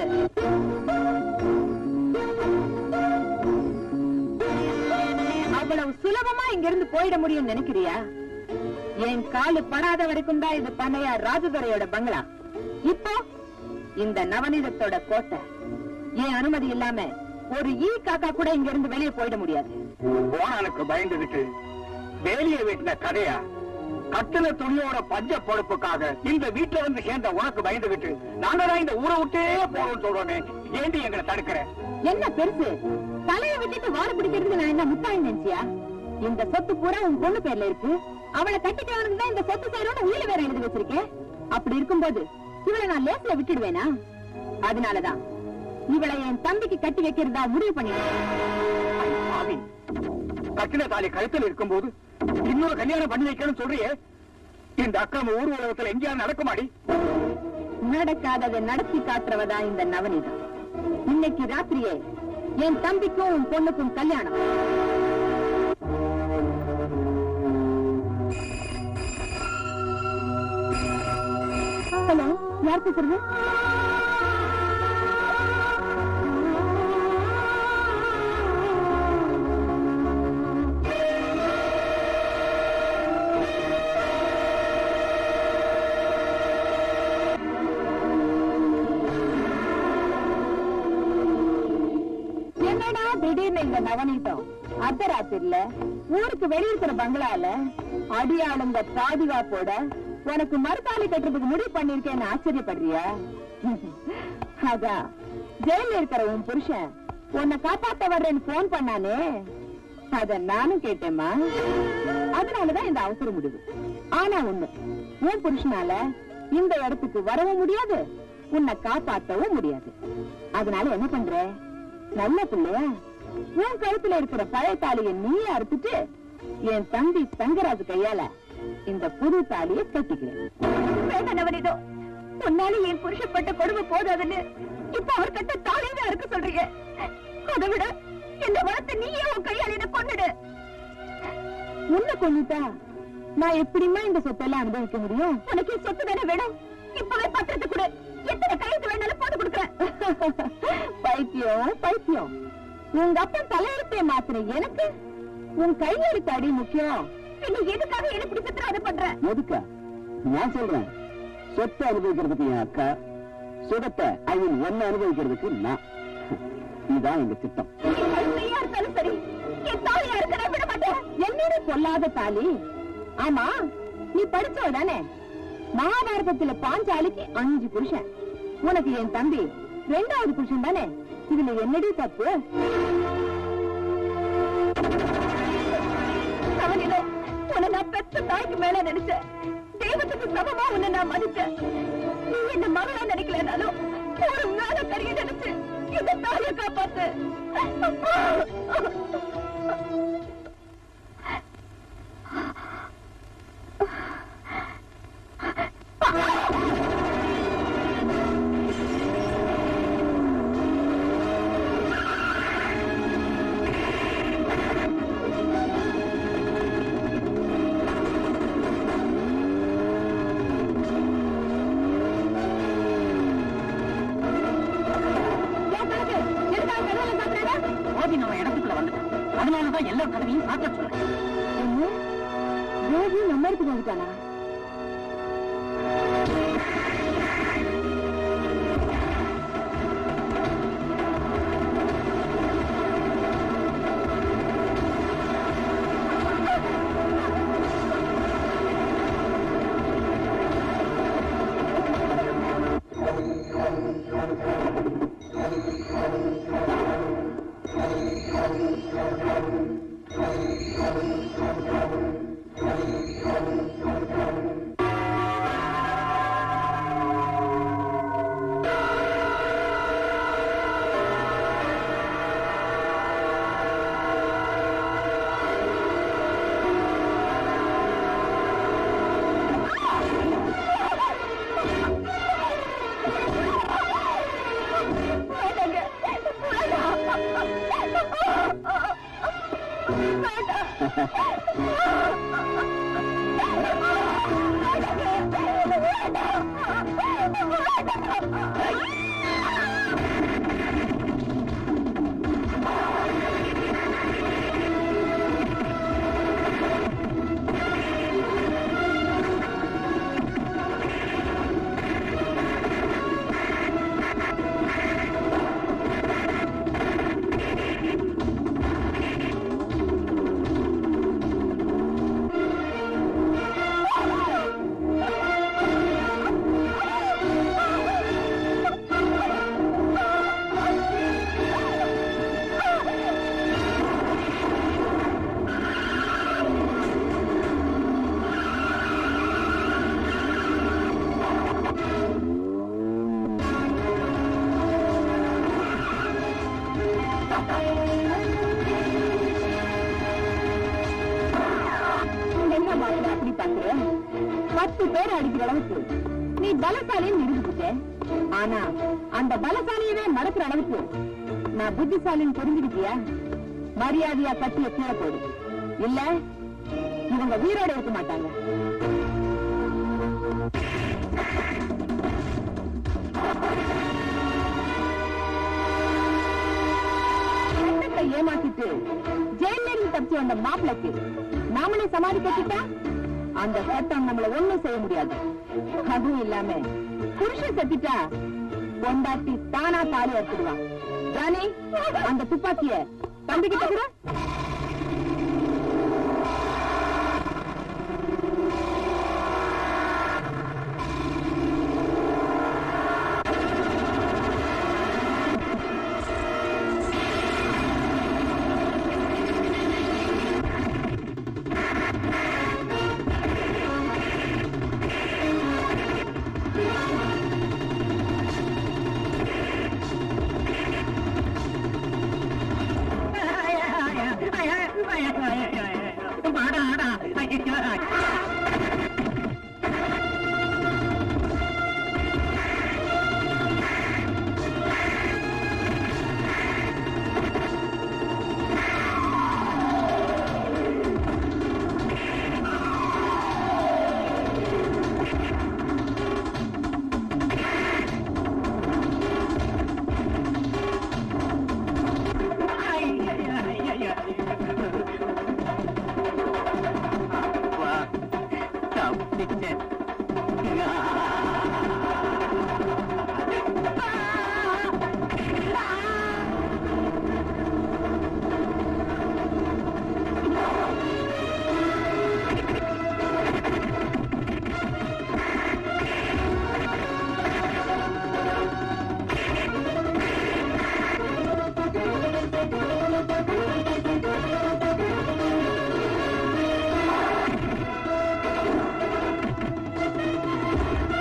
அவ்வளவு சுலபமா இங்க இருந்து போயிட முடியும் நினைக்கிறியா என் காலு படாத வரைக்கும் தான் இது பண்ணையார் ராஜதுரையோட பங்களா இப்போ இந்த நவநீதத்தோட கோட்டை என் அனுமதி இல்லாம ஒரு ஈ காக்கா கூட இங்க இருந்து வெளியே போயிட முடியாது போனானுக்கு பயந்துகிட்டு வேலியை வெட்டின கதையா கட்டின துணியோட பஞ்ச பொழப்புக்காக இந்த வீட்டுல வந்து சேர்ந்த உனக்கு பயந்துகிட்டு நாங்க தான் இந்த ஊரை விட்டே போறோம்னு சொல்றோமே ஏண்டி எங்களை தடுக்கிற என்ன பெருசு தலையை விட்டுட்டு வார பிடிக்கிறது நான் என்ன முட்டாள் நினைச்சியா இந்த சொத்து பூரா உன் பொண்ணு பேர்ல இருக்கு அவளை கட்டிட்டவனுக்கு தான் இந்த சொத்து சேரும்னு உயிர் வேற எழுதி வச்சிருக்கேன் அப்படி இருக்கும்போது இவளை நான் லேஸ்ல விட்டுடுவேனா அதனாலதான் இவளை என் தம்பிக்கு கட்டி வைக்கிறதா முடிவு பண்ணிட்டேன் ஐ, பாவி. கட்டின தாலி கழுத்தில் இருக்கும்போது இன்னொரு கல்யாணம் பண்ணி வைக்கணும்னு சொல்றியே இந்த அக்கிரம ஊர் உலகத்துல எங்கேயாவது நடக்குமாடி நடக்காததை நடத்தி காட்டுறவதான் இந்த நவநீதம் இன்னைக்கு ராத்திரியே என் தம்பிக்கும் உன் பொண்ணுக்கும் கல்யாணம் ஹலோ யார் பேசுறது என்னடா திடீர்னு இந்த நவநீதம் அர்த்தராத்திரில ஊருக்கு வெளியிருக்கிற பங்களால அடியாளுங்க பாதுகாப்போட உனக்கு மறுத்தாலி கட்டுறதுக்கு முடிவு பண்ணிருக்கேன்னு ஆச்சரியப்படுறியா அதான் ஜெயில இருக்கிற உன் புருஷன் உன்னை காப்பாத்த வர்றேன்னு போன் பண்ணானே அத நானும் கேட்டேம்மா அதனாலதான் இந்த அவசர முடிவு ஆனா ஒண்ணு உன் புருஷனால இந்த இடத்துக்கு வரவும் முடியாது உன்னை காப்பாத்தவும் முடியாது அதனால என்ன பண்ற நல்ல பிள்ளையா உன் கழுத்துல இருக்கிற பழைய தாலியை நீயே அறுத்துட்டு என் தம்பி தங்கராஜ் கையால இந்த புது தாலியை கட்டிக்கிறேன் வேண்டாம் நவனிதோ உன்னால என் புருஷப்பட்ட கொடுமை போதாதுன்னு இப்ப அவர் கட்ட தாலியை அறுக்க சொல்றீங்க அதை விட இந்த வளர்த்த நீயே உன் கையால என்ன கொண்டுடு உன்னை கொண்டுட்டா நான் எப்படிம்மா இந்த சொத்தெல்லாம் அனுபவிக்க முடியும் உனக்கு சொத்து தானே வேணும் இப்பவே பத்திரத்தை கொடு எத்தனை கையெழுத்து வேணாலும் போட்டு கொடுக்குறேன் பைத்தியம் பைத்தியம் உங்க அப்பா தலையெழுத்தை மாத்திர எனக்கு உன் கையெழுத்து அடி முக்கியம் நீ எதுக்காக என்ன இப்படி சித்திரவதை பண்ற எதுக்கா நான் சொல்றேன் சொத்தை அனுபவிக்கிறதுக்கு என் அக்கா சுகத்தை ஐ மீன் ஒன்னு அனுபவிக்கிறதுக்கு நான் இதுதான் எங்க திட்டம் என் கழுத்தையா இருந்தாலும் சரி என் தாலியா இருக்க நான் விட மாட்டேன் என்னடி பொல்லாத தாலி ஆமா நீ படிச்சவ தானே மகாபாரதத்துல பாஞ்சாலிக்கு அஞ்சு புருஷன் உனக்கு என் தம்பி ரெண்டாவது புருஷன் தானே இதுல என்னடி தப்பு அவனிடோ உன்னை நான் பெற்ற தாய்க்கு மேல நினைச்சேன் தெய்வத்துக்கு சமமா உன்னை நான் மதிச்சேன் நீ என்ன மகளா நினைக்கலனாலும் ஒரு மேல கரிய நினைச்சு இந்த தாயை காப்பாத்து ஏன் கணக்கு? எதுக்காக கதவுல சாத்துறாங்க? மோதி நம்ம இடத்துக்குள்ள வந்துட்டோம் அதனாலதான் எல்லா கதவையும் சாத்த சொல்றேன் என்ன? தேவி நம்ம இடத்துக்கு வந்துட்டானா Thank you. என்ன மாதிரி அப்படி பாக்குற பத்து பேர் அடிக்கிற அளவுக்கு நீ பலசாலின்னு நிரூபிச்சுட்ட ஆனா அந்த பலசாலியவே மறக்கிற அளவுக்கு நான் புத்திசாலின்னு தெரிஞ்சுக்கிட்டியா மரியாதையா கட்டிய கீழே போடு இல்ல இவங்க உயிரோட இருக்க மாட்டாங்க சட்டத்தை ஏமாத்திட்டு ஜெயில இருந்து தப்பிச்சு வந்த மாப்பிளைக்கு நாமளே சமாதி கட்டிட்டா அந்த சட்டம் நம்மள ஒண்ணும் செய்ய முடியாது அதுவும் இல்லாம புருஷன் செத்துட்டா பொண்டாட்டி தானா தாலி எடுத்துடுவான் ஜானி அந்த துப்பாக்கிய தம்பி கிட்ட கூட ஆ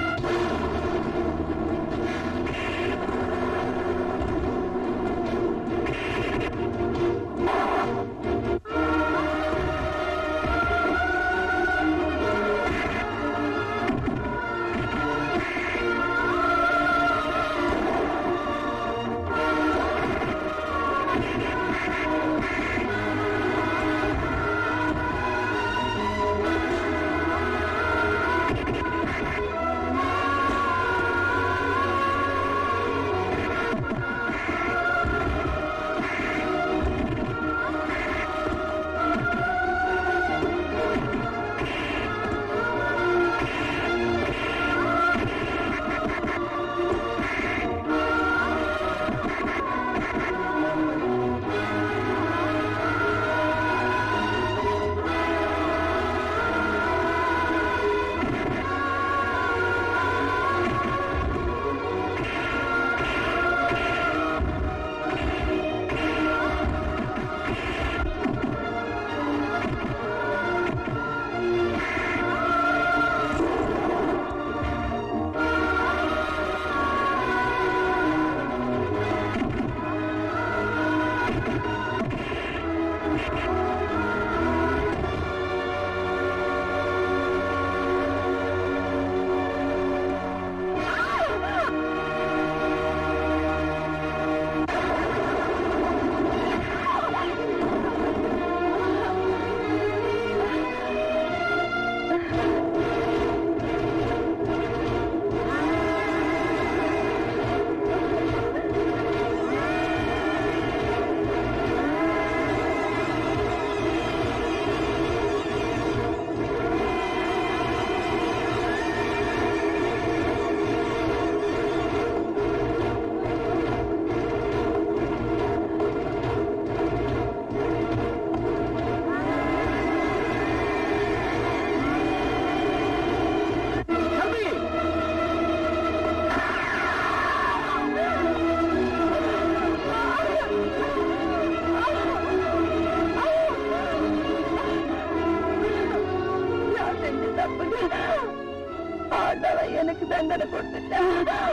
தப்புங்க ஆண்டவன் எனக்கு தண்டனை கொடுத்துட்டான்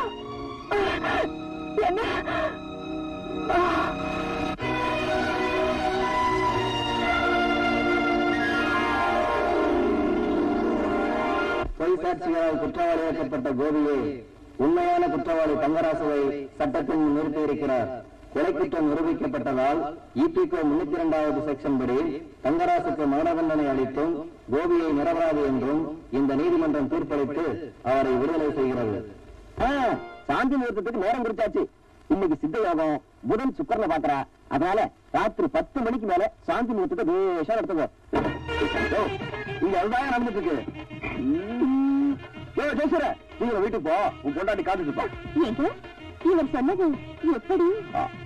என்ன பொய் சாட்சிகளால் குற்றவாளியாக்கப்பட்ட கோபியை உண்மையான குற்றவாளி தங்கராசுவை சட்டத்தில் நிறுத்தி இருக்கிறார் கொலை குற்றம் நிரூபிக்கப்பட்டதால் இபிகோ முன்னூத்தி இரண்டாவது செக்ஷன் படி தங்கராசுக்கு மரண தண்டனை அளித்தும் கோபியை நிரபராதி என்றும் இந்த நீதிமன்றம் தீர்ப்பளித்து அவரை விடுதலை செய்கிறது சாந்தி முகூர்த்தத்துக்கு நேரம் குறிச்சாச்சு இன்னைக்கு சித்த யோகம் புதன் சுக்கரனை பாக்குறா அதனால ராத்திரி பத்து மணிக்கு மேல சாந்தி முகூர்த்தத்தை தேசம் நடத்துங்க யோ, இங்க அதுதான் நடந்துட்டு இருக்கு ம். யோ, ஜெயசுர, நீங்க வீட்டுக்கு போ உன் பொண்டாட்டி காத்துட்டு இருப்பா ஏங்க இவர் சொன்னது எப்படி ஆ,